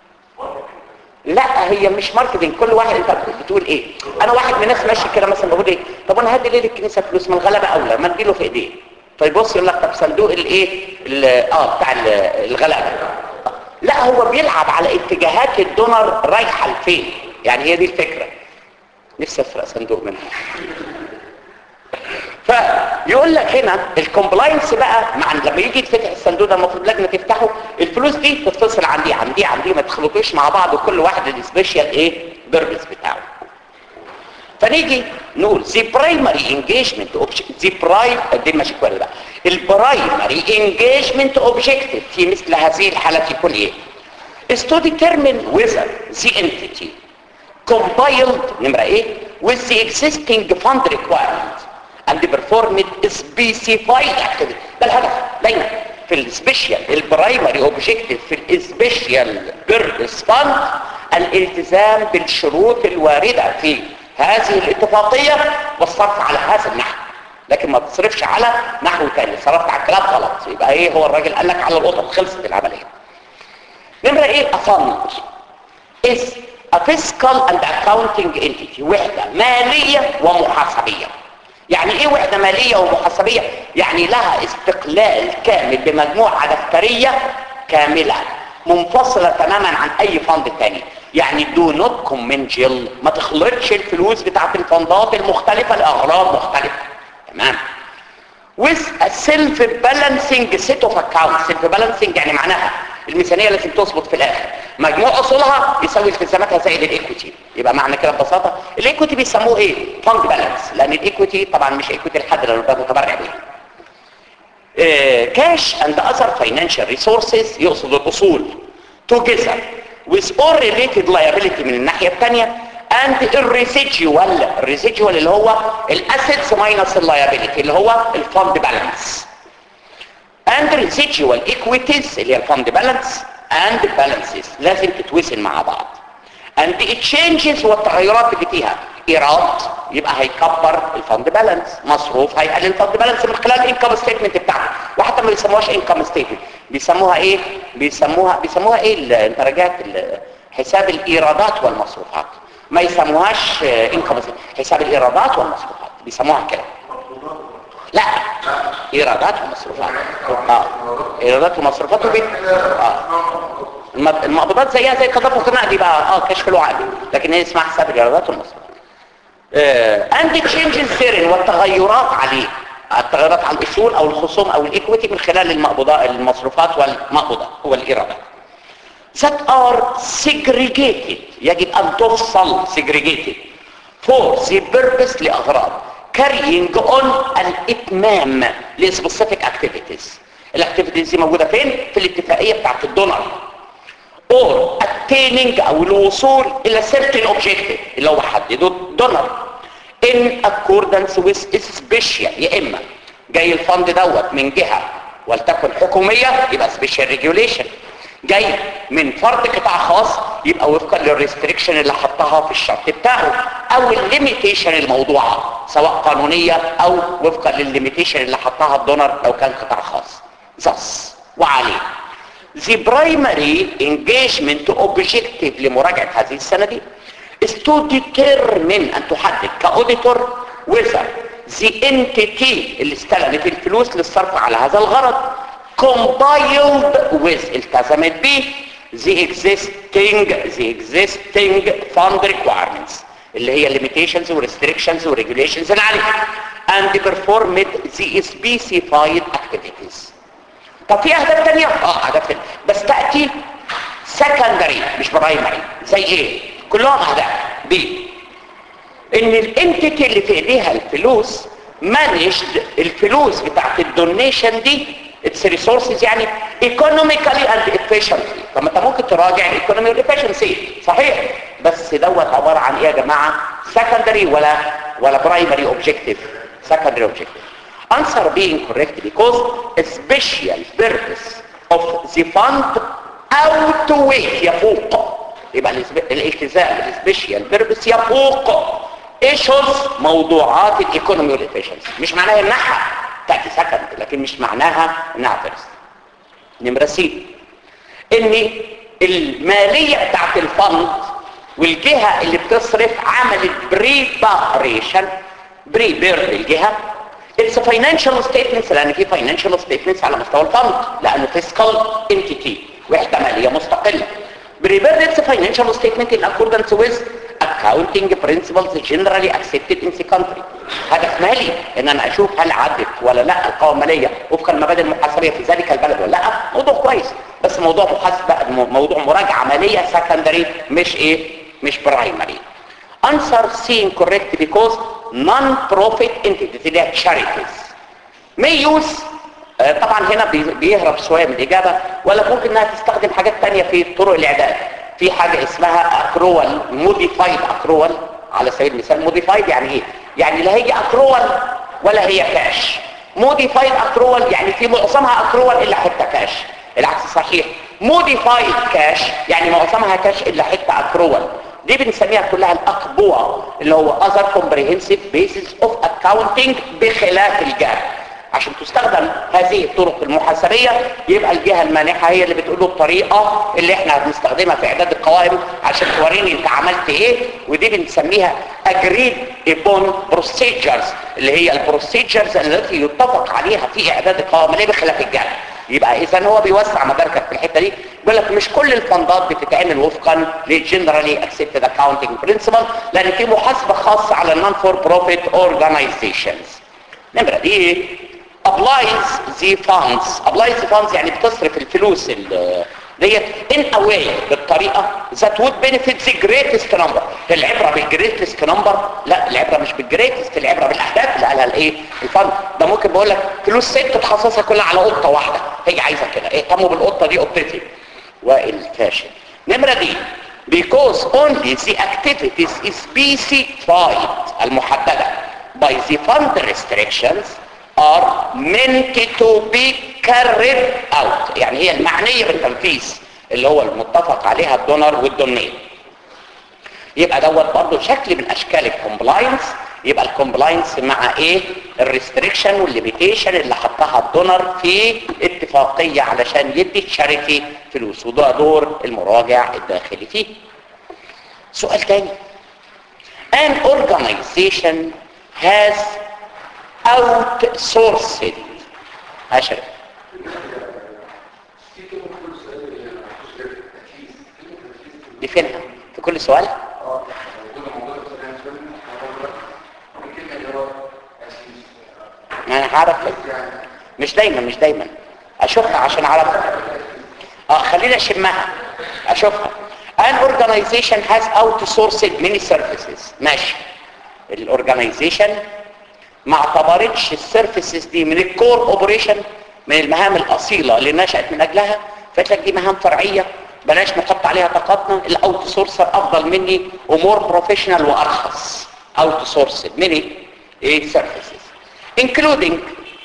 لا هي مش ماركتنج كل واحد انت بتقول ايه انا واحد من الناس ماشي كده مثلا بقول ايه طب انا هدي ليه للكنيسه فلوس من الغلبه اولى ما اديله في ايديه فيبص يقول لك طب صندوق الايه ال- اه بتاع ال- الغلبه لا هو بيلعب على اتجاهات الدونر رايحه لفين يعني هي دي الفكره نفسي اسرق صندوق منها فيقول لك هنا الكومبلاينس بقى مع لما يجي يتفتح الصندوق ده المفروض لجنه تفتحه الفلوس دي تتفصل عن دي عن دي عن دي ما تخلطوش مع بعض وكل واحد السبيشال ايه بيربس بتاعه فنيجي نقول the primary engagement object the prime دي ماشي كويس بقى البرايمري engagement objective في مثل هذه الحالة يكون ايه is to determine whether the entity compiled نمرة ايه with the existing fund requirement and performed specified activity ده الهدف دايما في السبيشال البرايمري اوبجيكتيف في السبيشال بيربس فاند الالتزام بالشروط الوارده في هذه الاتفاقيه والصرف على هذا النحو لكن ما تصرفش على نحو تاني صرفت على الكلام غلط يبقى ايه هو الراجل قال لك على القطط خلصت العمليه نمره ايه افند is a fiscal and accounting entity وحده ماليه ومحاسبيه يعني ايه وحده ماليه ومحاسبيه يعني لها استقلال كامل بمجموعه دفتريه كامله منفصله تماما عن اي فند تاني يعني دو نوت كومنجل ما تخلطش الفلوس بتاعت الفندات المختلفه لاغراض مختلفه تمام with a self balancing set of accounts self balancing يعني معناها الميزانيه لازم تظبط في الاخر مجموع اصولها يساوي التزاماتها زائد الايكويتي يبقى معنى كده ببساطه الايكويتي بيسموه ايه فاند بالانس لان الايكويتي طبعا مش ايكويتي الحد لانه ده متبرع بيه كاش اند اذر فاينانشال ريسورسز يقصد الاصول together with all related liability من الناحيه الثانيه and الريسيدجوال الريسيدجوال اللي هو الاسيتس ماينس اللايبيليتي اللي هو الفاند بالانس and residual equities اللي هي الفاند بالانس and balances لازم تتوزن مع بعض and the exchanges والتغيرات اللي فيها ايراد يبقى هيكبر الفاند بالانس مصروف هيقلل الفاند بالانس من خلال الانكم ستيتمنت بتاعته وحتى ما بيسموهاش انكم ستيتمنت بيسموها ايه بيسموها بيسموها ايه ال- انت رجعت ال- حساب الايرادات والمصروفات ما يسموهاش انكم حساب الايرادات والمصروفات بيسموها كده لا ايرادات ومصروفات اه ايرادات ومصروفات وبيت اه الم- المقبوضات زيها زي التدفق النقدي بقى اه كشف الوعد لكن هي اسمها حساب الايرادات والمصروفات اند تشينجز ثيرن والتغيرات عليه التغيرات على الاصول او الخصوم او الايكويتي من خلال المقبوضات المصروفات والمقبوضات والايرادات that are segregated يجب ان تفصل segregated for the purpose لاغراض carrying on الاتمام لسبيسيفيك activities الاكتيفيتيز دي موجوده فين في الاتفاقيه بتاعت الدونر or attaining او الوصول الى certain objective اللي هو حدده الدونر in accordance with special يا اما جاي الفند دوت من جهه ولتكن حكوميه يبقى سبيشال ريجوليشن جاي من فرد قطاع خاص يبقى وفقا للريستريكشن اللي حطها في الشرط بتاعه او الليميتيشن الموضوعه سواء قانونيه او وفقا للليميتيشن اللي حطها الدونر لو كان قطاع خاص thus وعليه the primary engagement objective لمراجعة هذه السنة دي is to determine أن تحدد كأوديتور whether the entity اللي استلمت الفلوس للصرف على هذا الغرض compiled with التزمت به the existing the existing fund requirements اللي هي limitations و restrictions و regulations اللي عليها and performed the specified activities طب في اهداف تانية اه اهداف تانية بس تأتي سكندري مش برايمري زي ايه كلهم اهداف بي ان الانتيتي اللي في ايديها الفلوس مانجد الفلوس بتاعت الدونيشن دي اتس ريسورسز يعني ايكونوميكالي اند efficiently طب ما انت ممكن تراجع الايكونومي والافشنسي صحيح بس دوت عباره عن ايه يا جماعه سكندري ولا ولا برايمري اوبجكتيف سكندري اوبجكتيف answer being correct because a special purpose of the fund outweight يفوق يبقى الاسب- الالتزام بالسبيشال بيربس يفوق ايشوز موضوعات الايكونومي والافشنسي مش معناها انها تاتي سكند لكن مش معناها انها فيرست نمره سي ان الماليه بتاعت الفند والجهه اللي بتصرف عملت بريباريشن بري بيرد الجهه اتس فاينانشال ستيتمنتس لان في فاينانشال ستيتمنتس على مستوى الفند لانه فيسكال انتيتي وحده ماليه مستقله بريبيرد اتس فاينانشال ستيتمنت ان اكوردنس ويز accounting principles generally accepted in the country هدف مالي ان انا اشوف هل عدت ولا لا القوائم الماليه وفقا المبادئ المحاسبيه في ذلك البلد ولا لا موضوع كويس بس موضوع محاسبه موضوع مراجعه ماليه سكندري مش ايه مش برايمري answer C incorrect because non-profit entities اللي هي charities may use آه، طبعا هنا بي- بيهرب شويه من الاجابه ولا ممكن انها تستخدم حاجات تانية في طرق الاعداد في حاجه اسمها اكرول موديفايد اكرول على سبيل المثال موديفايد يعني ايه يعني لا هي اكرول ولا هي كاش موديفايد اكرول يعني في معظمها اكرول الا حته كاش العكس صحيح موديفايد كاش يعني معظمها كاش الا حته اكرول دي بنسميها كلها الاقبوه اللي هو other comprehensive basis of accounting بخلاف الجاب عشان تستخدم هذه الطرق المحاسبية يبقى الجهة المانحة هي اللي بتقول له الطريقة اللي احنا بنستخدمها في اعداد القوائم عشان توريني انت عملت ايه ودي بنسميها agreed upon procedures اللي هي البروسيجرز التي يتفق عليها في اعداد القوائم المالية بخلاف الجهة يبقى اذا هو بيوسع مداركك في الحته دي بيقول لك مش كل الفندات بتتعمل وفقا للجنرالي اكسبتد اكاونتنج برنسبل لان في محاسبه خاصه على النون فور بروفيت اورجانيزيشنز نمره دي applies the funds applies the funds يعني بتصرف الفلوس ال- ديت in a way بالطريقة that would benefit the greatest number العبرة بالجريتست نمبر لا العبرة مش بالجريتست العبرة بالأهداف اللي قالها الايه الفند ده ممكن بقول لك فلوس ست تخصصها كلها على قطة واحدة هي عايزة كده ايه طموا بالقطة دي قطتي والفاشل نمرة دي because only the activities is specified المحددة by the fund restrictions are meant to be carried out يعني هي المعنية بالتنفيذ اللي هو المتفق عليها الدونر والدونير يبقى دوت برضه شكل من اشكال الكومبلاينس يبقى الكومبلاينس مع ايه الريستريكشن والليميتيشن اللي حطها الدونر في اتفاقيه علشان يدي الشركه فلوس وده دور المراجع الداخلي فيه سؤال تاني an organization has outsourced عشرة دي فينها في كل سؤال ما انا هعرف مش دايما مش دايما اشوفها عشان اعرفها اه خليني اشمها اشوفها an organization has outsourced many services ماشي الاورجنايزيشن ما اعتبرتش السيرفيسز دي من الكور اوبريشن من المهام الاصيله اللي نشات من اجلها فقلت لك دي مهام فرعيه بلاش نحط عليها طاقتنا الاوت سورسر افضل مني ومور بروفيشنال وارخص outsourced many ايه services including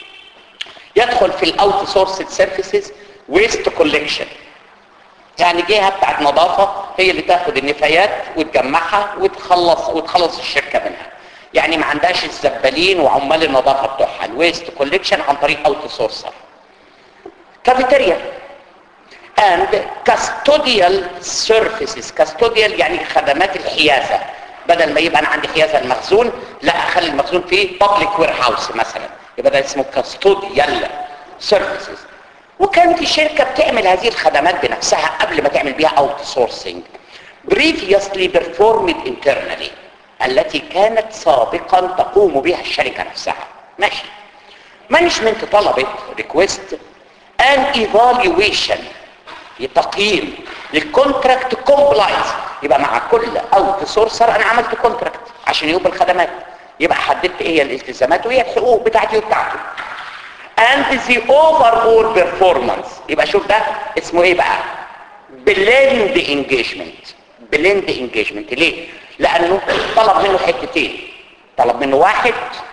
يدخل في الاوت سورسد سيرفيسز ويست كولكشن يعني جهه بتاعت نظافه هي اللي تاخد النفايات وتجمعها وتخلص وتخلص الشركه منها يعني ما عندهاش الزبالين وعمال النظافه بتوعها الويست كولكشن عن طريق اوت سورسر كافيتيريا and custodial services custodial يعني خدمات الحيازه بدل ما يبقى انا عندي حيازه المخزون لا اخلي المخزون فيه public warehouse مثلا يبقى ده اسمه custodial services وكان في شركه بتعمل هذه الخدمات بنفسها قبل ما تعمل بيها outsourcing previously performed internally التي كانت سابقا تقوم بها الشركه نفسها ماشي مانجمنت طلبت ريكويست ان ايفالويشن تقييم للكونتراكت كومبلاينس يبقى مع كل اوت سورسر انا عملت كونتراكت عشان يبقى الخدمات يبقى حددت ايه هي الالتزامات وهي الحقوق بتاعتي وبتاعته and the overall performance يبقى شوف ده اسمه ايه بقى blend engagement blend engagement ليه لانه طلب منه حتتين طلب منه واحد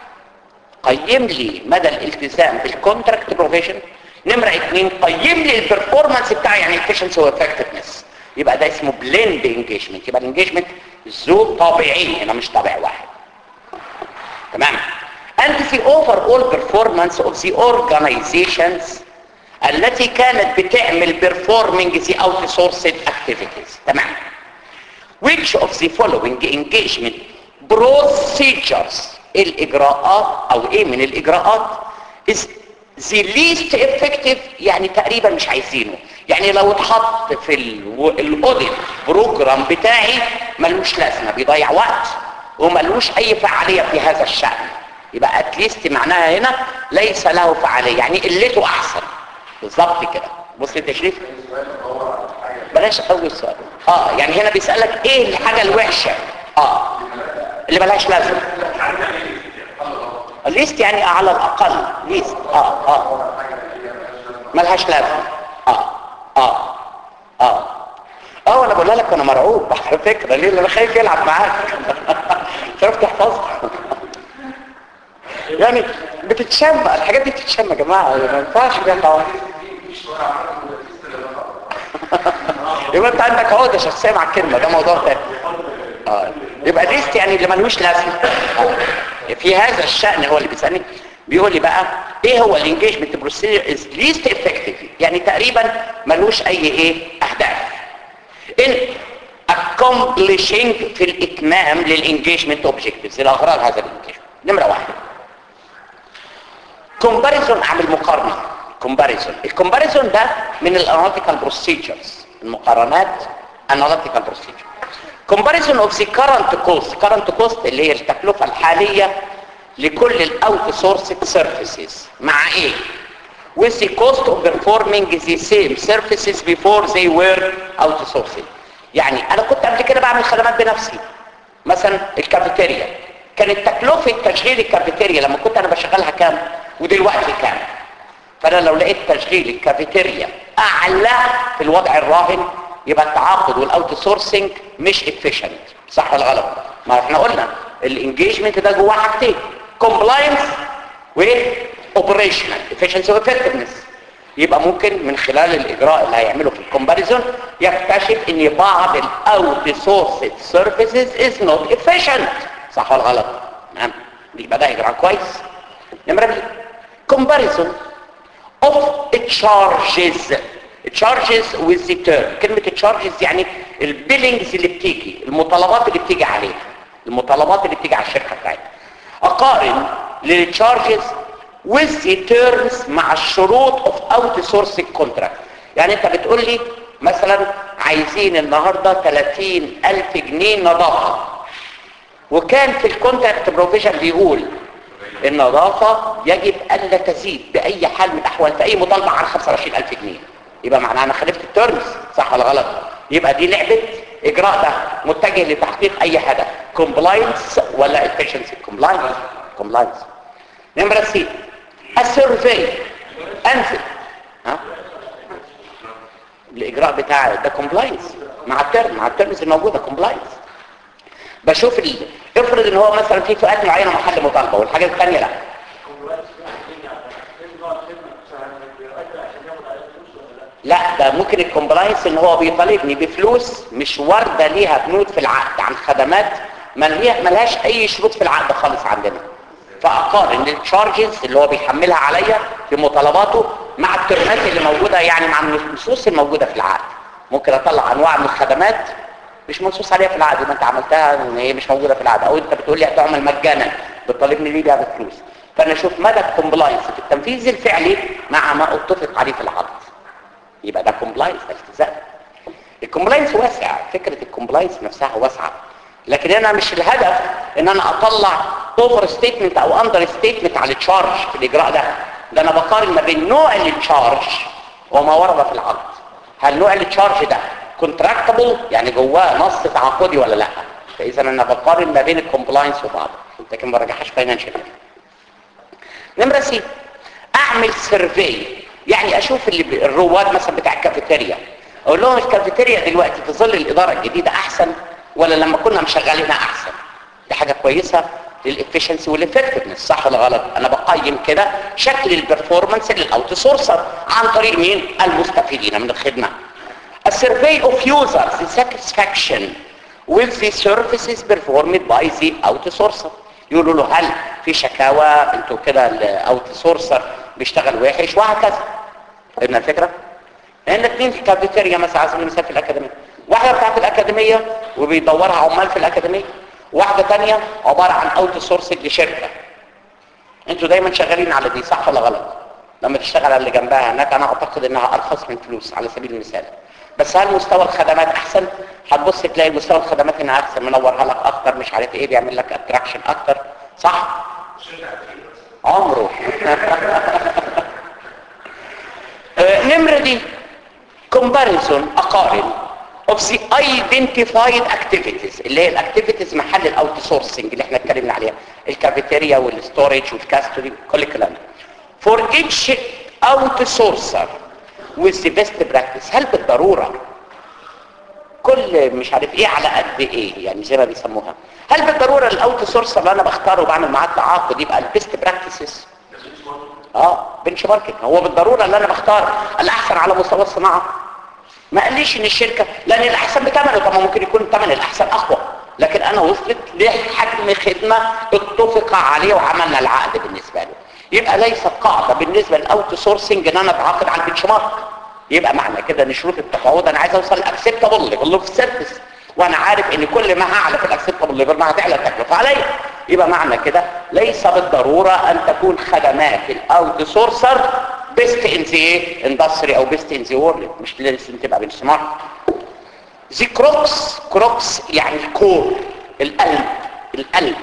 قيم لي مدى الالتزام بالكونتراكت بروفيشن نمرة اتنين قيم لي البرفورمانس بتاعي يعني efficiency و effectiveness يبقى ده اسمه blend engagement يبقى الانجيجمنت ذو طابعين هنا مش طابع واحد تمام and the overall performance of the organizations التي كانت بتعمل performing the outsourced activities تمام which of the following engagement procedures الاجراءات او ايه من الاجراءات is the least effective يعني تقريبا مش عايزينه يعني لو اتحط في الاوديت بروجرام بتاعي ملوش لازمه بيضيع وقت وملوش اي فعاليه في هذا الشان يبقى اتليست معناها هنا ليس له فعاليه يعني قلته احسن بالظبط كده بص التشريف بلاش اول سؤال اه يعني هنا بيسالك ايه الحاجه الوحشه اه اللي ملهاش لازمه ليست يعني على الاقل ليست اه اه ملهاش لازمه اه اه اه اه انا بقول لك انا مرعوب على فكره ليه انا خايف يلعب معاك خايف تحفظها يعني بتتشم الحاجات دي بتتشم يا جماعه ما ينفعش بيها طبعا يبقى انت عندك عقده شخصيه مع الكلمه ده موضوع تاني اه يبقى ليست يعني اللي ملوش لازمه آه. في هذا الشأن هو اللي بيسألني بيقول لي بقى ايه هو الانجيجمنت بروسيجر از ليست افكتيف يعني تقريبا ملوش اي ايه اهداف ان accomplishing في الاتمام للانجيجمنت اوبجكتيفز الاغراض هذا الانجيجمنت نمره واحد كومباريزون اعمل مقارنه كومباريزون الكومباريزون ده من الاناليتيكال بروسيجرز المقارنات اناليتيكال بروسيجر comparison of the current cost current cost اللي هي التكلفة الحالية لكل الاوت سورسد سيرفيسز مع ايه with the cost of performing the same services before they were outsourced يعني انا كنت قبل كده بعمل خدمات بنفسي مثلا الكافيتيريا كانت تكلفة تشغيل الكافيتيريا لما كنت انا بشغلها كام ودلوقتي كام فانا لو لقيت تشغيل الكافيتيريا اعلى في الوضع الراهن يبقى التعاقد والاوت سورسنج مش افيشنت صح ولا غلط ما احنا قلنا الانجيجمنت ده جواه حاجتين كومبلاينس واوبريشنال افيشنسي وافكتفنس يبقى ممكن من خلال الاجراء اللي هيعمله في الكومباريزون يكتشف ان بعض الاوت سورسد سيرفيسز از نوت افيشنت صح ولا غلط نعم يبقى ده اجراء كويس نمره بي كومباريزون اوف تشارجز charges with the term كلمة charges يعني البيلينجز اللي بتيجي المطالبات اللي بتيجي عليها المطالبات اللي بتيجي على الشركة بتاعتها اقارن للتشارجز with the terms مع الشروط of outsourcing contract يعني انت بتقول لي مثلا عايزين النهاردة 30 الف جنيه نظافة وكان في الكونتراكت بروفيشن بيقول النظافة يجب ألا تزيد بأي حال من الأحوال في أي مطالبة عن 25000 جنيه يبقى معناها انا خالفت الترمز صح ولا غلط يبقى دي لعبه اجراء ده متجه لتحقيق اي هدف كومبلاينس ولا efficiency كومبلاينس كومبلاينس نمره سي السيرفي انزل ها الاجراء بتاع ده كومبلاينس مع الترم مع الترمز الموجوده كومبلاينس بشوف افرض ان هو مثلا في فئات معينه محل مطالبه والحاجات الثانيه لا لا ده ممكن الكومبلاينس ان هو بيطالبني بفلوس مش وارده ليها بنود في العقد عن خدمات ملهي- ملهاش اي شروط في العقد خالص عندنا فاقارن التشارجز اللي هو بيحملها عليا في مطالباته مع الترمات اللي موجوده يعني مع النصوص الموجوده في العقد ممكن اطلع انواع من الخدمات مش منصوص عليها في العقد ما انت عملتها ان هي مش موجوده في العقد او انت بتقول لي هتعمل مجانا بتطالبني ليه بيها بفلوس فانا اشوف مدى الكومبلاينس في التنفيذ الفعلي مع ما اتفق عليه في العقد يبقى ده كومبلاينس ده التزام الكومبلاينس واسع فكره الكومبلاينس نفسها واسعه لكن انا مش الهدف ان انا اطلع اوفر ستيتمنت او اندر ستيتمنت على التشارج في الاجراء ده ده انا بقارن ما بين نوع التشارج وما ورد في العقد هل نوع التشارج ده كونتراكتبل يعني جواه نص تعاقدي ولا لا فاذا انا بقارن ما بين الكومبلاينس وبعض لكن ما برجعهاش فاينانشال نمره سي اعمل سيرفي يعني اشوف اللي ب- الرواد مثلا بتاع الكافيتيريا اقول لهم الكافيتيريا دلوقتي في ظل الاداره الجديده احسن ولا لما كنا مشغلينها احسن دي حاجه كويسه للافشنسي والافكتفنس صح ولا غلط انا بقيم كده شكل البرفورمانس للاوت سورسر عن طريق مين المستفيدين من الخدمه A survey of users satisfaction with the services performed by the outsourcer يقولوا له هل في شكاوى انتوا كده الاوتسورسر بيشتغل وحش وهكذا فهمنا الفكره؟ لان اثنين في الكافيتيريا مثلا على سبيل المثال في الاكاديميه واحده بتاعت الاكاديميه وبيدورها عمال في الاكاديميه واحده ثانيه عباره عن اوت سورسنج لشركه انتوا دايما شغالين على دي صح ولا غلط لما تشتغل على اللي جنبها هناك انا اعتقد انها ارخص من فلوس على سبيل المثال بس هل مستوى الخدمات احسن هتبص تلاقي مستوى الخدمات هنا احسن منورها لك اكتر مش عارف ايه بيعمل لك اتراكشن اكتر صح عمره آه، نمرة دي comparison اقارن of the identified activities اللي هي الاكتيفيتيز محل الاوت سورسنج اللي احنا اتكلمنا عليها الكافيتيريا والستورج والكاستوري كل الكلام ده. for each outsourcer with the best practice هل بالضرورة كل مش عارف ايه على قد ايه يعني زي ما بيسموها هل بالضرورة الاوت سورسر اللي انا بختاره وبعمل معاه تعاقد يبقى البيست براكتسز اه بنش ماركت هو بالضرورة اللي انا بختار الاحسن على مستوى الصناعة ما قاليش ان الشركة لان الاحسن بثمنه طبعا ممكن يكون الثمن الاحسن اقوى لكن انا وصلت لحجم خدمة اتفق عليه وعملنا العقد بالنسبة له يبقى ليست قاعدة بالنسبة للاوت سورسنج ان انا اتعاقد على البنش مارك يبقى معنى كده ان شروط التفاوض انا عايز اوصل لاكسبتابل ليفل اوف سيرفيس وانا عارف ان كل ما هعلى في الاكسبتابل ليفل ما هتعلى التكلفه عليا يبقى معنى كده ليس بالضروره ان تكون خدمات الاوت سورسر بيست ان ذا اندستري او بيست ان ذا وورلد مش لازم تبقى بنش مارك زي كروكس كروكس يعني الكور القلب القلب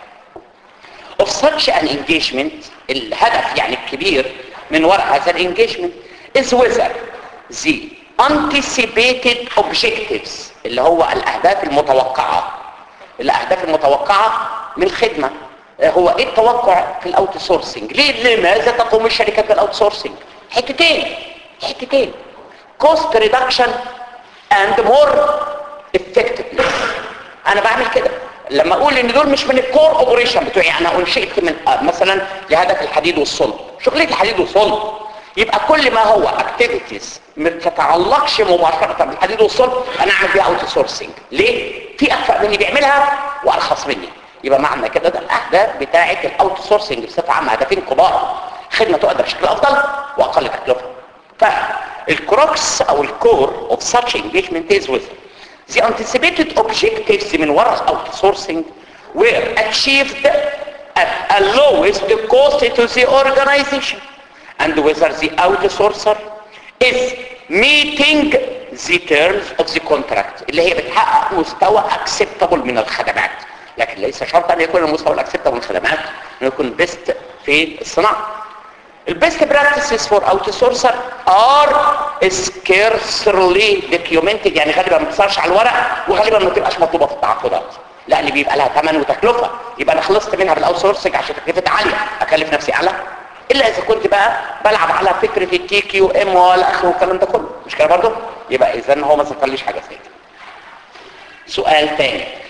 of such an engagement الهدف يعني الكبير من وراء هذا الانجيجمنت is whether the anticipated objectives اللي هو الاهداف المتوقعه الاهداف المتوقعه من الخدمه هو ايه التوقع في الاوت سورسنج ليه لماذا تقوم الشركات بالاوت سورسنج حتتين حتتين cost reduction and more effectiveness انا بعمل كده لما اقول ان دول مش من الكور اوبريشن بتوعي انا انشئت من آه، مثلا لهدف الحديد والصلب شغلتي الحديد والصلب يبقى كل ما هو اكتيفيتيز ما تتعلقش مباشره بالحديد والصلب انا اعمل بيها اوت سورسنج ليه في اكفأ مني بيعملها وارخص مني يبقى معنى كده ده الاهداف بتاعه الاوت سورسنج بصفه عامه هدفين كبار خدمه تقدر بشكل افضل واقل تكلفه فالكروكس او الكور of such engagement is with the anticipated objectives من وراء outsourcing were achieved at a lowest cost to the organization and whether the outsourcer is meeting the terms of the contract اللي هي بتحقق مستوى acceptable من الخدمات لكن ليس شرط ان يكون المستوى الاكسبتابل من الخدمات انه يكون بيست في الصناعه البيست براكتسز فور اوتسورسر ار سكيرسلي دوكيومنتد يعني غالبا ما بتصيرش على الورق وغالبا ما تبقاش مطلوبه في التعاقدات لان بيبقى لها ثمن وتكلفه يبقى انا خلصت منها بالاوت سورسنج عشان تكلفتها عاليه اكلف نفسي اعلى الا اذا كنت بقى بلعب على فكره التي كيو ام والى اخره والكلام ده كله مش كده برضه يبقى اذا هو ما ذكرليش حاجه زي كده سؤال تاني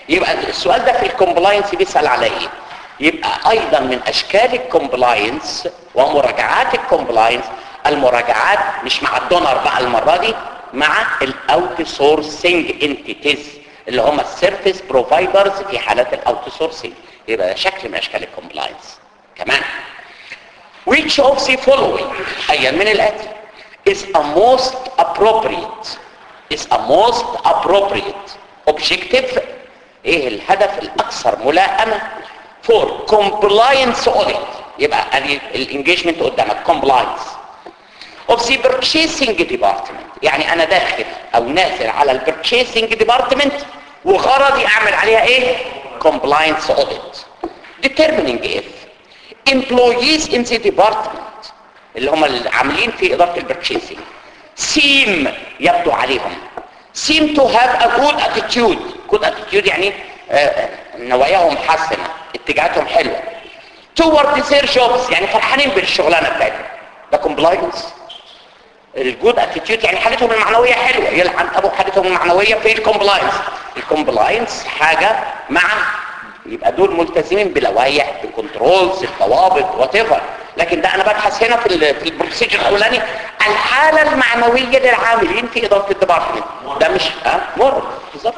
يبقى السؤال ده في الكومبلاينس بيسال على ايه يبقى ايضا من اشكال الكومبلاينس ومراجعات الكومبلاينس المراجعات مش مع الدونر بقى المره دي مع الاوت سورسنج انتيتيز اللي هم السيرفيس بروفايدرز في حالات الاوت سورسنج يبقى ده شكل من اشكال الكومبلاينس كمان which of the following ايا من الاتي is a most appropriate is a most appropriate objective ايه الهدف الاكثر ملائمه for compliance audit يبقى ادي الانجيجمنت قدامك compliance of the purchasing department يعني انا داخل او نازل على البرتشيسنج ديبارتمنت وغرضي اعمل عليها ايه compliance audit determining if employees in the department اللي هم العاملين في اداره البرتشيسنج seem يبدو عليهم seem to have a good attitude good attitude يعني آه، نواياهم حسنه اتجاهاتهم حلوه toward their jobs يعني فرحانين بالشغلانه بتاعتهم ده compliance الجود اتيتيود يعني حالتهم المعنويه حلوه يلعن ابو حالتهم المعنويه في الكومبلاينس الكومبلاينس حاجه مع يبقى دول ملتزمين بلوائح بكنترولز الضوابط وات لكن ده انا ببحث هنا في ال في البروسيجر الاولاني الحاله المعنويه للعاملين في اداره الديبارتمنت ده مش ها مر بالظبط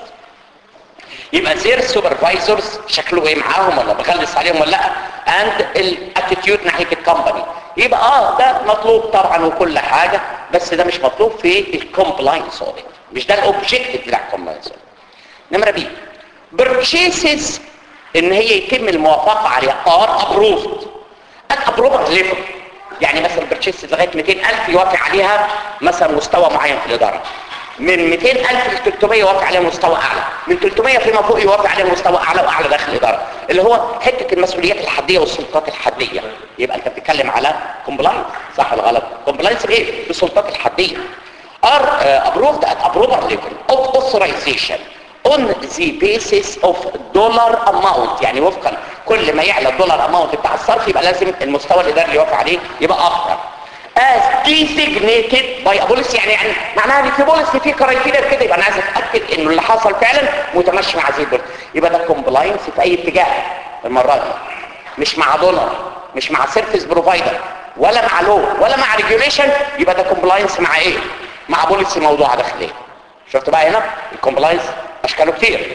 يبقى زير سوبرفايزرز شكله ايه معاهم ولا بغلس عليهم ولا لا اند الاتيتيود ناحيه الكومباني يبقى اه ده مطلوب طبعا وكل حاجه بس ده مش مطلوب في الكومبلاينس اوديت مش ده الاوبجيكتيف بتاع الكومبلاينس اوديت نمره بي purchases ان هي يتم الموافقه عليها ار ابروفد ات ابروفد ليفل يعني مثلا purchases لغايه 200000 يوافق عليها مثلا مستوى معين في الاداره من 200000 ل 300 يوافق عليها مستوى اعلى من 300 فيما فوق يوافق عليها مستوى اعلى واعلى داخل الاداره اللي هو حته المسؤوليات الحديه والسلطات الحديه يبقى انت بتتكلم على كومبلاينس صح ولا غلط كومبلاينس بايه بالسلطات الحديه are uh, approved at approval level of authorization on the basis of dollar amount يعني وفقا كل ما يعلى الدولار اماونت بتاع الصرف يبقى لازم المستوى الاداري اللي يوافق عليه يبقى اكتر as designated by a policy يعني يعني معناها ان في بوليسي في كرايتيريا كده يبقى انا عايز اتاكد انه اللي حصل فعلا متماشي مع هذه البوليسي يبقى ده كومبلاينس في اي اتجاه المره دي مش مع دولار مش مع سيرفيس بروفايدر ولا مع لو ولا مع ريجوليشن يبقى ده كومبلاينس مع ايه مع بوليسي موضوعه داخليه شفت بقى هنا الكومبلاينس اشكاله كتير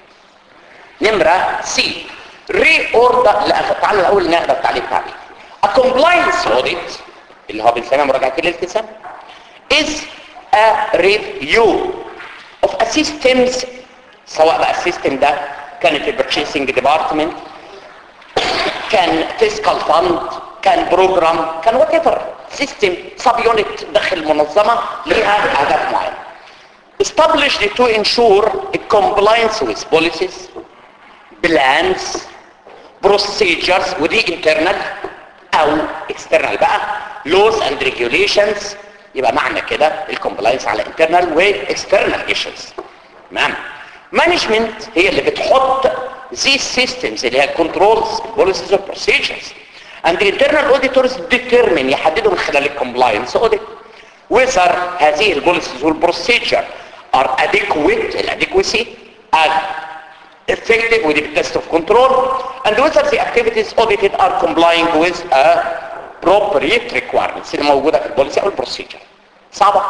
نمره سي ري اوردر لا تعالى الاول نقرا التعليق تعليق A compliance audit اللي هو بنسميها مراجعه الالتزام is a review of a systems سواء بقى السيستم ده كانت البرتشيسنج ديبارتمنت كان فيسكال فاند كان بروجرام كان وات ايفر سيستم سب يونت داخل منظمه ليها اهداف معينه established to ensure a compliance with policies plans procedures ودي internal او external بقى laws and regulations يبقى معنى كده الكومبلاينس على internal و external issues تمام مانجمنت هي اللي بتحط these systems اللي هي controls policies and procedures and the internal auditors determine يحددوا من خلال الكومبلاينس audit whether هذه البوليسيز والبروسيجر are adequate الاديكوسي are effective with the test of control and whether the activities audited are complying with a appropriate requirements اللي موجودة في البوليسي او البروسيجر صعبة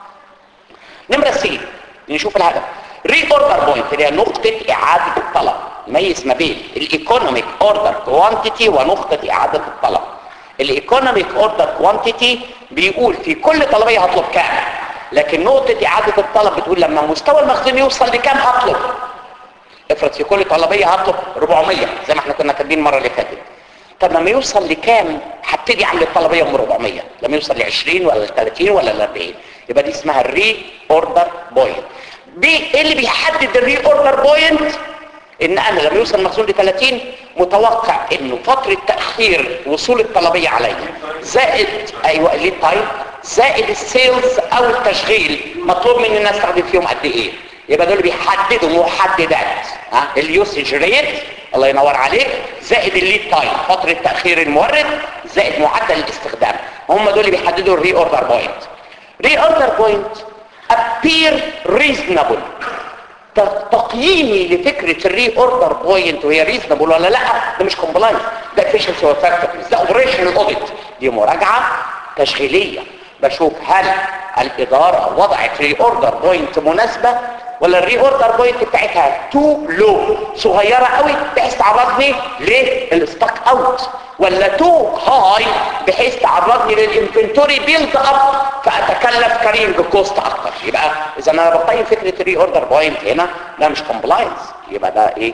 نمرة سي نشوف الهدف ري اوردر بوينت اللي هي نقطة اعادة الطلب ميز ما بين الايكونوميك اوردر كوانتيتي ونقطة اعادة الطلب الايكونوميك اوردر كوانتيتي بيقول في كل طلبية هطلب كام لكن نقطة اعادة الطلب بتقول لما مستوى المخزون يوصل لكام هطلب افرض في كل طلبية هطلب 400 زي ما احنا كنا كاتبين المرة اللي فاتت طب لما يوصل لكام هبتدي اعمل الطلبية من 400 لما يوصل ل 20 ولا ل 30 ولا ل 40 يبقى دي اسمها الري اوردر بوينت ايه اللي بيحدد الري اوردر بوينت ان انا لما يوصل المخزون ل 30 متوقع انه فترة تأخير وصول الطلبية عليا زائد ايوه الليد تايم زائد السيلز او التشغيل مطلوب مني ان استخدم فيهم قد ايه يبقى دول بيحددوا محددات ها اليوسج ريت الله ينور عليك زائد الليد تايم فترة تأخير المورد زائد معدل الاستخدام هم دول اللي بيحددوا الري اوردر بوينت ري اوردر بوينت appear reasonable ت- تقييمي لفكره الري اوردر بوينت وهي ريزنبل ولا لا ده مش كومبلاينس ده افشنسي وفاكتورز ده اوبريشنال اوديت دي مراجعه تشغيليه بشوف هل الاداره وضعت ري اوردر بوينت مناسبه ولا الري اوردر بوينت بتاعتها تو لو صغيره قوي بحيث تعرضني للستوك اوت ولا تو هاي بحيث تعرضني للانفنتوري بيلد اب فاتكلف كارينج كوست اكتر يبقى اذا انا بقيم فكره الري اوردر بوينت هنا ده مش كومبلاينس يبقى ده ايه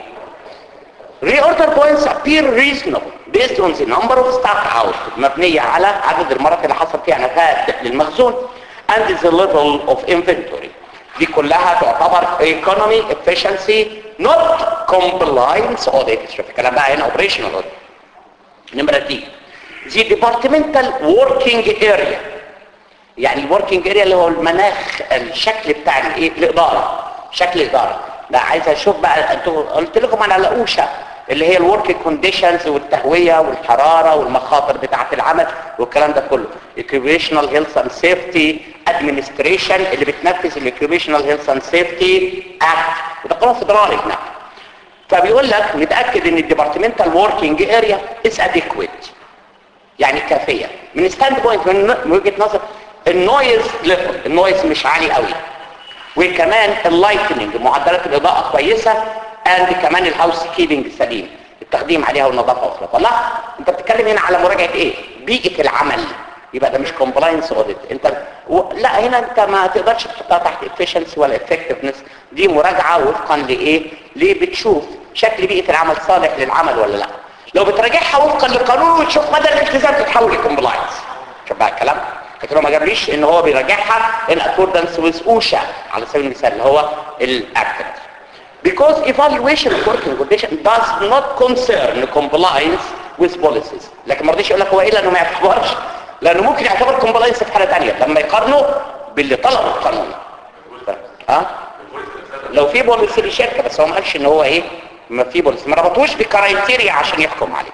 Reorder points appear reasonable based on the number of stock out مبنية على عدد المرات اللي حصل فيها نفاذ للمخزون and the level of inventory دي كلها تعتبر economy efficiency not compliance audit شوف الكلام بقى هنا operational audit نمرة دي the departmental working area يعني الوركينج اريا اللي هو المناخ الشكل بتاع الايه الاداره شكل الاداره لا عايز اشوف بقى انتوا قلت لكم على الاوشا اللي هي الورك كونديشنز والتهويه والحراره والمخاطر بتاعه العمل والكلام ده كله occupational health and safety administration اللي بتنفذ الاوكيوبيشنال هيلث اند سيفتي اكت وده قانون فدرالي هناك فبيقول لك نتاكد ان الديبارتمنتال وركينج اريا از اديكويت يعني كافيه من ستاند بوينت من من وجهه نظر النويز ليفل النويز مش عالي قوي وكمان اللايتنينج معدلات الاضاءه كويسه اند كمان الهاوس كيبنج سليم التقديم عليها والنظافه واخلاق والله انت بتتكلم هنا على مراجعه ايه بيئه العمل يبقى ده مش كومبلاينس اوديت انت و... لا هنا انت ما تقدرش تحطها تحت efficiency ولا effectiveness دي مراجعه وفقا لايه ليه بتشوف شكل بيئه العمل صالح للعمل ولا لا لو بتراجعها وفقا للقانون وتشوف مدى الالتزام تتحول لكومبلاينس شوف بقى الكلام لكن هو ما جابليش ان هو بيراجعها in accordance with OSHA على سبيل المثال اللي هو الاكتنس because evaluation of working condition does not concern compliance with policies لكن ما رضيش يقول لك هو ايه لانه ما يعتبرش لانه ممكن يعتبر compliance في حاله ثانيه لما يقارنه باللي طلبه القانون ها لو في بوليسي للشركه بس هو ما قالش ان هو ايه ما في بوليسي ما ربطوش بكرايتيريا عشان يحكم عليه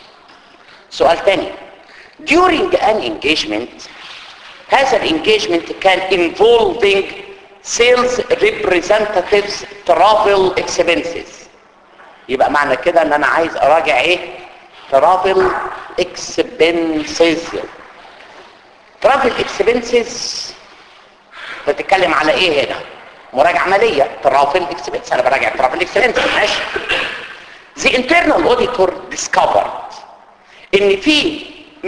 سؤال تاني during an engagement هذا الانجيجمنت كان involving sales representatives travel expenses يبقى معنى كده ان انا عايز اراجع ايه travel expenses travel expenses بتتكلم على ايه هنا مراجعة عملية travel expenses انا براجع travel expenses ماشي the internal auditor discovered ان في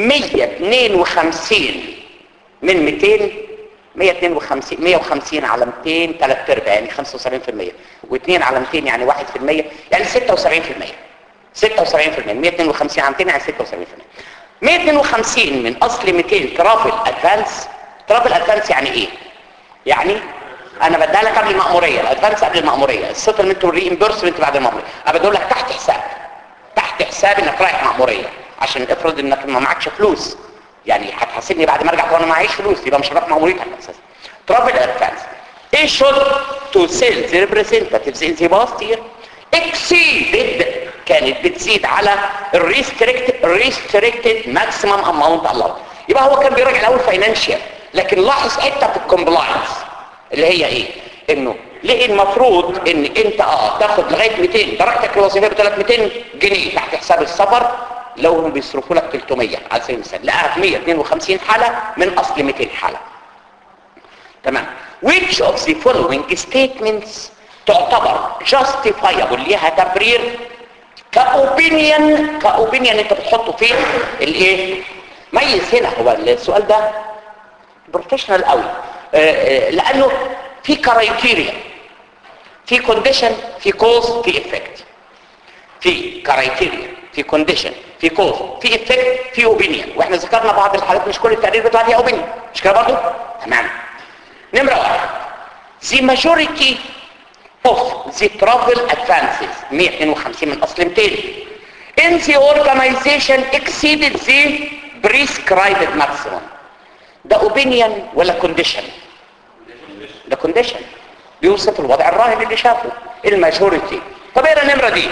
152 من 200 152 150 على 200 3 ارباع يعني 75% و2 على 200 يعني 1% يعني 76% 76% 152 على 200 يعني 76% 152 من اصل 200 ترافل ادفانس ترافل ادفانس يعني ايه يعني انا بديها لك قبل المأمورية الادفانس قبل المأمورية السيتلمنت والريمبرسمنت بعد المأمورية انا بديهم لك تحت حساب تحت حساب انك رايح مأمورية عشان افرض انك ما معكش فلوس يعني هتحاسبني بعد ما ارجع وانا معيش فلوس يبقى مش هروح مأموريتك اساسا ترافل ادفانس ايه شوت تو سيلز ريبريزنتاتيفز ان ذا باست يير exceeded كانت بتزيد على الريستريكتد ريستريكتد ماكسيمم اماونت allowed يبقى هو كان بيراجع الاول فاينانشال لكن لاحظ حته في الكومبلاينس اللي هي ايه انه ليه المفروض ان انت اه تاخد لغايه 200 درجتك الوظيفيه بتاعت 200 جنيه تحت حساب السفر لو هم بيصرفوا لك 300 على سبيل المثال لقاها في 152 حاله من اصل 200 حاله تمام which of the following statements تعتبر justifiable ليها تبرير كاوبينيون كاوبينيون انت بتحطه فين الايه ميز هنا هو السؤال ده بروفيشنال قوي آه، آه، لانه في كرايتيريا في كونديشن في كوز في افكت في كرايتيريا في كونديشن في كوز في افكت في اوبينيون واحنا ذكرنا بعض الحالات مش كل التقرير بيطلع فيها اوبينيون مش كده برضه تمام نمره واحد the majority of the travel advances 152 من اصل 200 in the organization exceeded the prescribed maximum ده اوبينيون ولا كونديشن ده كونديشن بيوصف الوضع الراهن اللي شافه الماجوريتي طب ايه النمره دي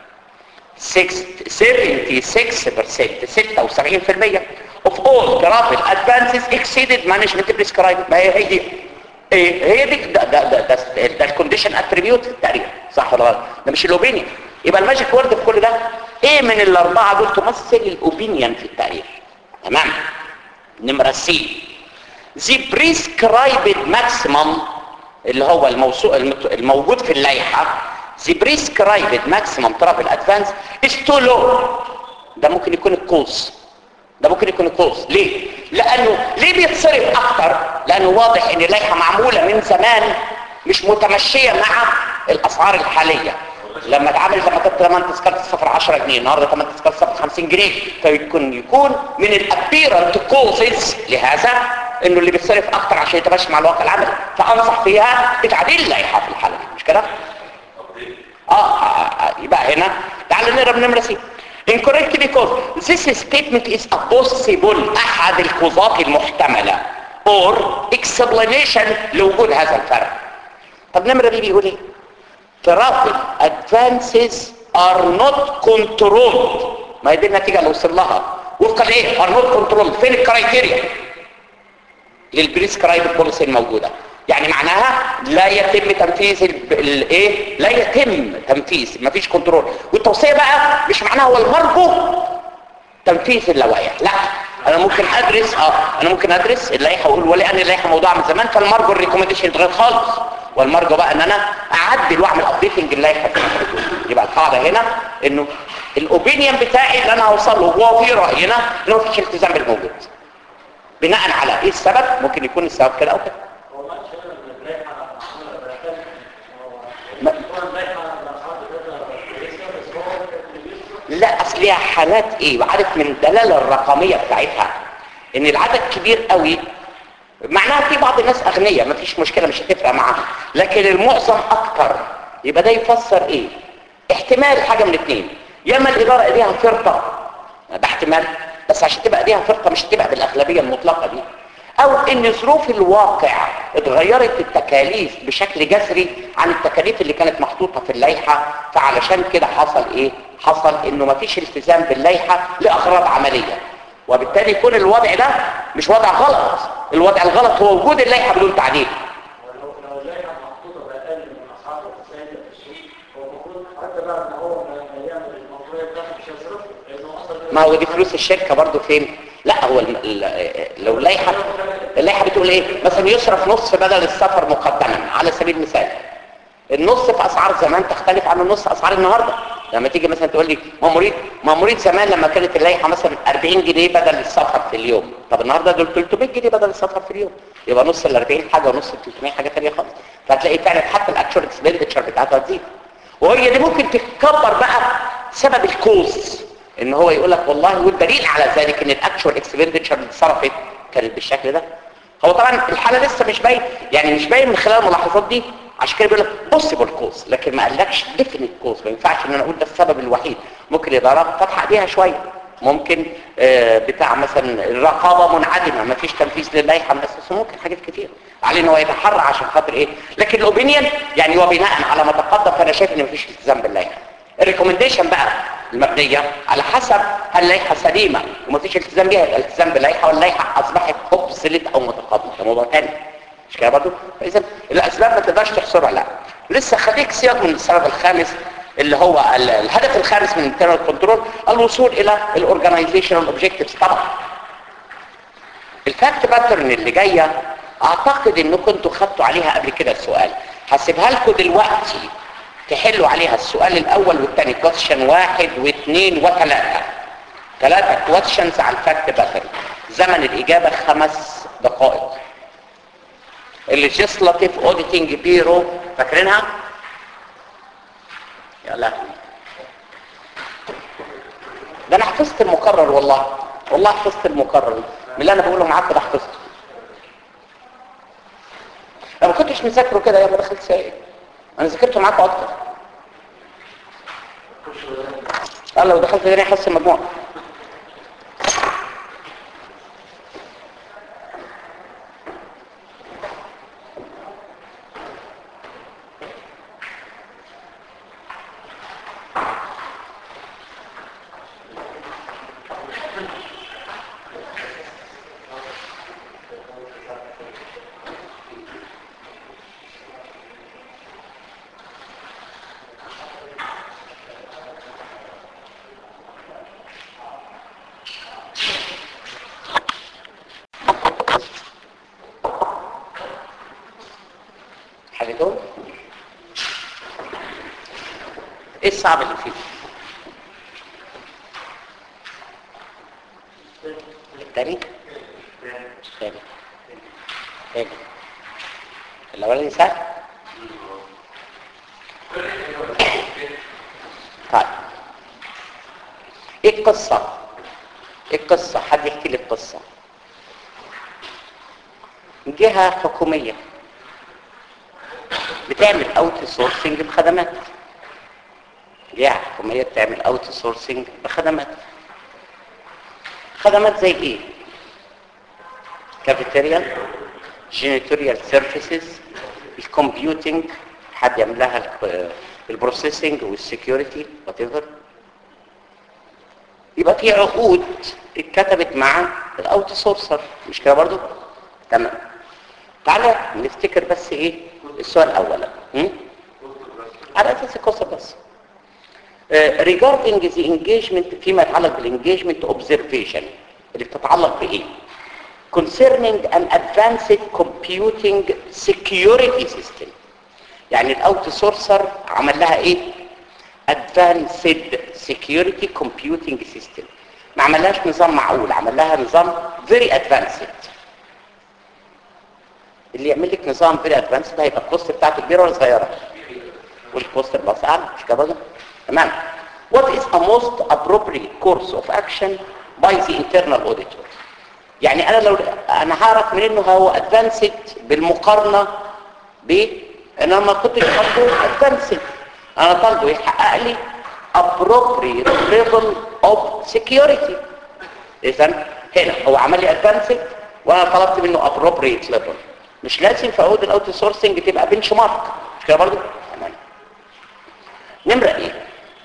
76% 76% of all travel advances exceeded management prescribed ما هي هي دي ايه هي دي ده ده ده ده, ده الكونديشن اتريبيوت في التقرير صح ولا غلط ده مش الاوبينيون يبقى الماجيك وورد في كل ده ايه من الاربعه دول تمثل الاوبينيون في التقرير تمام نمره سي the prescribed maximum اللي هو الموسوع المت- الموجود في اللائحه the prescribed maximum travel advance is too low ده ممكن يكون الكوز ده ممكن يكون الكوز ليه لانه ليه بيتصرف اكتر لانه واضح ان اللائحه معموله من زمان مش متمشيه مع الاسعار الحاليه لما اتعمل لما كانت ثمن تذكره السفر 10 جنيه النهارده ثمن تذكره السفر 50 جنيه فيكون يكون من الابيرنت كوزز لهذا انه اللي بيتصرف اكتر عشان يتماشى مع الواقع العملي فانصح فيها بتعديل اللائحه في الحاله دي مش كده؟ آه, آه, آه يبقى هنا تعال نقرا من نمره سي incorrect because this statement is a possible احد الكوزات المحتمله or explanation لوجود هذا الفرق طب نمره بي بيقول ايه travel advances are not controlled ما هي دي النتيجه اللي وصل لها وفقا لايه are not controlled فين الكرايتيريا للبريسكرايب بوليسي الموجوده يعني معناها لا يتم تنفيذ ال- الايه لا يتم تنفيذ مفيش كنترول والتوصيه بقى مش معناها هو المرجو تنفيذ اللوائح لا انا ممكن ادرس اه انا ممكن ادرس اللائحه واقول ولان اللائحه موضوعه من زمان فالمرجو الريكومنديشن يتغير خالص والمرجو بقى ان انا اعدل واعمل ابديتنج اللائحه في المرجو. يبقى القاعده هنا انه الاوبينيون بتاعي اللي انا هوصل له هو في راينا انه مفيش التزام بالموجود بناء على ايه السبب ممكن يكون السبب كده او كده هو ما شاء الله اللائحه معموله بهذا ما- طبعا اللائحه الاسعار بتاعتها كويسه بس هو اللي بيصرف لا اصل ليها حالات ايه وعارف من الدلاله الرقميه بتاعتها ان العدد كبير قوي معناها في بعض الناس اغنياء مفيش مشكله مش هتفرق معاهم لكن المعظم اكتر يبقى ده يفسر ايه احتمال حاجه من اتنين يا اما الاداره ايديها فرطه ده احتمال بس عشان تبقى ايديها فرطه مش هتبقى بالاغلبيه المطلقه دي او ان ظروف الواقع اتغيرت التكاليف بشكل جذري عن التكاليف اللي كانت محطوطه في اللائحه فعلشان كده حصل ايه حصل انه مفيش التزام باللائحه لاغراض عمليه وبالتالي يكون الوضع ده مش وضع غلط الوضع الغلط هو وجود اللائحه بدون تعديل ولو لو اللائحه محطوطه باقل من اسعار التسعير في السوق هو المفروض حتى بقى ان هو ما ما يعمل الموضوع بتاعته مش هيصرفه لانه اصلا ما هو دي فلوس الشركه برضو فين لا هو الم- ال- لو اللائحه اللائحه بتقول ايه مثلا يصرف نصف بدل السفر مقدما على سبيل المثال النص في اسعار زمان تختلف عن النص اسعار النهارده لما تيجي مثلا تقول لي ما مريض ما مريض زمان لما كانت اللائحه مثلا 40 جنيه بدل السفر في اليوم طب النهارده دول 300 جنيه بدل السفر في اليوم يبقى نص ال 40 حاجه ونص ال 300 حاجه ثانيه خالص فهتلاقي فعلا حتى الاكشوال اكسبندتشر بتاعتها تزيد وهي دي ممكن تتكبر بقى سبب الكوز ان هو يقول لك والله والدليل على ذلك ان الاكشوال اكسبندتشر اللي اتصرفت كانت بالشكل ده هو طبعا الحاله لسه مش باين يعني مش باين من خلال الملاحظات دي عشان كده بيقول لك بوسيبل كوز لكن ما قالكش ديفينيت كوز ما ينفعش ان انا اقول ده السبب الوحيد ممكن الاداره فاتحه ايديها شويه ممكن آه، بتاع مثلا الرقابه منعدمه ما فيش تنفيذ للائحه من اساسه ممكن حاجات كتير عليه ان هو يتحرى عشان خاطر ايه لكن الاوبينيون يعني هو بناء على ما تقدم فانا شايف ان مفيش التزام باللائحه الريكومنديشن بقى المبنيه على حسب هل اللائحه سليمه ومفيش التزام بيها يبقى الالتزام باللائحه واللائحه اصبحت اوبسليت او متقدمه ده موضوع ثاني مش كده برضه فاذا الاسباب ما تقدرش تحصرها لا لسه خليك سياق من السبب الخامس اللي هو ال- الهدف الخامس من الانترنال كنترول الوصول الى الاورجنايزيشنال اوبجكتيفز طبعا الفاكت باترن اللي جايه اعتقد انكم انتوا خدتوا عليها قبل كده السؤال هسيبها لكم دلوقتي تحلوا عليها السؤال الاول والثاني كويشن واحد واثنين وثلاثه ثلاثه كويشنز على الفاكت باترن زمن الاجابه خمس دقائق الليجيسلاتيف اوديتنج بيرو فاكرينها يلا ده انا حفظت المقرر والله والله حفظت المقرر من اللي انا بقوله معاك ده حفظته انا ما كنتش مذاكره كده يابا دخلت سايق انا ذاكرته معاكم اكتر قال لو دخلت تاني احسن مجموعه حاجتهم ايه الصعب اللي فيه التاني الثاني الثاني الاولاني سهل طيب ايه القصة ايه القصة حد يحكي لي القصة جهة حكومية بتعمل اوت سورسنج بخدمات جهة حكومية بتعمل اوت سورسنج بخدمات خدمات زي ايه كافيتيريا جينيتوريال سيرفيسز الكمبيوتنج حد يعمل لها البروسيسنج والسكيورتي وات ايفر يبقى في عقود اتكتبت مع الاوت سورسر مش كده برضو تمام تعالى نفتكر بس ايه السؤال الاول هم؟ على اساس القصه بس uh, regarding the engagement فيما يتعلق بالengagement observation اللي بتتعلق بايه concerning an advanced computing security system يعني الاوت سورسر عمل لها ايه advanced security computing system ما عملهاش نظام معقول عمل لها نظام very advanced اللي يعمل لك نظام very advanced ده هيبقى الكوست بتاعته كبيره ولا صغيره والكوست بس اعلى مش كده برضه تمام what is a most appropriate course of action by the internal auditor يعني انا لو انا هعرف منين انه هو ادفانسد بالمقارنه ب ان انا ما كنتش طالبه ادفانسد انا طالبه يحقق لي appropriate level of security اذا هنا هو عمل لي ادفانسد وانا طلبت منه appropriate level مش لازم في عقود الاوت سورسنج تبقى بنش مارك مش كده برضه تمام نمره ايه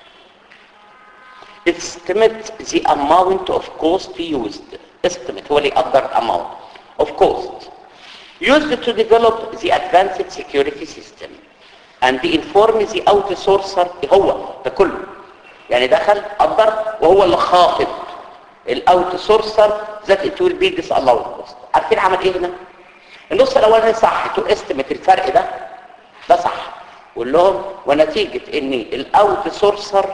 estimate the amount of cost used estimate هو اللي يقدر amount of cost used to develop the advanced security system and inform the outsourcer هو ده كله يعني دخل قدر وهو اللي خاطب الاوتسورسر that it will be disallowed cost عارفين عمل ايه هنا النص الاولاني صح تو استيميت الفرق ده ده صح قول لهم ونتيجه ان الاوت سورسر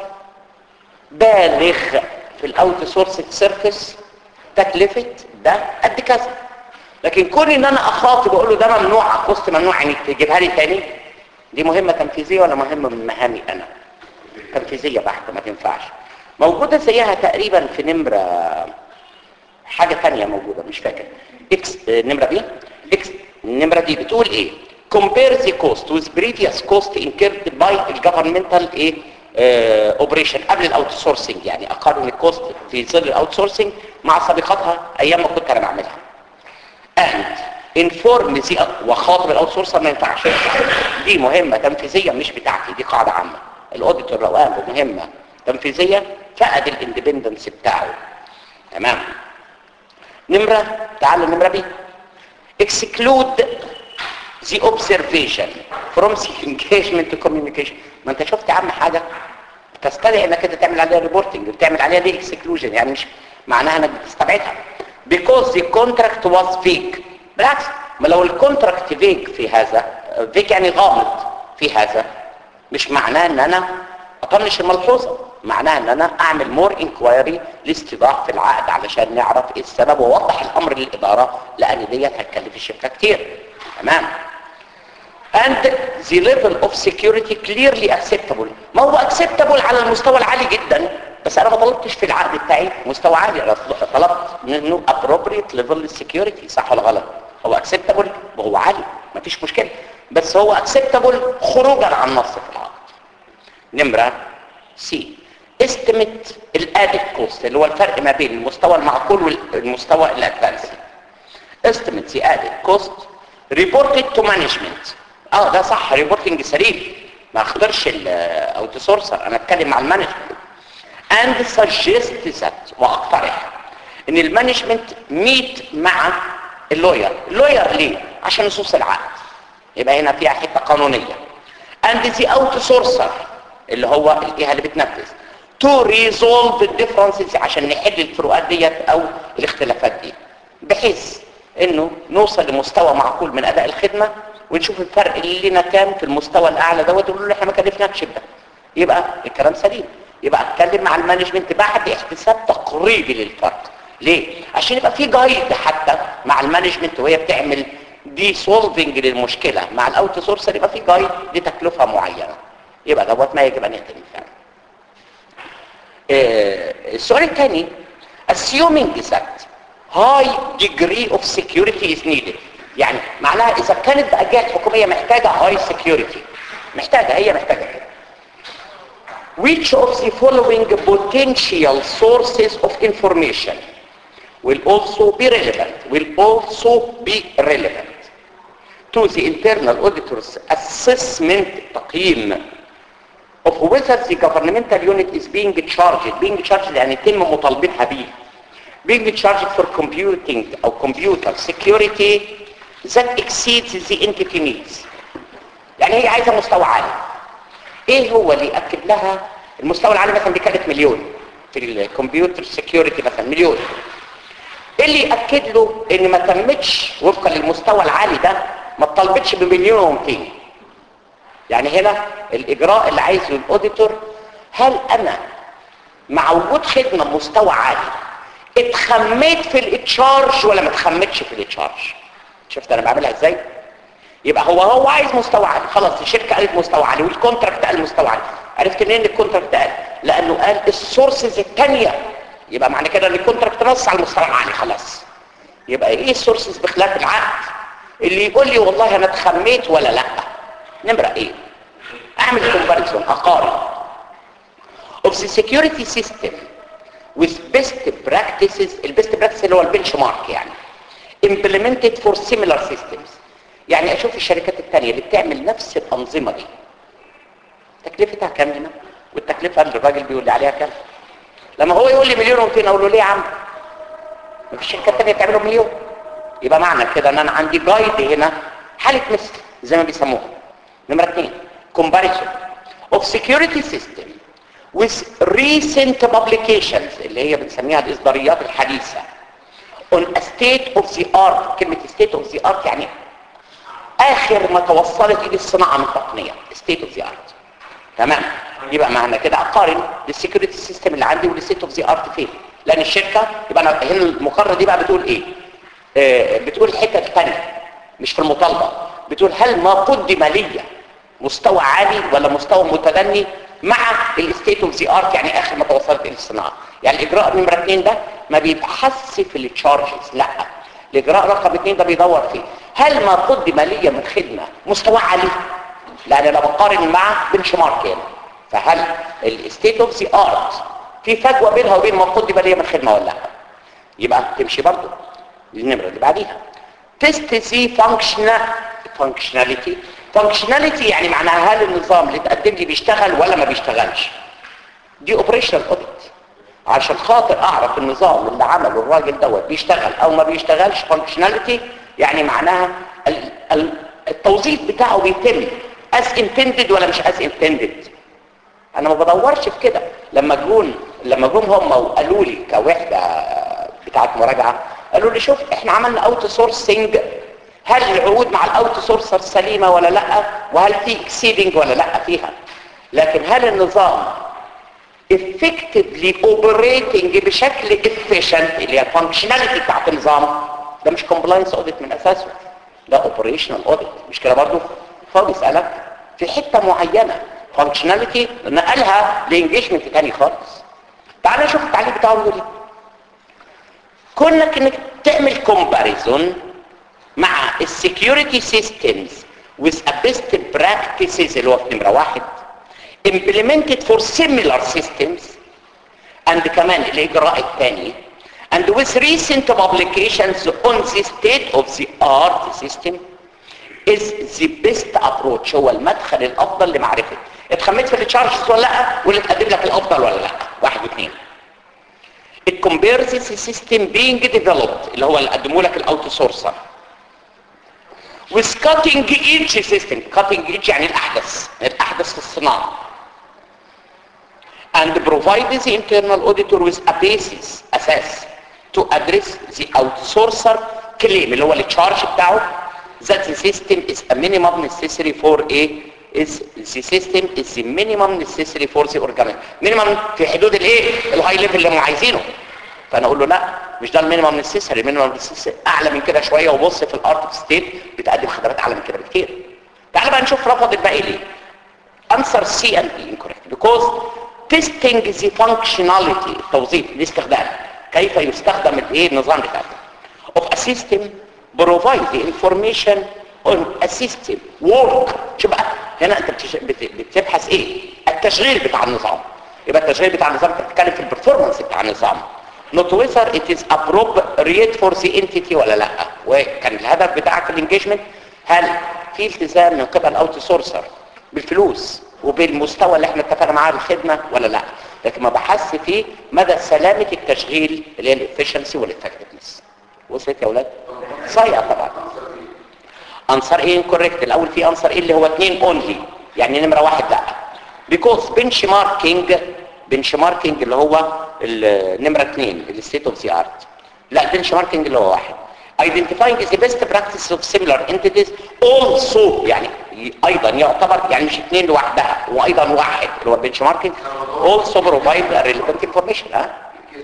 بالغ في الاوت سورس سيرفيس تكلفه ده قد كذا لكن كون ان انا اخاطب واقول له ده ممنوع كوست ممنوع يعني تجيبها لي تاني دي مهمه تنفيذيه ولا مهمه من مهامي انا تنفيذيه بحته ما تنفعش موجوده زيها تقريبا في نمره حاجه ثانيه موجوده مش فاكر اكس نمره بي اكس النمره دي بتقول ايه compare the cost with previous cost incurred by the governmental ايه اوبريشن قبل الاوت سورسنج يعني اقارن الكوست في ظل الاوت سورسنج مع سابقتها ايام ما كنت انا بعملها and inform the وخاطب الاوت سورسر ما ينفعش دي مهمه تنفيذيه مش بتاعتي دي قاعده عامه الاوديتور لو قام بمهمه تنفيذيه فقد الاندبندنس بتاعه تمام نمره تعالوا نمره بي exclude the observation from the engagement to communication ما انت شفت يا عم حاجه تستدعي انك انت تعمل عليها ريبورتنج بتعمل عليها دي اكسكلوجن يعني مش معناها انك بتستبعدها because the contract was vague بالعكس ما لو الكونتراكت فيك في هذا فيك يعني غامض في هذا مش معناه ان انا اطنش الملحوظه معناها ان انا اعمل مور انكوايري لاستيضاح في العقد علشان نعرف ايه السبب واوضح الامر للاداره لان ديت هتكلف الشركه كتير تمام and the level of security clearly acceptable ما هو acceptable على المستوى العالي جدا بس انا ما طلبتش في العقد بتاعي مستوى عالي انا طلبت منه appropriate level security صح ولا غلط هو acceptable وهو عالي ما فيش مشكله بس هو acceptable خروجا عن النص في العقد نمره سي estimate الادد كوست اللي هو الفرق ما بين المستوى المعقول والمستوى الادفانسي estimate the added cost reported to management اه ده صح ريبورتنج سليم ما اختارش الاوت سورسر انا اتكلم مع المانجمنت and suggest that واقترح ان المانجمنت ميت مع اللوير اللوير ليه عشان نصوص العقد يبقى هنا فيها حته قانونيه and the outsourcer اللي هو الجهه اللي بتنفذ to resolve the differences عشان نحل الفروقات ديت او الاختلافات دي بحيث انه نوصل لمستوى معقول من اداء الخدمه ونشوف الفرق اللي لنا كام في المستوى الاعلى دوت ونقول له احنا ما كلفناكش بده يبقى الكلام سليم يبقى اتكلم مع المانجمنت بعد احتساب تقريبي للفرق ليه عشان يبقى في جايد حتى مع المانجمنت وهي بتعمل دي سولفنج للمشكله مع الاوت سورسر يبقى في جايد لتكلفه معينه يبقى دوت ما يجب ان يتم فعلا آه، السؤال الثاني assuming that high degree of security is needed يعني معناها اذا كانت بقى جهات حكوميه محتاجه high security محتاجه هي محتاجه كده which of the following potential sources of information will also be relevant will also be relevant to the internal auditor's assessment تقييم of whether the governmental unit is being charged being charged يعني يتم مطالبتها به being charged for computing او computer security that exceeds the entity needs يعني هي عايزه مستوى عالي ايه هو اللي ياكد لها المستوى العالي مثلا بيكلف مليون في الكمبيوتر سكيورتي مثلا مليون ايه اللي ياكد له ان ما تمتش وفقا للمستوى العالي ده ما اتطلبتش بمليون و200 يعني هنا الاجراء اللي عايزه الاوديتور هل انا مع وجود خدمه مستوى عالي اتخميت في الاتشارج ولا ما اتخميتش في الاتشارج شفت انا بعملها ازاي يبقى هو هو عايز مستوى عالي خلاص الشركه قالت مستوى عالي والكونتراكت قال مستوى عالي عرفت منين الكونتراكت قال لانه قال السورسز الثانيه يبقى معنى كده ان الكونتراكت نص على المستوى العالي خلاص يبقى ايه السورسز بخلاف العقد اللي يقول لي والله انا اتخميت ولا لا نمره ايه اعمل كومباريزون اقارن of the security system with best practices البيست براكتس اللي هو البنش مارك يعني implemented for similar systems يعني اشوف الشركات التانية اللي بتعمل نفس الانظمة دي تكلفتها كام هنا والتكلفة اللي الراجل بيقول لي عليها كام لما هو يقول لي مليون و200 اقول له ليه يا عم مفيش شركات تانية بتعمله مليون يبقى معنى كده ان انا عندي جايد هنا حالة مثل زي ما بيسموها نمرة اثنين comparison of security system with recent publications اللي هي بنسميها الاصداريات الحديثة on a state of the art كلمة state of the art يعني اخر ما توصلت الى الصناعة من تقنية state of the art تمام يبقى معنى كده اقارن السكيورتي سيستم اللي عندي والستيت اوف ذا ارت فين لان الشركه يبقى انا هنا المقارنه دي بقى بتقول ايه آه بتقول الحته الثانيه مش في المطالبه بتقول هل ما قدم لي مستوى عالي ولا مستوى متدني مع الستيت اوف ذا ارت يعني اخر ما توصلت الى الصناعه يعني الاجراء نمره اثنين ده ما بيبحثش في التشارجز لا الاجراء رقم اثنين ده بيدور فيه هل ما قدم لي من خدمه مستوى عالي لان انا بقارن مع بنش مارك هنا فهل الستيت اوف ذا ارت في فجوه بينها وبين ما قدم لي من خدمه ولا لا يبقى تمشي برضه النمره اللي بعديها تيست سي فانكشنال فانكشناليتي فانكشناليتي يعني معناها هل النظام اللي اتقدم لي بيشتغل ولا ما بيشتغلش دي اوبريشنال اوديت عشان خاطر اعرف النظام اللي عمله الراجل دوت بيشتغل او ما بيشتغلش فانكشناليتي يعني معناها ال- ال- التوظيف بتاعه بيتم as intended ولا مش as intended انا ما بدورش في كده لما جون لما جم هم وقالوا لي كوحده بتاعت مراجعه قالوا لي شوف احنا عملنا اوت سورسنج هل العقود مع الاوت سورسر سليمه ولا لا وهل في اكسيدنج ولا لا فيها لكن هل النظام effectively operating بشكل efficient اللي هي الفانكشناليتي بتاعت النظام ده مش compliance audit من اساسه ده operational audit مش كده برضه فهو بيسألك في حتة معينة functionality نقلها لانجيجمنت تاني خالص تعال نشوف التعليق بتاعه بيقول ايه كونك انك تعمل كومباريزون مع السكيورتي سيستمز with a best practices اللي هو في نمرة واحد implemented for similar systems and كمان الإجراء الثاني and with recent publications on the state of the art system is the best approach هو المدخل الأفضل لمعرفة اتخميت في التشارجز ولا لا واللي تقدم لك الأفضل ولا لا واحد واثنين it compares the system being developed اللي هو اللي قدموا لك الاوت سورسر with cutting edge system cutting edge يعني الأحدث الأحدث في الصناعة and provide the internal auditor with a basis أساس to address the outsourcer claim اللي هو التشارج بتاعه that the system is a minimum necessary for a is the system is the minimum necessary for the organism minimum في حدود الايه الهاي ليفل اللي هم عايزينه فانا اقول له لا مش ده المينيمم نسيسري المينيمم نسيسري اعلى من كده شويه وبص في الارت ستيت بتقدم خدمات اعلى من كده بكتير تعال بقى نشوف رفض الباقي ليه answer C and D incorrect because testing the functionality التوظيف الاستخدام كيف يستخدم الايه النظام بتاعك of a system provide the information on a system work شو بقى هنا انت بتش... بت... بتبحث ايه التشغيل بتاع النظام يبقى التشغيل بتاع النظام انت بتتكلم في البرفورمانس بتاع النظام not whether it is appropriate for the entity ولا لا وكان الهدف بتاعك في الانجيجمنت هل في التزام من قبل اوت سورسر بالفلوس وبالمستوى اللي احنا اتفقنا معاه الخدمه ولا لا لكن ما بحث في مدى سلامه التشغيل اللي هي الافشنسي والافكتفنس وصلت يا اولاد صحيح طبعا انصر ايه انكوريكت الاول في انصر ايه اللي هو اثنين اونلي يعني نمره واحد لا بيكوز بنش ماركينج بنش ماركينج اللي هو النمره اثنين الستيت اوف ذا ارت لا البنش ماركينج اللي هو واحد identifying the best practice of similar entities also يعني ايضا يعتبر يعني مش اثنين لوحدها وايضا واحد اللي هو البنش ماركينج also provide relevant information ها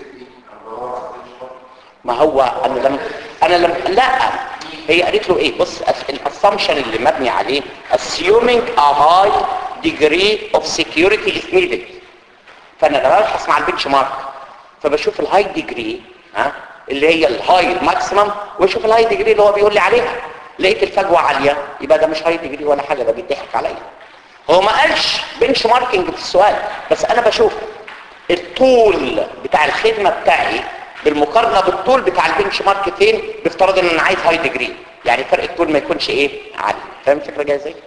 ما هو انا لم انا لم لا هي قالت له ايه بص الاسامبشن اللي مبني عليه assuming a high degree of security is needed فانا لما ببحث مع البنش مارك فبشوف الهاي ديجري ها اللي هي الهاي ماكسيمم واشوف الهاي ديجري اللي هو بيقول لي عليها لقيت الفجوه عاليه يبقى ده مش هاي ديجري ولا حاجه ده بيضحك عليا هو ما قالش بنش ماركينج في السؤال بس انا بشوف الطول بتاع الخدمه بتاعي بالمقارنه بالطول بتاع البنش مارك فين بافتراض ان انا عايز هاي ديجري يعني فرق الطول ما يكونش ايه عالي فاهم الفكره جايه ازاي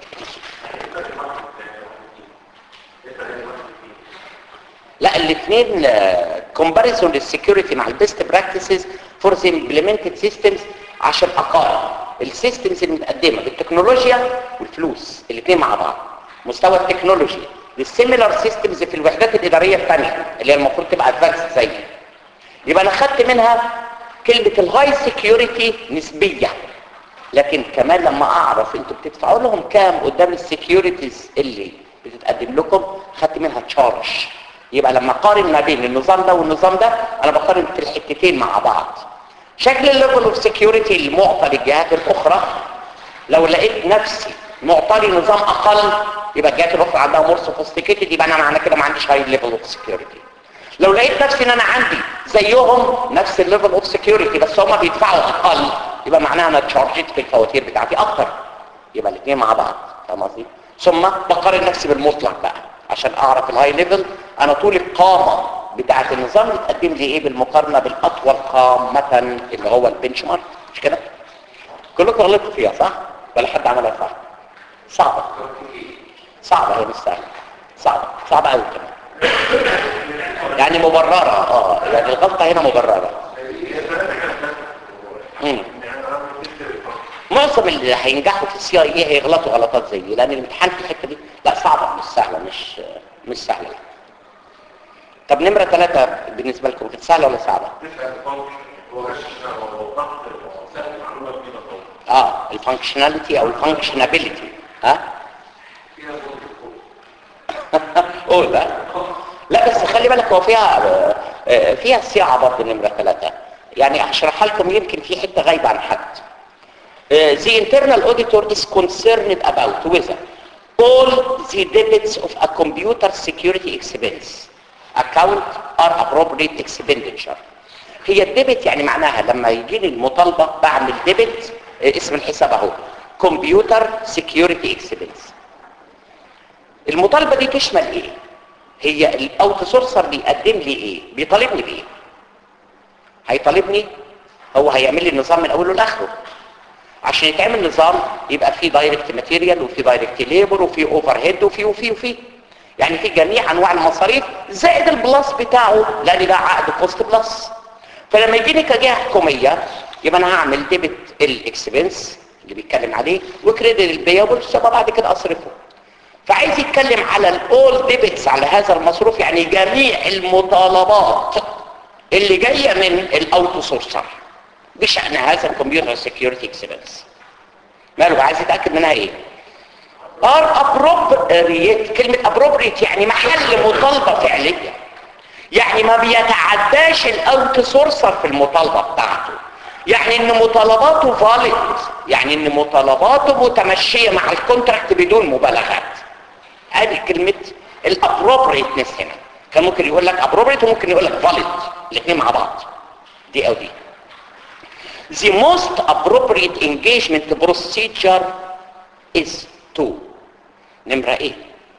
لا الاثنين كومباريزون للسكيورتي مع البيست براكتسز فور ذا امبلمنتد سيستمز عشان اقارن السيستمز المتقدمه بالتكنولوجيا والفلوس الاثنين مع بعض مستوى التكنولوجي للسيميلار سيستمز في الوحدات الاداريه الثانيه اللي هي المفروض تبقى ادفانس زي يبقى انا خدت منها كلمه الهاي سكيورتي نسبيه لكن كمان لما اعرف انتوا بتدفعوا لهم كام قدام السكيورتيز اللي بتتقدم لكم خدت منها تشارج يبقى لما اقارن ما بين النظام ده والنظام ده انا بقارن في الحتتين مع بعض شكل الليفل اوف سكيورتي المعطى للجهات الاخرى لو لقيت نفسي معطى لي نظام اقل يبقى الجهات الاخرى عندها مور سوفيستيكيتد يبقى انا معنى كده ما عنديش هاي ليفل اوف سكيورتي لو لقيت نفسي ان انا عندي زيهم نفس الليفل اوف سكيورتي بس هم بيدفعوا اقل يبقى معناها انا اتشارجت في الفواتير بتاعتي اكتر يبقى الاثنين مع بعض فاهم قصدي ثم بقارن نفسي بالمطلق بقى عشان اعرف الهاي ليفل انا طول القامه بتاعه النظام بتقدم لي ايه بالمقارنه بالاطول قامه اللي هو البنش مارك مش كده كلكم غلطتوا فيها صح ولا حد عملها صح صعبه صعبه هي مش سهله صعبه صعبه قوي كمان يعني مبرره اه يعني الغلطه هنا مبرره مم. معظم اللي هينجحوا في السي اي اي هيغلطوا غلطات زي دي لان الامتحان في الحته دي لا صعبه مش سهله مش مش سهله طب نمره ثلاثة بالنسبه لكم كانت سهله ولا صعبه اه الفانكشناليتي او الفانكشنابيلتي ها قول بقى لا بس خلي بالك هو فيها فيها صياعه برضه نمره ثلاثة يعني هشرحها لكم يمكن في حته غايبه عن حد the internal auditor is concerned about whether all the debits of a computer security expense account are appropriate expenditure هي الديبت يعني معناها لما يجيني المطالبة بعمل ديبت اسم الحساب اهو كمبيوتر سكيورتي اكسبنس المطالبة دي تشمل ايه هي الاوت سورسر بيقدم لي ايه بيطالبني بايه هيطالبني هو هيعمل لي النظام من اوله لاخره عشان يتعمل نظام يبقى فيه دايركت ماتيريال وفي دايركت ليبر وفي اوفر هيد وفي وفي وفي يعني في جميع انواع المصاريف زائد البلس بتاعه لان ده عقد كوست بلس فلما يجيني كجهه حكوميه يبقى انا هعمل ديبت الاكسبنس اللي بيتكلم عليه وكريدت البيبل ثم بعد كده اصرفه فعايز يتكلم على الاول ديبتس على هذا المصروف يعني جميع المطالبات اللي جايه من الاوتو سورسر بشأن هذا الكمبيوتر سيكيورتي اكسبنس ماله عايز يتاكد منها ايه are appropriate كلمة appropriate يعني محل مطالبة فعلية يعني ما بيتعداش الاوت سورسر في المطالبة بتاعته يعني ان مطالباته فاليد يعني ان مطالباته متمشية مع الكونتراكت بدون مبالغات ادي كلمة الابروبريتنس هنا كان ممكن يقول لك appropriate وممكن يقول لك valid الاثنين مع بعض دي او دي the most appropriate engagement procedure is to نمرة ايه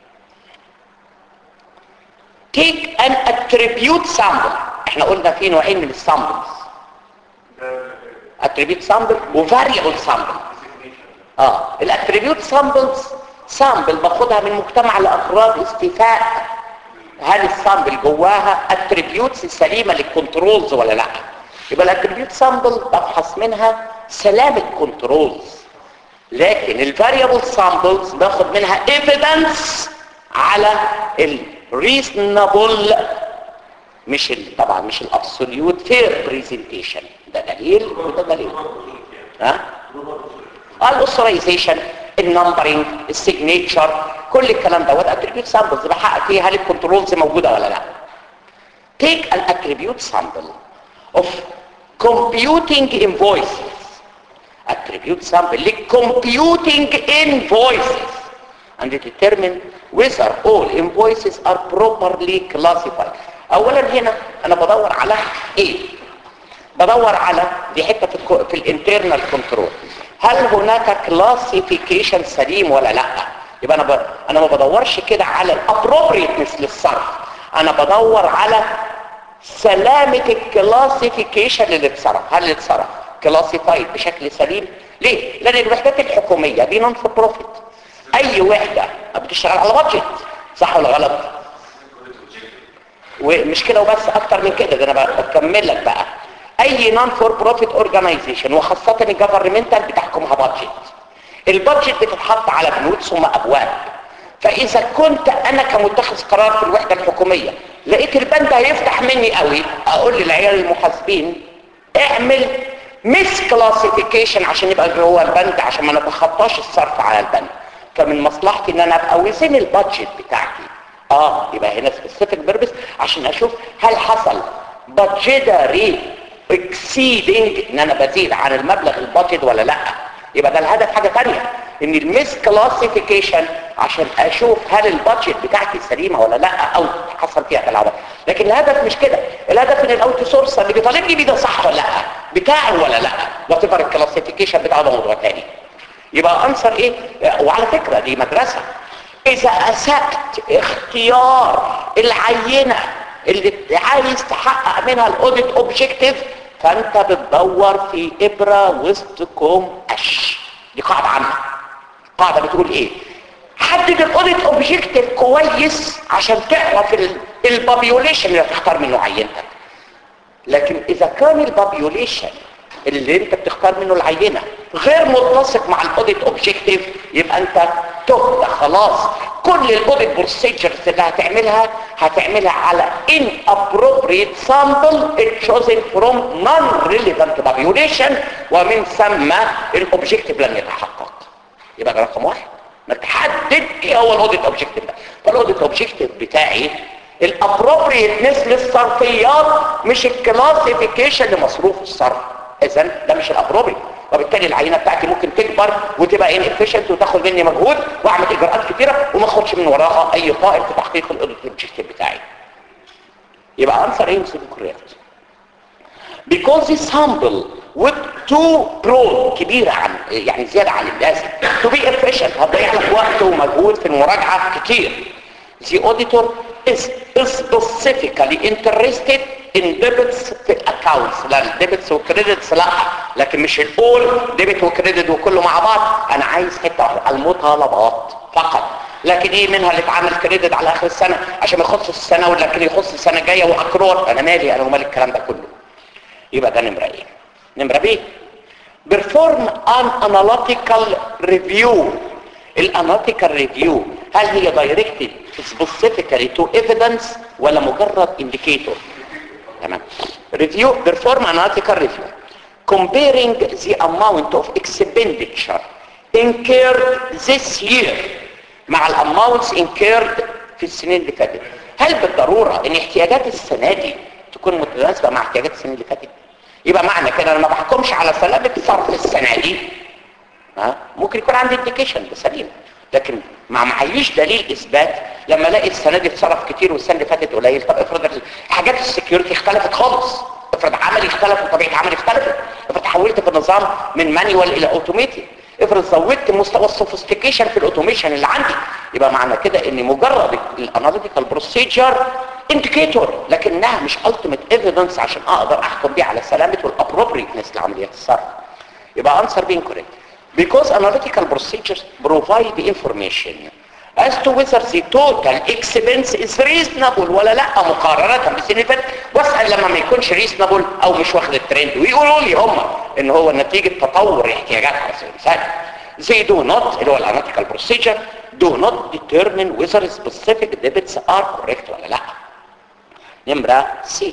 take an attribute sample احنا قلنا في نوعين من السامبلز attribute sample و variable sample اه الاتريبيوت سامبلز سامبل باخدها من مجتمع لاغراض استيفاء هل السامبل جواها اتريبيوتس سليمه للكنترولز ولا لا يبقى الاتريبيوت سامبل ببحث منها سلامه كنترولز لكن الفاريبل سامبلز باخد منها ايفيدنس على الريزنبل مش ال طبعا مش الابسوليوت فير بريزنتيشن ده دليل وده دليل ها الاوثرايزيشن النمبرنج السيجنتشر كل الكلام ده والاتريبيوت سامبلز بحقق فيها هل الكنترولز موجوده ولا لا take an attribute sample of computing invoices attribute sample للcomputing invoices and determine whether all invoices are properly classified اولا هنا انا بدور على ايه بدور على دي حته في, الكو... في الانترنال كنترول هل هناك كلاسيفيكيشن سليم ولا لا يبقى انا ب... انا ما بدورش كده على الابروبريتنس للصرف انا بدور على سلامه الكلاسيفيكيشن اللي اتصرف هل اللي اتصرف كلاسيفايد بشكل سليم ليه لان الوحدات الحكوميه دي نون فور بروفيت اي وحده بتشتغل على بادجت صح ولا غلط ومش كده وبس اكتر من كده ده انا بكمل لك بقى اي نون فور بروفيت اورجانيزيشن وخاصه الجفرمنتال بتحكمها بادجت البادجت بتتحط على بنود ثم ابواب فاذا كنت انا كمتخذ قرار في الوحده الحكوميه لقيت البند هيفتح مني قوي اقول للعيال المحاسبين اعمل مس كلاسيفيكيشن عشان يبقى جوه البند عشان ما نتخطاش الصرف على البند فمن مصلحتي ان انا ابقى وزن البادجت بتاعتي اه يبقى هنا سبيسيفيك بيربس عشان اشوف هل حصل بادجيتري اكسيدنج ان انا بزيد عن المبلغ البادجت ولا لا يبقى ده الهدف حاجه ثانيه ان الميس كلاسيفيكيشن عشان اشوف هل البادجت بتاعتي سليمه ولا لا او حصل فيها تلاعب لكن الهدف مش كده الهدف ان الاوت سورس اللي بيطالبني بيه ده صح ولا لا بتاعه ولا لا وات ايفر الكلاسيفيكيشن بتاعه ده موضوع ثاني يبقى انصر ايه وعلى فكره دي مدرسه اذا اسأت اختيار العينة اللي عايز تحقق منها الاوديت اوبجيكتيف فانت بتدور في ابرة وسط كوم قش دي قاعدة عامة قاعدة بتقول ايه حدد الاوديت اوبجيكتيف كويس عشان تعرف البابيوليشن اللي هتختار منه عينتك لكن اذا كان البابيوليشن اللي انت بتختار منه العينة غير متسق مع الاوديت اوبجيكتيف يبقى انت تهدى خلاص كل الاوديت بروسيجرز اللي هتعملها هتعملها على inappropriate sample chosen from non-relevant population ومن ثم الاوبجيكتيف لن يتحقق يبقى ده رقم واحد ما تحدد ايه هو الاوديت اوبجيكتيف ده فالاوديت اوبجيكتيف بتاعي الابروبريتنس للصرفيات مش الكلاسيفيكيشن لمصروف الصرف اذا ده مش الابروبريت وبالتالي العينه بتاعتي ممكن تكبر وتبقى ان افيشنت وتاخد مني مجهود واعمل اجراءات كتيره وما اخدش من وراها اي طائر في تحقيق الاوديت اوبجيكتيف بتاعي يبقى انسر ايه مسيب كوريكت because the sample with too broad كبيرة عن يعني زيادة عن اللازم to be efficient هتضيع لك وقت ومجهود في المراجعة كتير the auditor is specifically interested in debits في accounts لا debits وكريدتس لا لكن مش الاول ديبت وكريدت وكله مع بعض انا عايز حته واحده المطالبات فقط لكن ايه منها اللي اتعمل كريدت على اخر السنه عشان ما يخص السنه ولكن يخص السنه الجايه واكرور انا مالي انا ومال الكلام ده كله يبقى ده نمره ايه نمره بي perform an analytical review الاناليتيكال ريفيو هل هي دايركتد سبيسيفيكالي تو ايفيدنس ولا مجرد انديكيتور تمام ريفيو بيرفورم اناليتيكال ريفيو comparing the amount of expenditure incurred this year مع الاماونتس incurred في السنين اللي فاتت هل بالضرورة ان احتياجات السنة دي تكون متناسبة مع احتياجات السنين اللي فاتت يبقى معنى كده انا ما بحكمش على سلامة صرف السنة دي ها ممكن يكون عندي انديكيشن ده سليم لكن ما معيش دليل اثبات لما الاقي السنه دي اتصرف كتير والسنه اللي فاتت قليل طب افرض حاجات السكيورتي اختلفت خالص افرض عملي اختلف وطبيعه عملي اختلفت افرض حولت في النظام من مانيوال الى اوتوميتد افرض زودت مستوى السوفيستيكيشن في الاوتوميشن اللي عندي يبقى معنى كده ان مجرد الاناليتيكال بروسيجر انديكيتور لكنها مش التيميت ايفيدنس عشان اقدر احكم بيه على سلامه والابروبريتنس لعمليات الصرف يبقى answer being correct because analytical procedures provide information as to whether the total expense is reasonable ولا لا مقارنة بالسنة اللي فاتت واسأل لما ما يكونش reasonable او مش واخد الترند ويقولوا لي هم ان هو نتيجة تطور احتياجات على سبيل المثال they do not اللي هو الاناليتيكال procedure do not determine whether specific debits are correct ولا لا نمرة C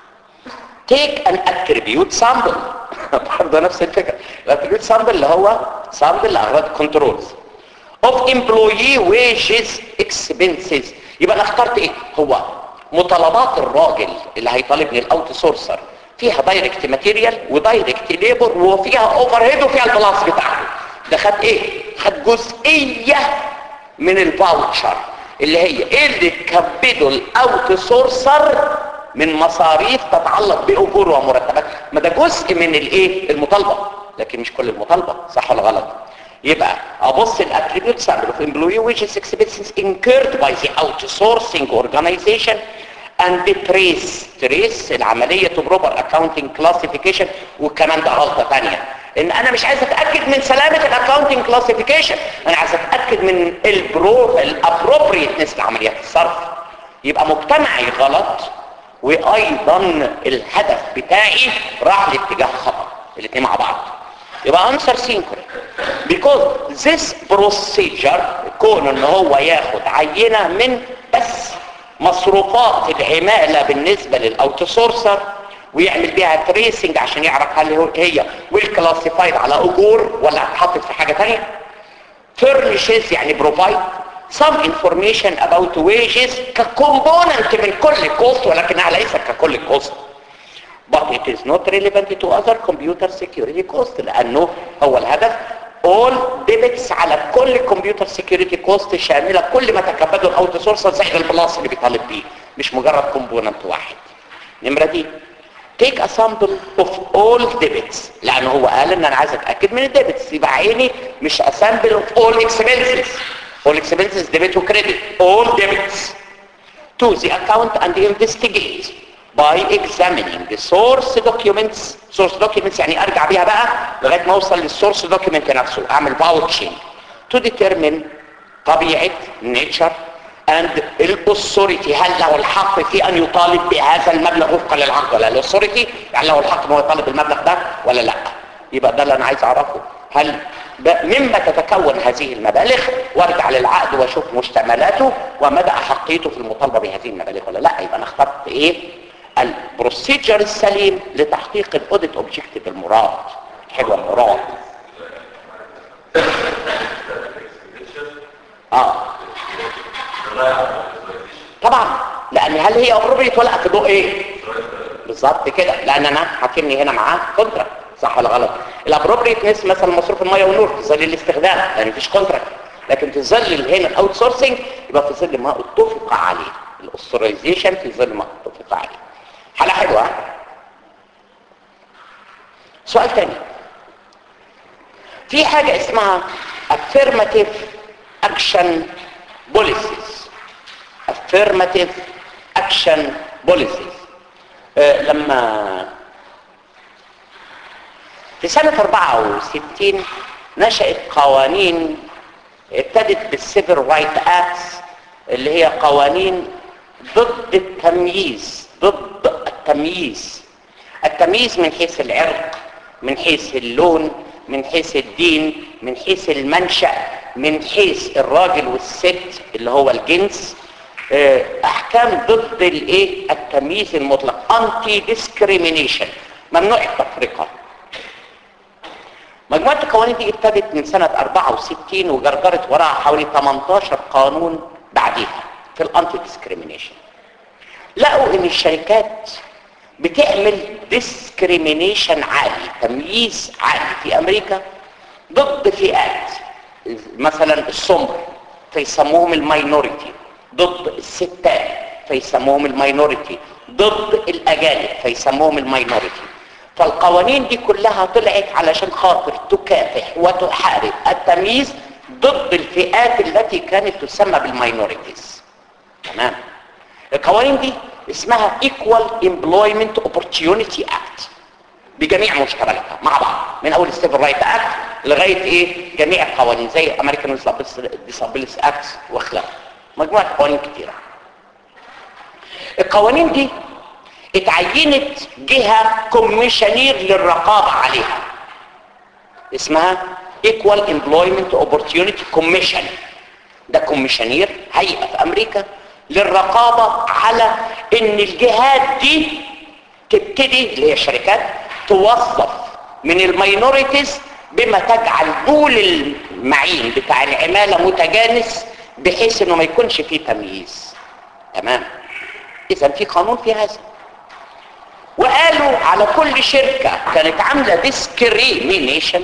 take an attribute sample برضه نفس الفكرة الاتريبيوت sample اللي هو sample لأغراض controls of employee wages expenses يبقى انا اخترت ايه هو مطالبات الراجل اللي هيطالبني الاوت سورسر فيها دايركت ماتيريال ودايركت ليبر وفيها اوفر هيد وفيها البلاس بتاعته ده خد ايه خد جزئيه من الفاوتشر اللي هي ايه اللي كبده الاوت سورسر من مصاريف تتعلق باجور ومرتبات ما ده جزء من الايه المطالبه لكن مش كل المطالبه صح ولا غلط يبقى ابص الاتريبيوت سامبل اوف امبلوي ويجز اكسبنسز incurred by the outsourcing organization and trace trace العمليه بروبر اكاونتنج كلاسيفيكيشن والكلام ده غلطه ثانيه ان انا مش عايز اتاكد من سلامه الاكاونتنج كلاسيفيكيشن انا عايز اتاكد من البرو الابروبريتنس لعمليات الصرف يبقى مجتمعي غلط وايضا الهدف بتاعي راح لاتجاه خطا الاثنين مع بعض يبقى answer single because this procedure كون ان هو ياخد عينة من بس مصروفات العمالة بالنسبة للاوتسورسر ويعمل بيها تريسنج عشان يعرف هل هي والكلاسيفايد على اجور ولا هتحطت في حاجة تانية furnishes يعني provide some information about wages ككومبوننت من كل كوست ولكنها ليست ككل كوست but it is not relevant to other computer security cost لانه هو الهدف all debits على كل كمبيوتر سيكيورتي كوست شامله كل ما تكبده الاوت سورس زائد البلاس اللي بيطالب بيه مش مجرد كومبوننت واحد نمره دي take a sample of all debits لانه هو قال ان انا عايز اتاكد من الديبتس يبقى عيني مش a sample of all expenses all expenses debit وكريدت all debits to the account and investigate by examining the source documents source documents يعني ارجع بيها بقى لغايه ما اوصل للسورس دوكيمنت نفسه اعمل vouching to determine طبيعه nature and الاثوريتي هل له الحق في ان يطالب بهذا المبلغ وفقا للعقد ولا الاثوريتي يعني له الحق ان هو يطالب بالمبلغ ده ولا لا يبقى ده اللي انا عايز اعرفه هل مما تتكون هذه المبالغ وارجع للعقد واشوف مشتملاته ومدى احقيته في المطالبه بهذه المبالغ ولا لا يبقى انا اخترت ايه البروسيجر السليم لتحقيق الاوديت اوبجكتيف المراد حلوه المراد اه طبعا لان هل هي ابروبريت ولا في ضوء ايه بالظبط كده لان انا حاكمني هنا معاه كونتراكت صح ولا غلط الابروبريتنس مثلا مصروف الميه والنور في ظل الاستخدام لان مفيش كونتراكت لكن في ظل هنا الاوت سورسنج يبقى في ظل ما اتفق عليه الاوثرايزيشن في ظل ما اتفق عليه حالة حلوة سؤال تاني في حاجة اسمها affirmative action policies affirmative action policies أه لما في سنة 64 نشأت قوانين ابتدت بالسيفل رايت اكتس اللي هي قوانين ضد التمييز ضد التمييز التمييز من حيث العرق من حيث اللون من حيث الدين من حيث المنشأ من حيث الراجل والست اللي هو الجنس احكام ضد الايه التمييز المطلق انتي ديسكريمينيشن ممنوع التفرقه مجموعة القوانين دي ابتدت من سنة 64 وجرجرت وراها حوالي 18 قانون بعديها في الانتي ديسكريمينيشن لقوا ان الشركات بتعمل ديسكريمينيشن عالي تمييز عالي في امريكا ضد فئات مثلا السمر فيسموهم الماينوريتي ضد الستات فيسموهم الماينوريتي ضد الاجانب فيسموهم الماينوريتي فالقوانين دي كلها طلعت علشان خاطر تكافح وتحارب التمييز ضد الفئات التي كانت تسمى بالماينوريتيز تمام القوانين دي اسمها Equal Employment Opportunity Act بجميع مشتركاتها مع بعض من اول السيفل رايت اكت لغايه ايه جميع القوانين زي امريكان ديسابيلتي اكت واخلاق مجموعه قوانين كتيره القوانين دي اتعينت جهه كوميشنير للرقابه عليها اسمها Equal Employment Opportunity Commission ده كوميشنير هيئه في امريكا للرقابه على ان الجهات دي تبتدي اللي هي الشركات توظف من الماينوريتيز بما تجعل بول المعين بتاع العمالة متجانس بحيث انه ما يكونش فيه تمييز تمام اذا في قانون في هذا وقالوا على كل شركة كانت عاملة ديسكريمينيشن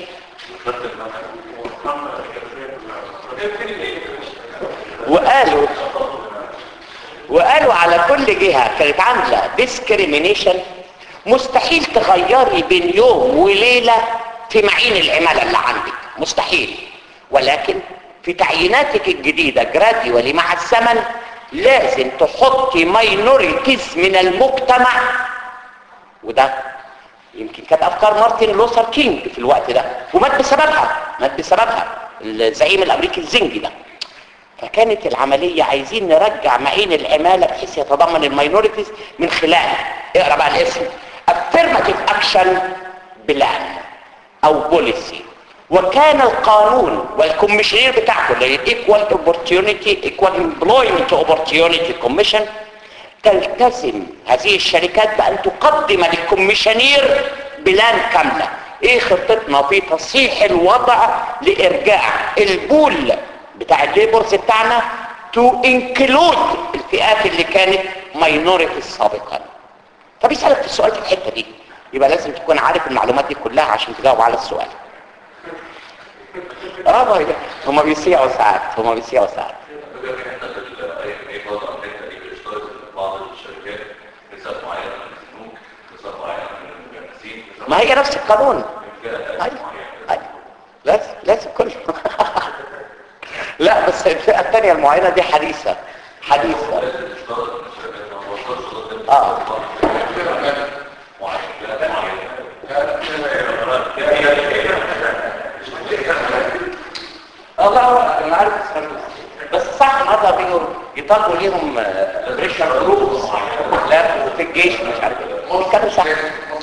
وقالوا وقالوا على كل جهة كانت عاملة ديسكريمينيشن مستحيل تغيري بين يوم وليلة في معين العمالة اللي عندك مستحيل ولكن في تعييناتك الجديدة جراديولي مع الزمن لازم تحطي ماينوريتيز من المجتمع وده يمكن كانت افكار مارتن لوثر كينج في الوقت ده ومات بسببها مات بسببها الزعيم الامريكي الزنجي ده فكانت العملية عايزين نرجع معين العمالة بحيث يتضمن الماينوريتيز من خلال اقرا بقى الاسم affirmative action plan او بوليسي وكان القانون والكوميشنير بتاعكم اللي هي equal opportunity equal employment opportunity commission تلتزم هذه الشركات بان تقدم للكوميشنير بلان كامله ايه خطتنا في تصحيح الوضع لارجاع البول بتاع الليبرز بتاعنا تو انكلود الفئات اللي كانت ماينورتي سابقا فبيسألك في السؤال في الحتة دي يبقى لازم تكون عارف المعلومات دي كلها عشان تجاوب على السؤال اه باي هما بيسيعوا ساعات هما بيسيعوا ساعات ما هي نفس القانون ايوه ايوه لازم لازم كله لا بس الفئة الثانية المعينة دي حديثة حديثة اه الله انا عارف بس صح هذا بيقول يطلبوا ليهم بريشر جروبس لا في الجيش مش عارف ايه هو كان صح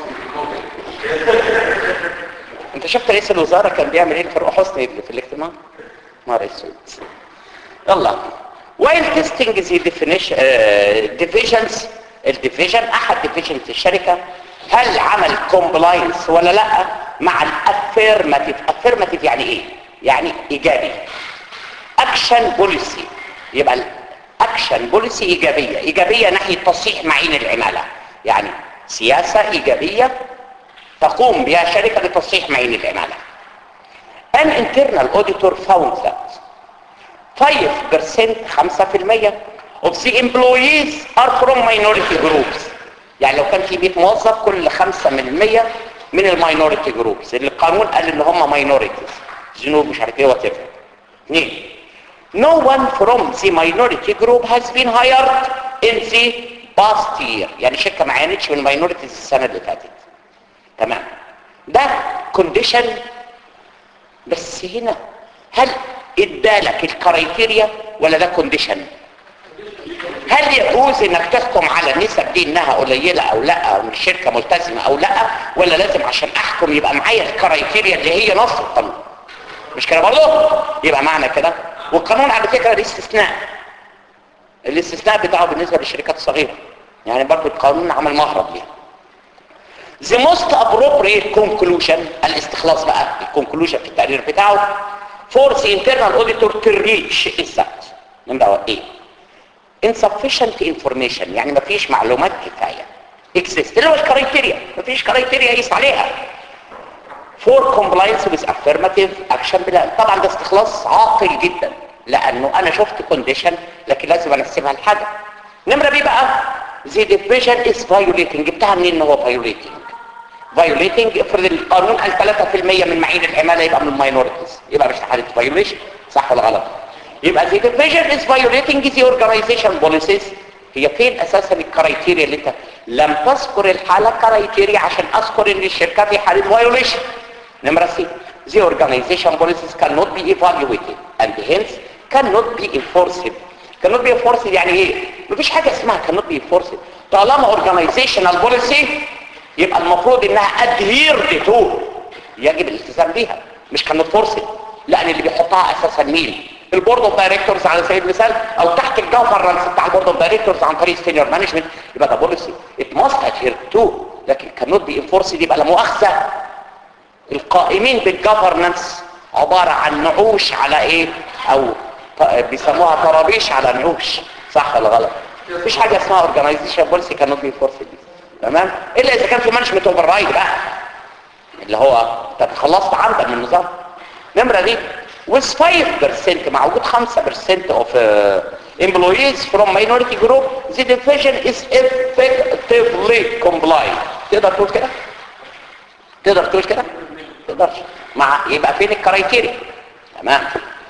انت شفت رئيس الوزراء كان بيعمل ايه لفاروق حسني في الاجتماع نهار اسود يلا while testing the definition uh, divisions الديفيجن احد ديفيجنز الشركه هل عمل كومبلاينس ولا لا مع الافيرماتيف افيرماتيف يعني ايه يعني ايجابي اكشن بوليسي يبقى الاكشن بوليسي ايجابيه ايجابيه ناحيه تصحيح معين العماله يعني سياسه ايجابيه تقوم بها شركه لتصحيح معين العماله An internal auditor found that 5% 5% of the employees are from minority groups يعني لو كان في 100 موظف كل 5 من 100 من الماينورتي جروبس اللي القانون قال ان هم ماينورتيز جنوب مش عارف ايه وات ايفر اثنين no one from the minority group has been hired in the past year يعني شركه ما عينتش من الماينورتيز السنه اللي فاتت تمام ده كونديشن بس هنا هل ادالك الكرايتيريا ولا ده كونديشن هل يجوز انك تحكم على النسب دي انها قليله او لا او إن الشركه ملتزمه او لا ولا لازم عشان احكم يبقى معايا الكرايتيريا اللي هي نص القانون مش كده برضه يبقى معنى كده والقانون على فكره ليه استثناء الاستثناء بتاعه بالنسبه للشركات الصغيره يعني برضه القانون عمل مهرب ليها the most appropriate conclusion الاستخلاص بقى الكونكلوجن في التقرير بتاعه for the internal auditor to reach is that نمرة ايه insufficient information يعني مفيش معلومات كفاية exist اللي هو الكرايتيريا مفيش كرايتيريا يقيس عليها for compliance with affirmative action بلا طبعا ده استخلاص عاقل جدا لانه انا شفت كونديشن لكن لازم انسبها لحاجه نمره بي بقى the division is violating جبتها منين ان هو violating violating افرض القانون قال 3% من معين العماله يبقى من الماينورتيز يبقى مش حاله violation صح ولا غلط يبقى the division is violating the organization policies هي فين اساسا الكرايتيريا اللي انت لم تذكر الحاله كرايتيريا عشان اذكر ان الشركه في حاله violation نمرة سي the organization policies cannot be evaluated and hence cannot be enforced cannot be enforced يعني ايه مفيش حاجة اسمها cannot be enforced طالما organizational policy يبقى المفروض انها adhered to يجب الالتزام بيها مش cannot force لان اللي بيحطها اساسا مين البورد اوف دايركتورز على سبيل المثال او تحت الجفرنس بتاع البورد اوف دايركتورز عن طريق سينيور مانجمنت يبقى ده بوليسي ات ماست adhere to لكن cannot be enforced يبقى لا مؤاخذه القائمين بالجفرنس عبارة عن نعوش على ايه او بيسموها طرابيش على نعوش صح ولا غلط مفيش حاجة اسمها اورجانيزيشن بوليسي كانت بي فورس دي تمام الا اذا كان في مانجمنت اوفر رايد بقى اللي هو انت خلصت عندك من النظام نمرة دي with 5% مع وجود 5% of uh, employees from minority group the division is effectively compliant تقدر تقول كده تقدر تقول كده تقدرش مع يبقى فين الكرايتيريا تمام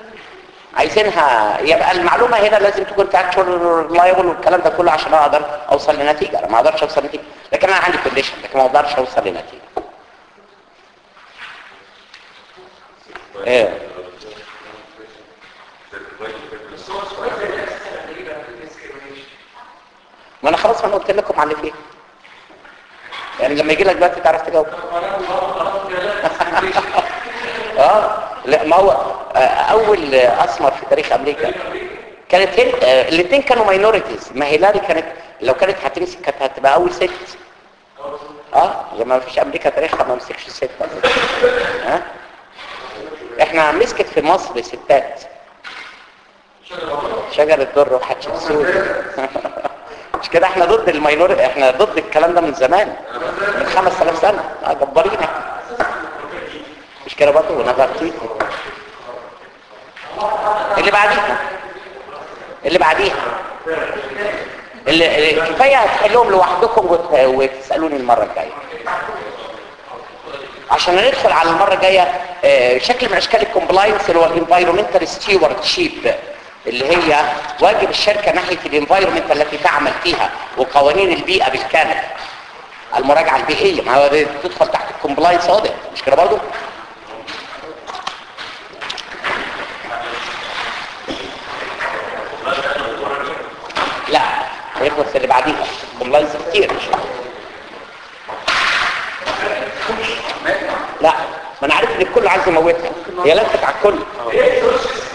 عايزينها يبقى المعلومة هنا لازم تكون فاكتشوال لايبل والكلام ده كله عشان اقدر اوصل لنتيجة انا ما اقدرش اوصل لنتيجة لكن انا عندي كونديشن لكن ما اقدرش اوصل لنتيجة ايه ما انا خلاص ما انا قلت لكم على اللي فيه يعني لما يجي لك دلوقتي تعرف تجاوب اه لا ما هو آه، اول اسمر في تاريخ امريكا كانت هند آه، الاثنين كانوا ماينورتيز ما هيلاري كانت لو كانت هتمسك كانت هتبقى اول ست اه لما ما فيش امريكا تاريخها ما مسكش ست ها احنا مسكت في مصر ستات شجر الدر وحتشبسوت مش كده احنا ضد الماينور احنا ضد الكلام ده من زمان من 5000 سنه اه جبارين احنا مش كده برضه ونفرتيت اللي بعديها اللي بعديها اللي اللي كفايه هتحلهم لوحدكم وت- وتسالوني المره الجايه عشان ندخل على المره الجايه آه، شكل من اشكال الكومبلاينس اللي هو الانفايرمنتال ستيوارد شيب اللي هي واجب الشركه ناحيه الانفايرمنت التي تعمل فيها وقوانين البيئه بالكامل المراجعه البيئيه ما هو دي تدخل تحت الكومبلاينس اوديت مش كده برضه لا هيخلص اللي بعديها كومبلاينس كتير لا ما انا عارف ان الكل عايز يموتها هي لفت على الكل